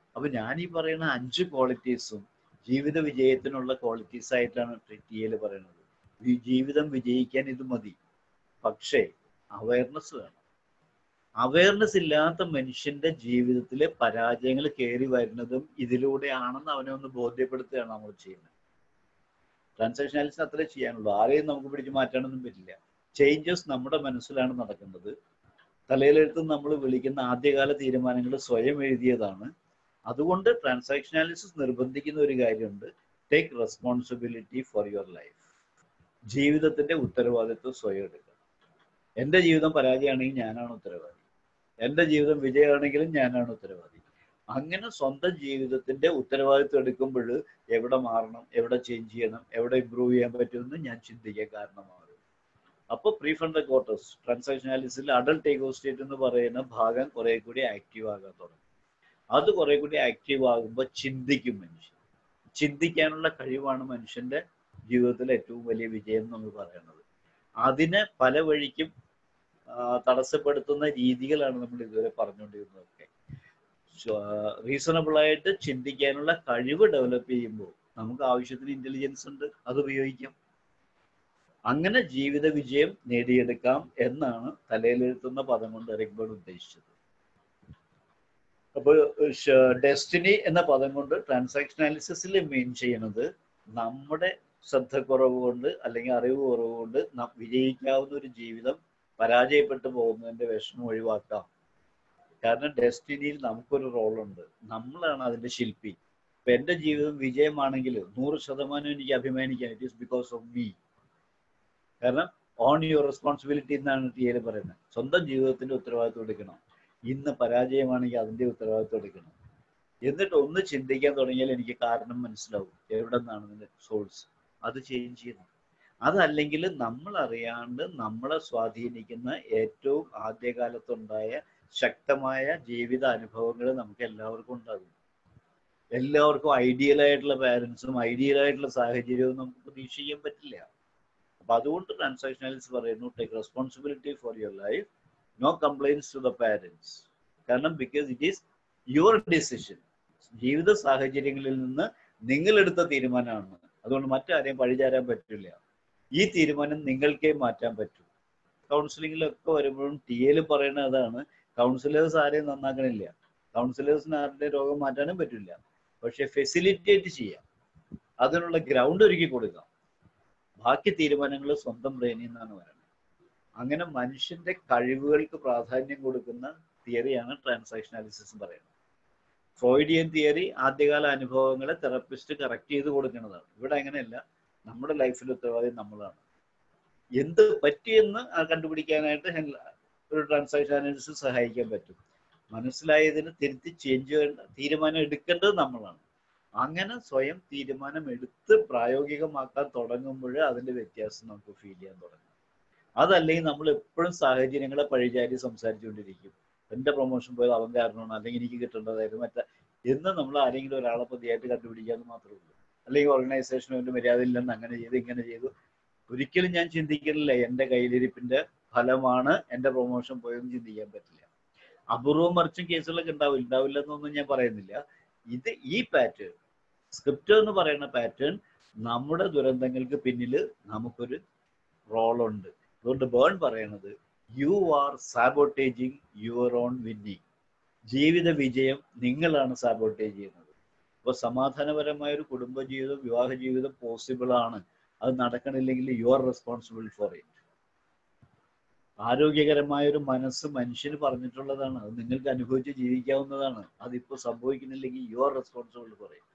അപ്പൊ ഞാൻ ഈ പറയുന്ന അഞ്ച് ക്വാളിറ്റീസും ജീവിത വിജയത്തിനുള്ള ക്വാളിറ്റീസ് ആയിട്ടാണ് ടി എൽ പറയുന്നത് ഈ ജീവിതം വിജയിക്കാൻ ഇത് മതി പക്ഷേ അവയർനെസ് വേണം അവയർനെസ് ഇല്ലാത്ത മനുഷ്യന്റെ ജീവിതത്തിലെ പരാജയങ്ങൾ കയറി വരുന്നതും ഇതിലൂടെയാണെന്ന് അവനെ ഒന്ന് ബോധ്യപ്പെടുത്തുകയാണ് നമ്മൾ ചെയ്യുന്നത് ട്രാൻസാക്ഷനാലിസിന് അത്രേ ചെയ്യാനുള്ളൂ ആരെയും നമുക്ക് പിടിച്ചു മാറ്റാനൊന്നും പറ്റില്ല ചേഞ്ചസ് നമ്മുടെ മനസ്സിലാണ് നടക്കുന്നത് തലയിലെഴുത്ത് നമ്മൾ വിളിക്കുന്ന ആദ്യകാല തീരുമാനങ്ങൾ സ്വയം എഴുതിയതാണ് അതുകൊണ്ട് ട്രാൻസാക്ഷനാലിസിസ് നിർബന്ധിക്കുന്ന ഒരു കാര്യമുണ്ട് take responsibility for your life ജീവിതത്തിന്റെ ഉത്തരവാദിത്വം സ്വയം എടുക്കുക എന്റെ ജീവിതം പരാജയമാണെങ്കിൽ ഞാനാണ് ഉത്തരവാദി എന്റെ ജീവിതം വിജയമാണെങ്കിലും ഞാനാണ് ഉത്തരവാദി അങ്ങനെ സ്വന്തം ജീവിതത്തിന്റെ ഉത്തരവാദിത്വം എടുക്കുമ്പോൾ എവിടെ മാറണം എവിടെ ചേഞ്ച് ചെയ്യണം എവിടെ ഇമ്പ്രൂവ് ചെയ്യാൻ പറ്റുമെന്ന് ഞാൻ ചിന്തിക്കാൻ കാരണമാകും അപ്പോൾ പ്രീഫണ്ട് ക്വാർട്ടേഴ്സ് ട്രാൻസാക്ഷനാലിസിൽ അഡൽട്ട് ടേക്ക് സ്റ്റേറ്റ് എന്ന് പറയുന്ന ഭാഗം കുറെ കൂടി ആക്റ്റീവ് ആകാൻ തുടങ്ങും അത് കുറെ കൂടി ആക്റ്റീവ് ആകുമ്പോൾ ചിന്തിക്കും മനുഷ്യൻ ചിന്തിക്കാനുള്ള കഴിവാണ് മനുഷ്യന്റെ ജീവിതത്തിലെ ഏറ്റവും വലിയ വിജയം എന്ന് നമ്മൾ പറയുന്നത് അതിനെ പല വഴിക്കും തടസ്സപ്പെടുത്തുന്ന രീതികളാണ് നമ്മൾ ഇതുവരെ പറഞ്ഞുകൊണ്ടിരുന്നതൊക്കെ റീസണബിൾ ആയിട്ട് ചിന്തിക്കാനുള്ള കഴിവ് ഡെവലപ്പ് ചെയ്യുമ്പോൾ നമുക്ക് ആവശ്യത്തിന് ഇന്റലിജൻസ് ഉണ്ട് അത് ഉപയോഗിക്കാം അങ്ങനെ ജീവിത വിജയം നേടിയെടുക്കാം എന്നാണ് തലയിലെഴുത്തുന്ന പദം കൊണ്ട് എറിക് ബേർഡ് ഉദ്ദേശിച്ചത് അപ്പോൾ ഡെസ്റ്റിനി എന്ന പദം കൊണ്ട് ട്രാൻസാക്ഷനാലിസിസിൽ മെയിൻ ചെയ്യുന്നത് നമ്മുടെ ശ്രദ്ധക്കുറവ് കൊണ്ട് അല്ലെങ്കിൽ അറിവ് കുറവ് കൊണ്ട് വിജയിക്കാവുന്ന ഒരു ജീവിതം പരാജയപ്പെട്ടു പോകുന്നതിന്റെ വിഷമം ഒഴിവാക്കാം കാരണം ഡെസ്റ്റിനിയിൽ നമുക്കൊരു റോളുണ്ട് നമ്മളാണ് അതിന്റെ ശില്പി ഇപ്പൊ എന്റെ ജീവിതം വിജയമാണെങ്കിൽ നൂറ് ശതമാനം എനിക്ക് അഭിമാനിക്കാൻ it is because of me കാരണം ഓൺ യുവർ റെസ്പോൺസിബിലിറ്റി എന്നാണ് ടി എൽ പറയുന്നത് സ്വന്തം ജീവിതത്തിന്റെ ഉത്തരവാദിത്വം എടുക്കണം ഇന്ന് പരാജയമാണെങ്കിൽ അതിന്റെ ഉത്തരവാദിത്വം എടുക്കണം എന്നിട്ട് ഒന്ന് ചിന്തിക്കാൻ തുടങ്ങിയാൽ എനിക്ക് കാരണം മനസ്സിലാവും എവിടെ നിന്നാണ് ഇതിന്റെ സോഴ്സ് അത് ചേഞ്ച് ചെയ്യണം അതല്ലെങ്കിൽ നമ്മൾ അറിയാണ്ട് നമ്മളെ സ്വാധീനിക്കുന്ന ഏറ്റവും ആദ്യകാലത്തുണ്ടായ ശക്തമായ ജീവിത അനുഭവങ്ങൾ നമുക്ക് എല്ലാവർക്കും ഉണ്ടാകും എല്ലാവർക്കും ഐഡിയൽ ആയിട്ടുള്ള പാരൻസും ഐഡിയൽ ആയിട്ടുള്ള സാഹചര്യവും നമുക്ക് പ്രതീക്ഷിക്കാൻ പറ്റില്ല അപ്പൊ അതുകൊണ്ട് ട്രാൻസാക്ഷനാലിസ് പറയുന്നു take responsibility for your life no complaints to the parents കാരണം because it is your decision ജീവിത സാഹചര്യങ്ങളിൽ നിന്ന് നിങ്ങൾ എടുത്ത തീരുമാനമാണ് അതുകൊണ്ട് മറ്റാരെയും പഴിചാരാൻ പറ്റില്ല ഈ തീരുമാനം നിങ്ങൾക്കേ മാറ്റാൻ പറ്റൂ കൗൺസിലിങ്ങിലൊക്കെ വരുമ്പോഴും ടി എൽ പറയുന്ന അതാണ് കൗൺസിലേഴ്സ് ആരെയും നന്നാക്കണില്ല കൗൺസിലേഴ്സിന് ആരുടെ രോഗം മാറ്റാനും പറ്റില്ല പക്ഷെ ഫെസിലിറ്റേറ്റ് ചെയ്യാം അതിനുള്ള ഗ്രൗണ്ട് ഒരുക്കി കൊടുക്കാം ബാക്കി തീരുമാനങ്ങൾ സ്വന്തം ബ്രെയിനിൽ നിന്നാണ് വരുന്നത് അങ്ങനെ മനുഷ്യന്റെ കഴിവുകൾക്ക് പ്രാധാന്യം കൊടുക്കുന്ന തിയറിയാണ് ട്രാൻസാക്ഷനാലിസിസ് പറയുന്നത് ഫ്രോയിഡിയൻ തിയറി ആദ്യകാല അനുഭവങ്ങളെ തെറപ്പിസ്റ്റ് കറക്റ്റ് ചെയ്ത് കൊടുക്കുന്നതാണ് ഇവിടെ അങ്ങനെയല്ല നമ്മുടെ ലൈഫിൽ ഉത്തരവാദി നമ്മളാണ് എന്ത് പറ്റിയെന്ന് കണ്ടുപിടിക്കാനായിട്ട് ഒരു ട്രാൻസാക്ഷൻ അനാലിസിസ് സഹായിക്കാൻ പറ്റും മനസ്സിലായതിന് തിരുത്തി ചേഞ്ച് ചെയ്യേണ്ട തീരുമാനം എടുക്കേണ്ടത് നമ്മളാണ് അങ്ങനെ സ്വയം തീരുമാനം എടുത്ത് പ്രായോഗികമാക്കാൻ തുടങ്ങുമ്പോൾ അതിന്റെ വ്യത്യാസം നമുക്ക് ഫീൽ ചെയ്യാൻ തുടങ്ങും അതല്ലെങ്കിൽ നമ്മൾ എപ്പോഴും സാഹചര്യങ്ങളെ പഴിചാരി സംസാരിച്ചുകൊണ്ടിരിക്കും എന്റെ പ്രൊമോഷൻ പോയത് അവൻ കാരണമാണ് അല്ലെങ്കിൽ എനിക്ക് കിട്ടേണ്ടതായിരുന്നു മറ്റേ എന്ന് നമ്മൾ ആരെങ്കിലും ഒരാളെ പ്രതിയായിട്ട് കണ്ടുപിടിക്കാന്ന് മാത്രമേ ഉള്ളൂ അല്ലെങ്കിൽ ഓർഗനൈസേഷന് വേണ്ടി മര്യാദ ഇല്ലെന്ന് അങ്ങനെ ചെയ്തു ഇങ്ങനെ ചെയ്തു ഒരിക്കലും ഞാൻ ചിന്തിക്കുന്നില്ല എന്റെ കയ്യിലിരിപ്പിന്റെ ഫലമാണ് എന്റെ പ്രൊമോഷൻ പോയെന്ന് ചിന്തിക്കാൻ പറ്റില്ല അപൂർവം മറിച്ചും കേസുകളൊക്കെ ഉണ്ടാവില്ല ഉണ്ടാവില്ല എന്നൊന്നും ഞാൻ പറയുന്നില്ല ഇത് ഈ പാറ്റേൺ സ്ക്രിപ്റ്റ് എന്ന് പറയുന്ന പാറ്റേൺ നമ്മുടെ ദുരന്തങ്ങൾക്ക് പിന്നിൽ നമുക്കൊരു റോളുണ്ട് അതുകൊണ്ട് ബേൺ പറയണത് you are sabotaging your own winning ജീവിത വിജയം നിങ്ങളാണ് സാബോട്ടേജ് ചെയ്യുന്നത് അപ്പോൾ സമാധാനപരമായ ഒരു കുടുംബജീവിതം വിവാഹ ജീവിതം പോസിബിൾ ആണ് അത് നടക്കണില്ലെങ്കിൽ you are responsible for it ആരോഗ്യകരമായ ഒരു മനസ്സ് മനുഷ്യന് പറഞ്ഞിട്ടുള്ളതാണ് അത് നിങ്ങൾക്ക് അനുഭവിച്ച് ജീവിക്കാവുന്നതാണ് അതിപ്പോൾ സംഭവിക്കുന്നില്ലെങ്കിൽ you are responsible for it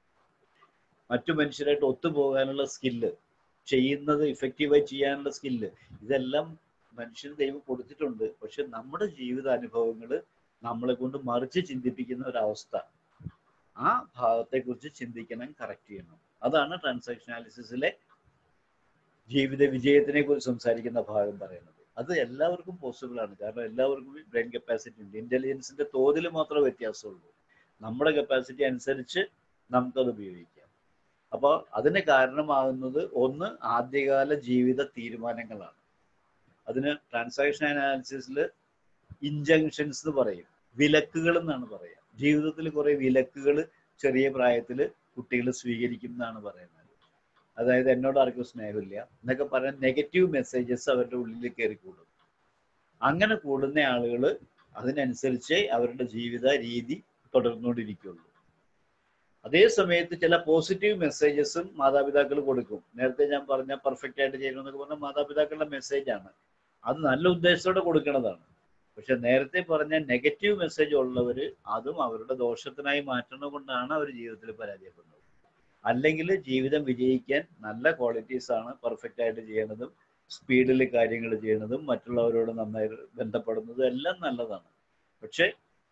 മറ്റു മനുഷ്യരായിട്ട് ഒത്തുപോകാനുള്ള സ്കില്ല് ചെയ്യുന്നത് ഇഫക്റ്റീവായി ചെയ്യാനുള്ള സ്കില്ല് ഇതെല്ലാം മനുഷ്യന് ദൈവം കൊടുത്തിട്ടുണ്ട് പക്ഷെ നമ്മുടെ ജീവിത അനുഭവങ്ങൾ നമ്മളെ കൊണ്ട് മറിച്ച് ചിന്തിപ്പിക്കുന്ന ഒരവസ്ഥ ആ ഭാഗത്തെക്കുറിച്ച് ചിന്തിക്കണം കറക്റ്റ് ചെയ്യണം അതാണ് ട്രാൻസാക്ഷനാലിസിസിലെ ജീവിത വിജയത്തിനെ കുറിച്ച് സംസാരിക്കുന്ന ഭാഗം പറയുന്നത് അത് എല്ലാവർക്കും പോസിബിൾ ആണ് കാരണം എല്ലാവർക്കും ബ്രെയിൻ കപ്പാസിറ്റി ഉണ്ട് ഇന്റലിജൻസിന്റെ തോതിൽ മാത്രമേ വ്യത്യാസമുള്ളൂ നമ്മുടെ കപ്പാസിറ്റി അനുസരിച്ച് നമുക്കത് ഉപയോഗിക്കാം അപ്പോൾ അതിന് കാരണമാകുന്നത് ഒന്ന് ആദ്യകാല ജീവിത തീരുമാനങ്ങളാണ് അതിന് ട്രാൻസാക്ഷൻ അനാലിസിസിൽ ഇൻജങ്ഷൻസ് എന്ന് പറയും വിലക്കുകൾ എന്നാണ് പറയുക ജീവിതത്തിൽ കുറെ വിലക്കുകൾ ചെറിയ പ്രായത്തിൽ കുട്ടികൾ സ്വീകരിക്കും എന്നാണ് പറയുന്നത് അതായത് എന്നോട് ആർക്കും സ്നേഹമില്ല എന്നൊക്കെ പറയാൻ നെഗറ്റീവ് മെസ്സേജസ് അവരുടെ ഉള്ളിൽ കയറി കൂടും അങ്ങനെ കൂടുന്ന ആളുകൾ അതിനനുസരിച്ച് അവരുടെ ജീവിത രീതി തുടർന്നുകൊണ്ടിരിക്കുള്ളൂ അതേ സമയത്ത് ചില പോസിറ്റീവ് മെസ്സേജസും മാതാപിതാക്കൾ കൊടുക്കും നേരത്തെ ഞാൻ പറഞ്ഞ പെർഫെക്റ്റ് ആയിട്ട് ചെയ്യണം എന്നൊക്കെ പറഞ്ഞ മാതാപിതാക്കളുടെ മെസ്സേജാണ് അത് നല്ല ഉദ്ദേശത്തോടെ കൊടുക്കുന്നതാണ് പക്ഷെ നേരത്തെ പറഞ്ഞ നെഗറ്റീവ് മെസ്സേജ് ഉള്ളവർ അതും അവരുടെ ദോഷത്തിനായി മാറ്റുന്നത് കൊണ്ടാണ് അവർ ജീവിതത്തിൽ പരാജയപ്പെടുന്നത് അല്ലെങ്കിൽ ജീവിതം വിജയിക്കാൻ നല്ല ക്വാളിറ്റീസ് ആണ് പെർഫെക്റ്റ് ആയിട്ട് ചെയ്യണതും സ്പീഡിൽ കാര്യങ്ങൾ ചെയ്യണതും മറ്റുള്ളവരോട് നന്നായി ബന്ധപ്പെടുന്നതും എല്ലാം നല്ലതാണ് പക്ഷെ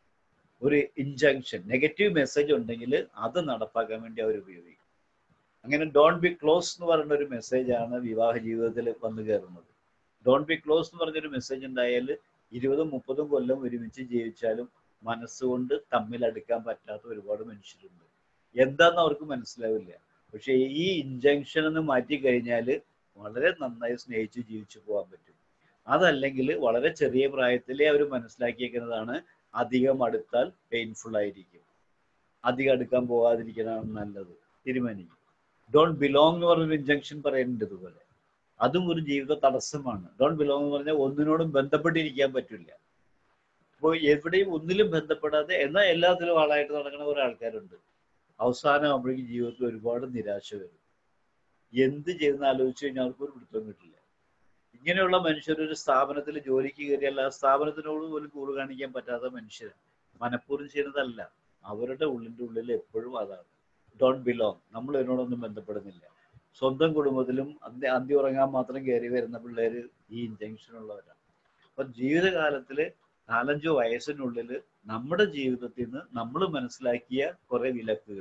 ഒരു ഇൻജങ്ഷൻ നെഗറ്റീവ് മെസ്സേജ് ഉണ്ടെങ്കിൽ അത് നടപ്പാക്കാൻ വേണ്ടി അവർ ഉപയോഗിക്കും അങ്ങനെ ഡോൺ ബി ക്ലോസ് എന്ന് പറയുന്ന ഒരു മെസ്സേജാണ് വിവാഹ ജീവിതത്തിൽ വന്നു കയറുന്നത് ഡോൺ ബി ക്ലോസ് എന്ന് പറഞ്ഞൊരു മെസ്സേജ് ഉണ്ടായാൽ ഇരുപതും മുപ്പതും കൊല്ലം ഒരുമിച്ച് ജീവിച്ചാലും മനസ്സുകൊണ്ട് തമ്മിൽ അടുക്കാൻ പറ്റാത്ത ഒരുപാട് മനുഷ്യരുണ്ട് എന്താന്ന് അവർക്ക് മനസ്സിലാവില്ല പക്ഷെ ഈ ഇൻജങ്ഷൻ എന്ന് മാറ്റി കഴിഞ്ഞാൽ വളരെ നന്നായി സ്നേഹിച്ച് ജീവിച്ചു പോകാൻ പറ്റും അതല്ലെങ്കിൽ വളരെ ചെറിയ പ്രായത്തിലേ അവർ മനസ്സിലാക്കിയേക്കുന്നതാണ് അധികം അടുത്താൽ പെയിൻഫുൾ ആയിരിക്കും അധികം അടുക്കാൻ പോകാതിരിക്കണതാണ് നല്ലത് തീരുമാനിക്കും ഡോണ്ട് ബിലോങ് എന്ന് പറഞ്ഞൊരു ഇൻജങ്ഷൻ പറയുന്നുണ്ട് ഇതുപോലെ അതും ഒരു ജീവിത തടസ്സമാണ് ഡോണ്ട് ബിലോങ് എന്ന് പറഞ്ഞാൽ ഒന്നിനോടും ബന്ധപ്പെട്ടിരിക്കാൻ പറ്റില്ല അപ്പോൾ എവിടെയും ഒന്നിലും ബന്ധപ്പെടാതെ എന്നാൽ എല്ലാത്തിലും ആളായിട്ട് നടക്കുന്ന കുറെ ആൾക്കാരുണ്ട് അവസാനം ആകുമ്പോഴേക്കും ജീവിതത്തിൽ ഒരുപാട് നിരാശ വരും എന്ത് ചെയ്യുന്ന ആലോചിച്ച് കഴിഞ്ഞാൽ അവർക്ക് ഒരു പിടുത്തം കിട്ടില്ല ഇങ്ങനെയുള്ള മനുഷ്യർ ഒരു സ്ഥാപനത്തിൽ ജോലിക്ക് കയറിയാൽ ആ സ്ഥാപനത്തിനോട് പോലും കൂറ് കാണിക്കാൻ പറ്റാത്ത മനുഷ്യരാണ് മനഃപൂർവ്വം ചെയ്യുന്നതല്ല അവരുടെ ഉള്ളിൻ്റെ ഉള്ളിൽ എപ്പോഴും അതാണ് ഡോണ്ട് ബിലോങ് നമ്മൾ ഇതിനോടൊന്നും ബന്ധപ്പെടുന്നില്ല സ്വന്തം കുടുംബത്തിലും അന്ത്യ അന്ത്യ ഉറങ്ങാൻ മാത്രം കയറി വരുന്ന പിള്ളേർ ഈ ഇൻജങ്ഷൻ ഉള്ളവരാണ് അപ്പൊ ജീവിതകാലത്തിൽ നാലഞ്ചോ വയസ്സിനുള്ളിൽ നമ്മുടെ ജീവിതത്തിൽ നിന്ന് നമ്മൾ മനസ്സിലാക്കിയ കുറെ വിലക്കുകൾ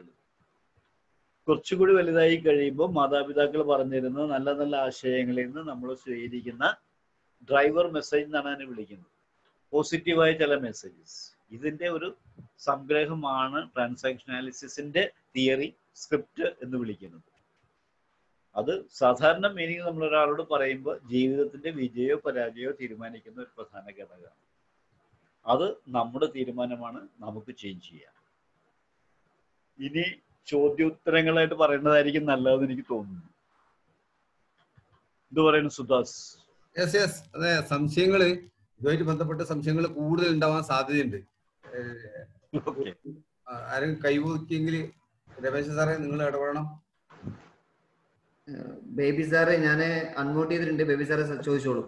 കുറച്ചുകൂടി വലുതായി കഴിയുമ്പോൾ മാതാപിതാക്കൾ പറഞ്ഞിരുന്ന നല്ല നല്ല ആശയങ്ങളിൽ നിന്ന് നമ്മൾ സ്വീകരിക്കുന്ന ഡ്രൈവർ മെസ്സേജ് എന്നാണ് അതിനെ വിളിക്കുന്നത് പോസിറ്റീവായ ചില മെസ്സേജസ് ഇതിന്റെ ഒരു സംഗ്രഹമാണ് ട്രാൻസാക്ഷൻ അനാലിസിസിന്റെ തിയറി സ്ക്രിപ്റ്റ് എന്ന് വിളിക്കുന്നത് അത് സാധാരണ മീനിങ് നമ്മൾ ഒരാളോട് പറയുമ്പോൾ ജീവിതത്തിന്റെ വിജയോ പരാജയമോ തീരുമാനിക്കുന്ന ഒരു പ്രധാന ഘടകമാണ് അത് നമ്മുടെ തീരുമാനമാണ് നമുക്ക് ചേഞ്ച് ചെയ്യാം ഇനി ചോദ്യോത്തരങ്ങളായിട്ട് പറയുന്നതായിരിക്കും നല്ലതെന്ന് എനിക്ക് തോന്നുന്നു എന്ത് പറയുന്നു സുദാസ് യെസ് യെസ് അതെ സംശയങ്ങള് ഇതുമായിട്ട് ബന്ധപ്പെട്ട സംശയങ്ങൾ കൂടുതൽ ഉണ്ടാവാൻ സാധ്യതയുണ്ട് ഏഹ് ഓക്കെ ആരും കൈവൂക്കിയെങ്കിൽ രമേശ് സാറേ നിങ്ങൾ ഇടപെടണം ബേബി സാറ് ഞാൻ അൺമ്യൂട്ട് ചെയ്തിട്ടുണ്ട് ബേബി സാറെ ചോദിച്ചോളൂ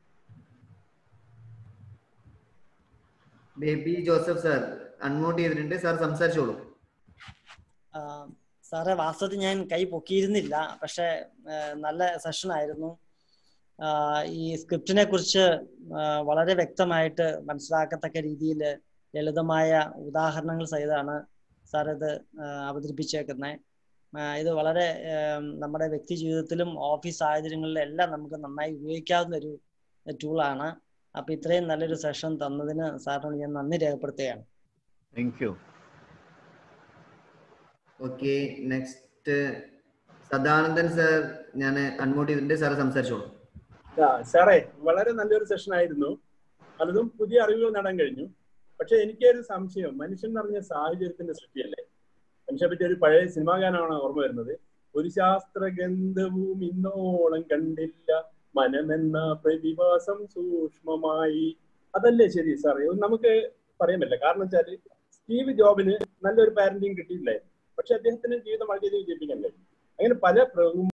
ബേബി ജോസഫ് സാർ അൺമ്യൂട്ട് ചെയ്തിട്ടുണ്ട് സാർ സംസാരിച്ചോളൂ ആ, സാറേ വാസ്തവത്തിൽ ഞാൻ കൈ പൊക്കിയിരുന്നില്ല പക്ഷെ ആ, നല്ല സെഷൻ ആയിരുന്നു ആ, ഈ സ്ക്രിപ്റ്റിനെ കുറിച്ച് ആ, വളരെ വ്യക്തമായിട്ട് മനസ്സിലാക്കത്തക്ക രീതിയിൽ ലളിതമായ ഉദാഹരണങ്ങൾ സഹിതമാണ് സാർ ഇത് അവതരിപ്പിച്ചേക്കുന്നത് ഇത് വളരെ ആ, നമ്മുടെ വ്യക്തി ജീവിതത്തിലും ഓഫീസ് സാഹചര്യങ്ങളിലും എല്ലാം നമുക്ക് നന്നായി ഉപയോഗിക്കാവുന്ന ഒരു ടൂളാണ് അപ്പൊ ഇത്രയും നല്ലൊരു സെഷൻ തന്നതിന് സാറിനോട് ഞാൻ നന്ദി രേഖപ്പെടുത്തുകയാണ് thank you okay next Sadanandan sir ഞാൻ അൺമ്യൂട്ട് ചെയ്തിട്ടുണ്ട് സാറ് സംസാരിച്ചോളൂ ആ, സാറേ വളരെ നല്ലൊരു സെഷൻ ആയിരുന്നു പലതും പുതിയ അറിവുകൾ നേടാൻ കഴിഞ്ഞു പക്ഷെ എനിക്കൊരു സംശയം മനുഷ്യൻ നിറഞ്ഞ സാഹചര്യത്തിന്റെ സൃഷ്ടിയല്ലേ മനുഷ്യനെ പറ്റി ഒരു പഴയ സിനിമാ ഗാനമാണ് ഓർമ്മ വരുന്നത് ഒരു ശാസ്ത്രഗന്ധവും ഇന്നോളം കണ്ടില്ല മനമെന്ന പ്രതിഭാസം സൂക്ഷ്മമായി അതല്ലേ ശരി സാറേ ഇത് നമുക്ക് പറയാൻ പറ്റില്ല കാരണം വെച്ചാല് സ്റ്റീവ് ജോബിന് നല്ലൊരു പാരന്റിങ് കിട്ടിയില്ലായിരുന്നു പക്ഷെ അദ്ദേഹത്തിന് ജീവിതം വളരെയധികം വിജയിപ്പിക്കാൻ കഴിഞ്ഞു അങ്ങനെ പല പ്രമുഖ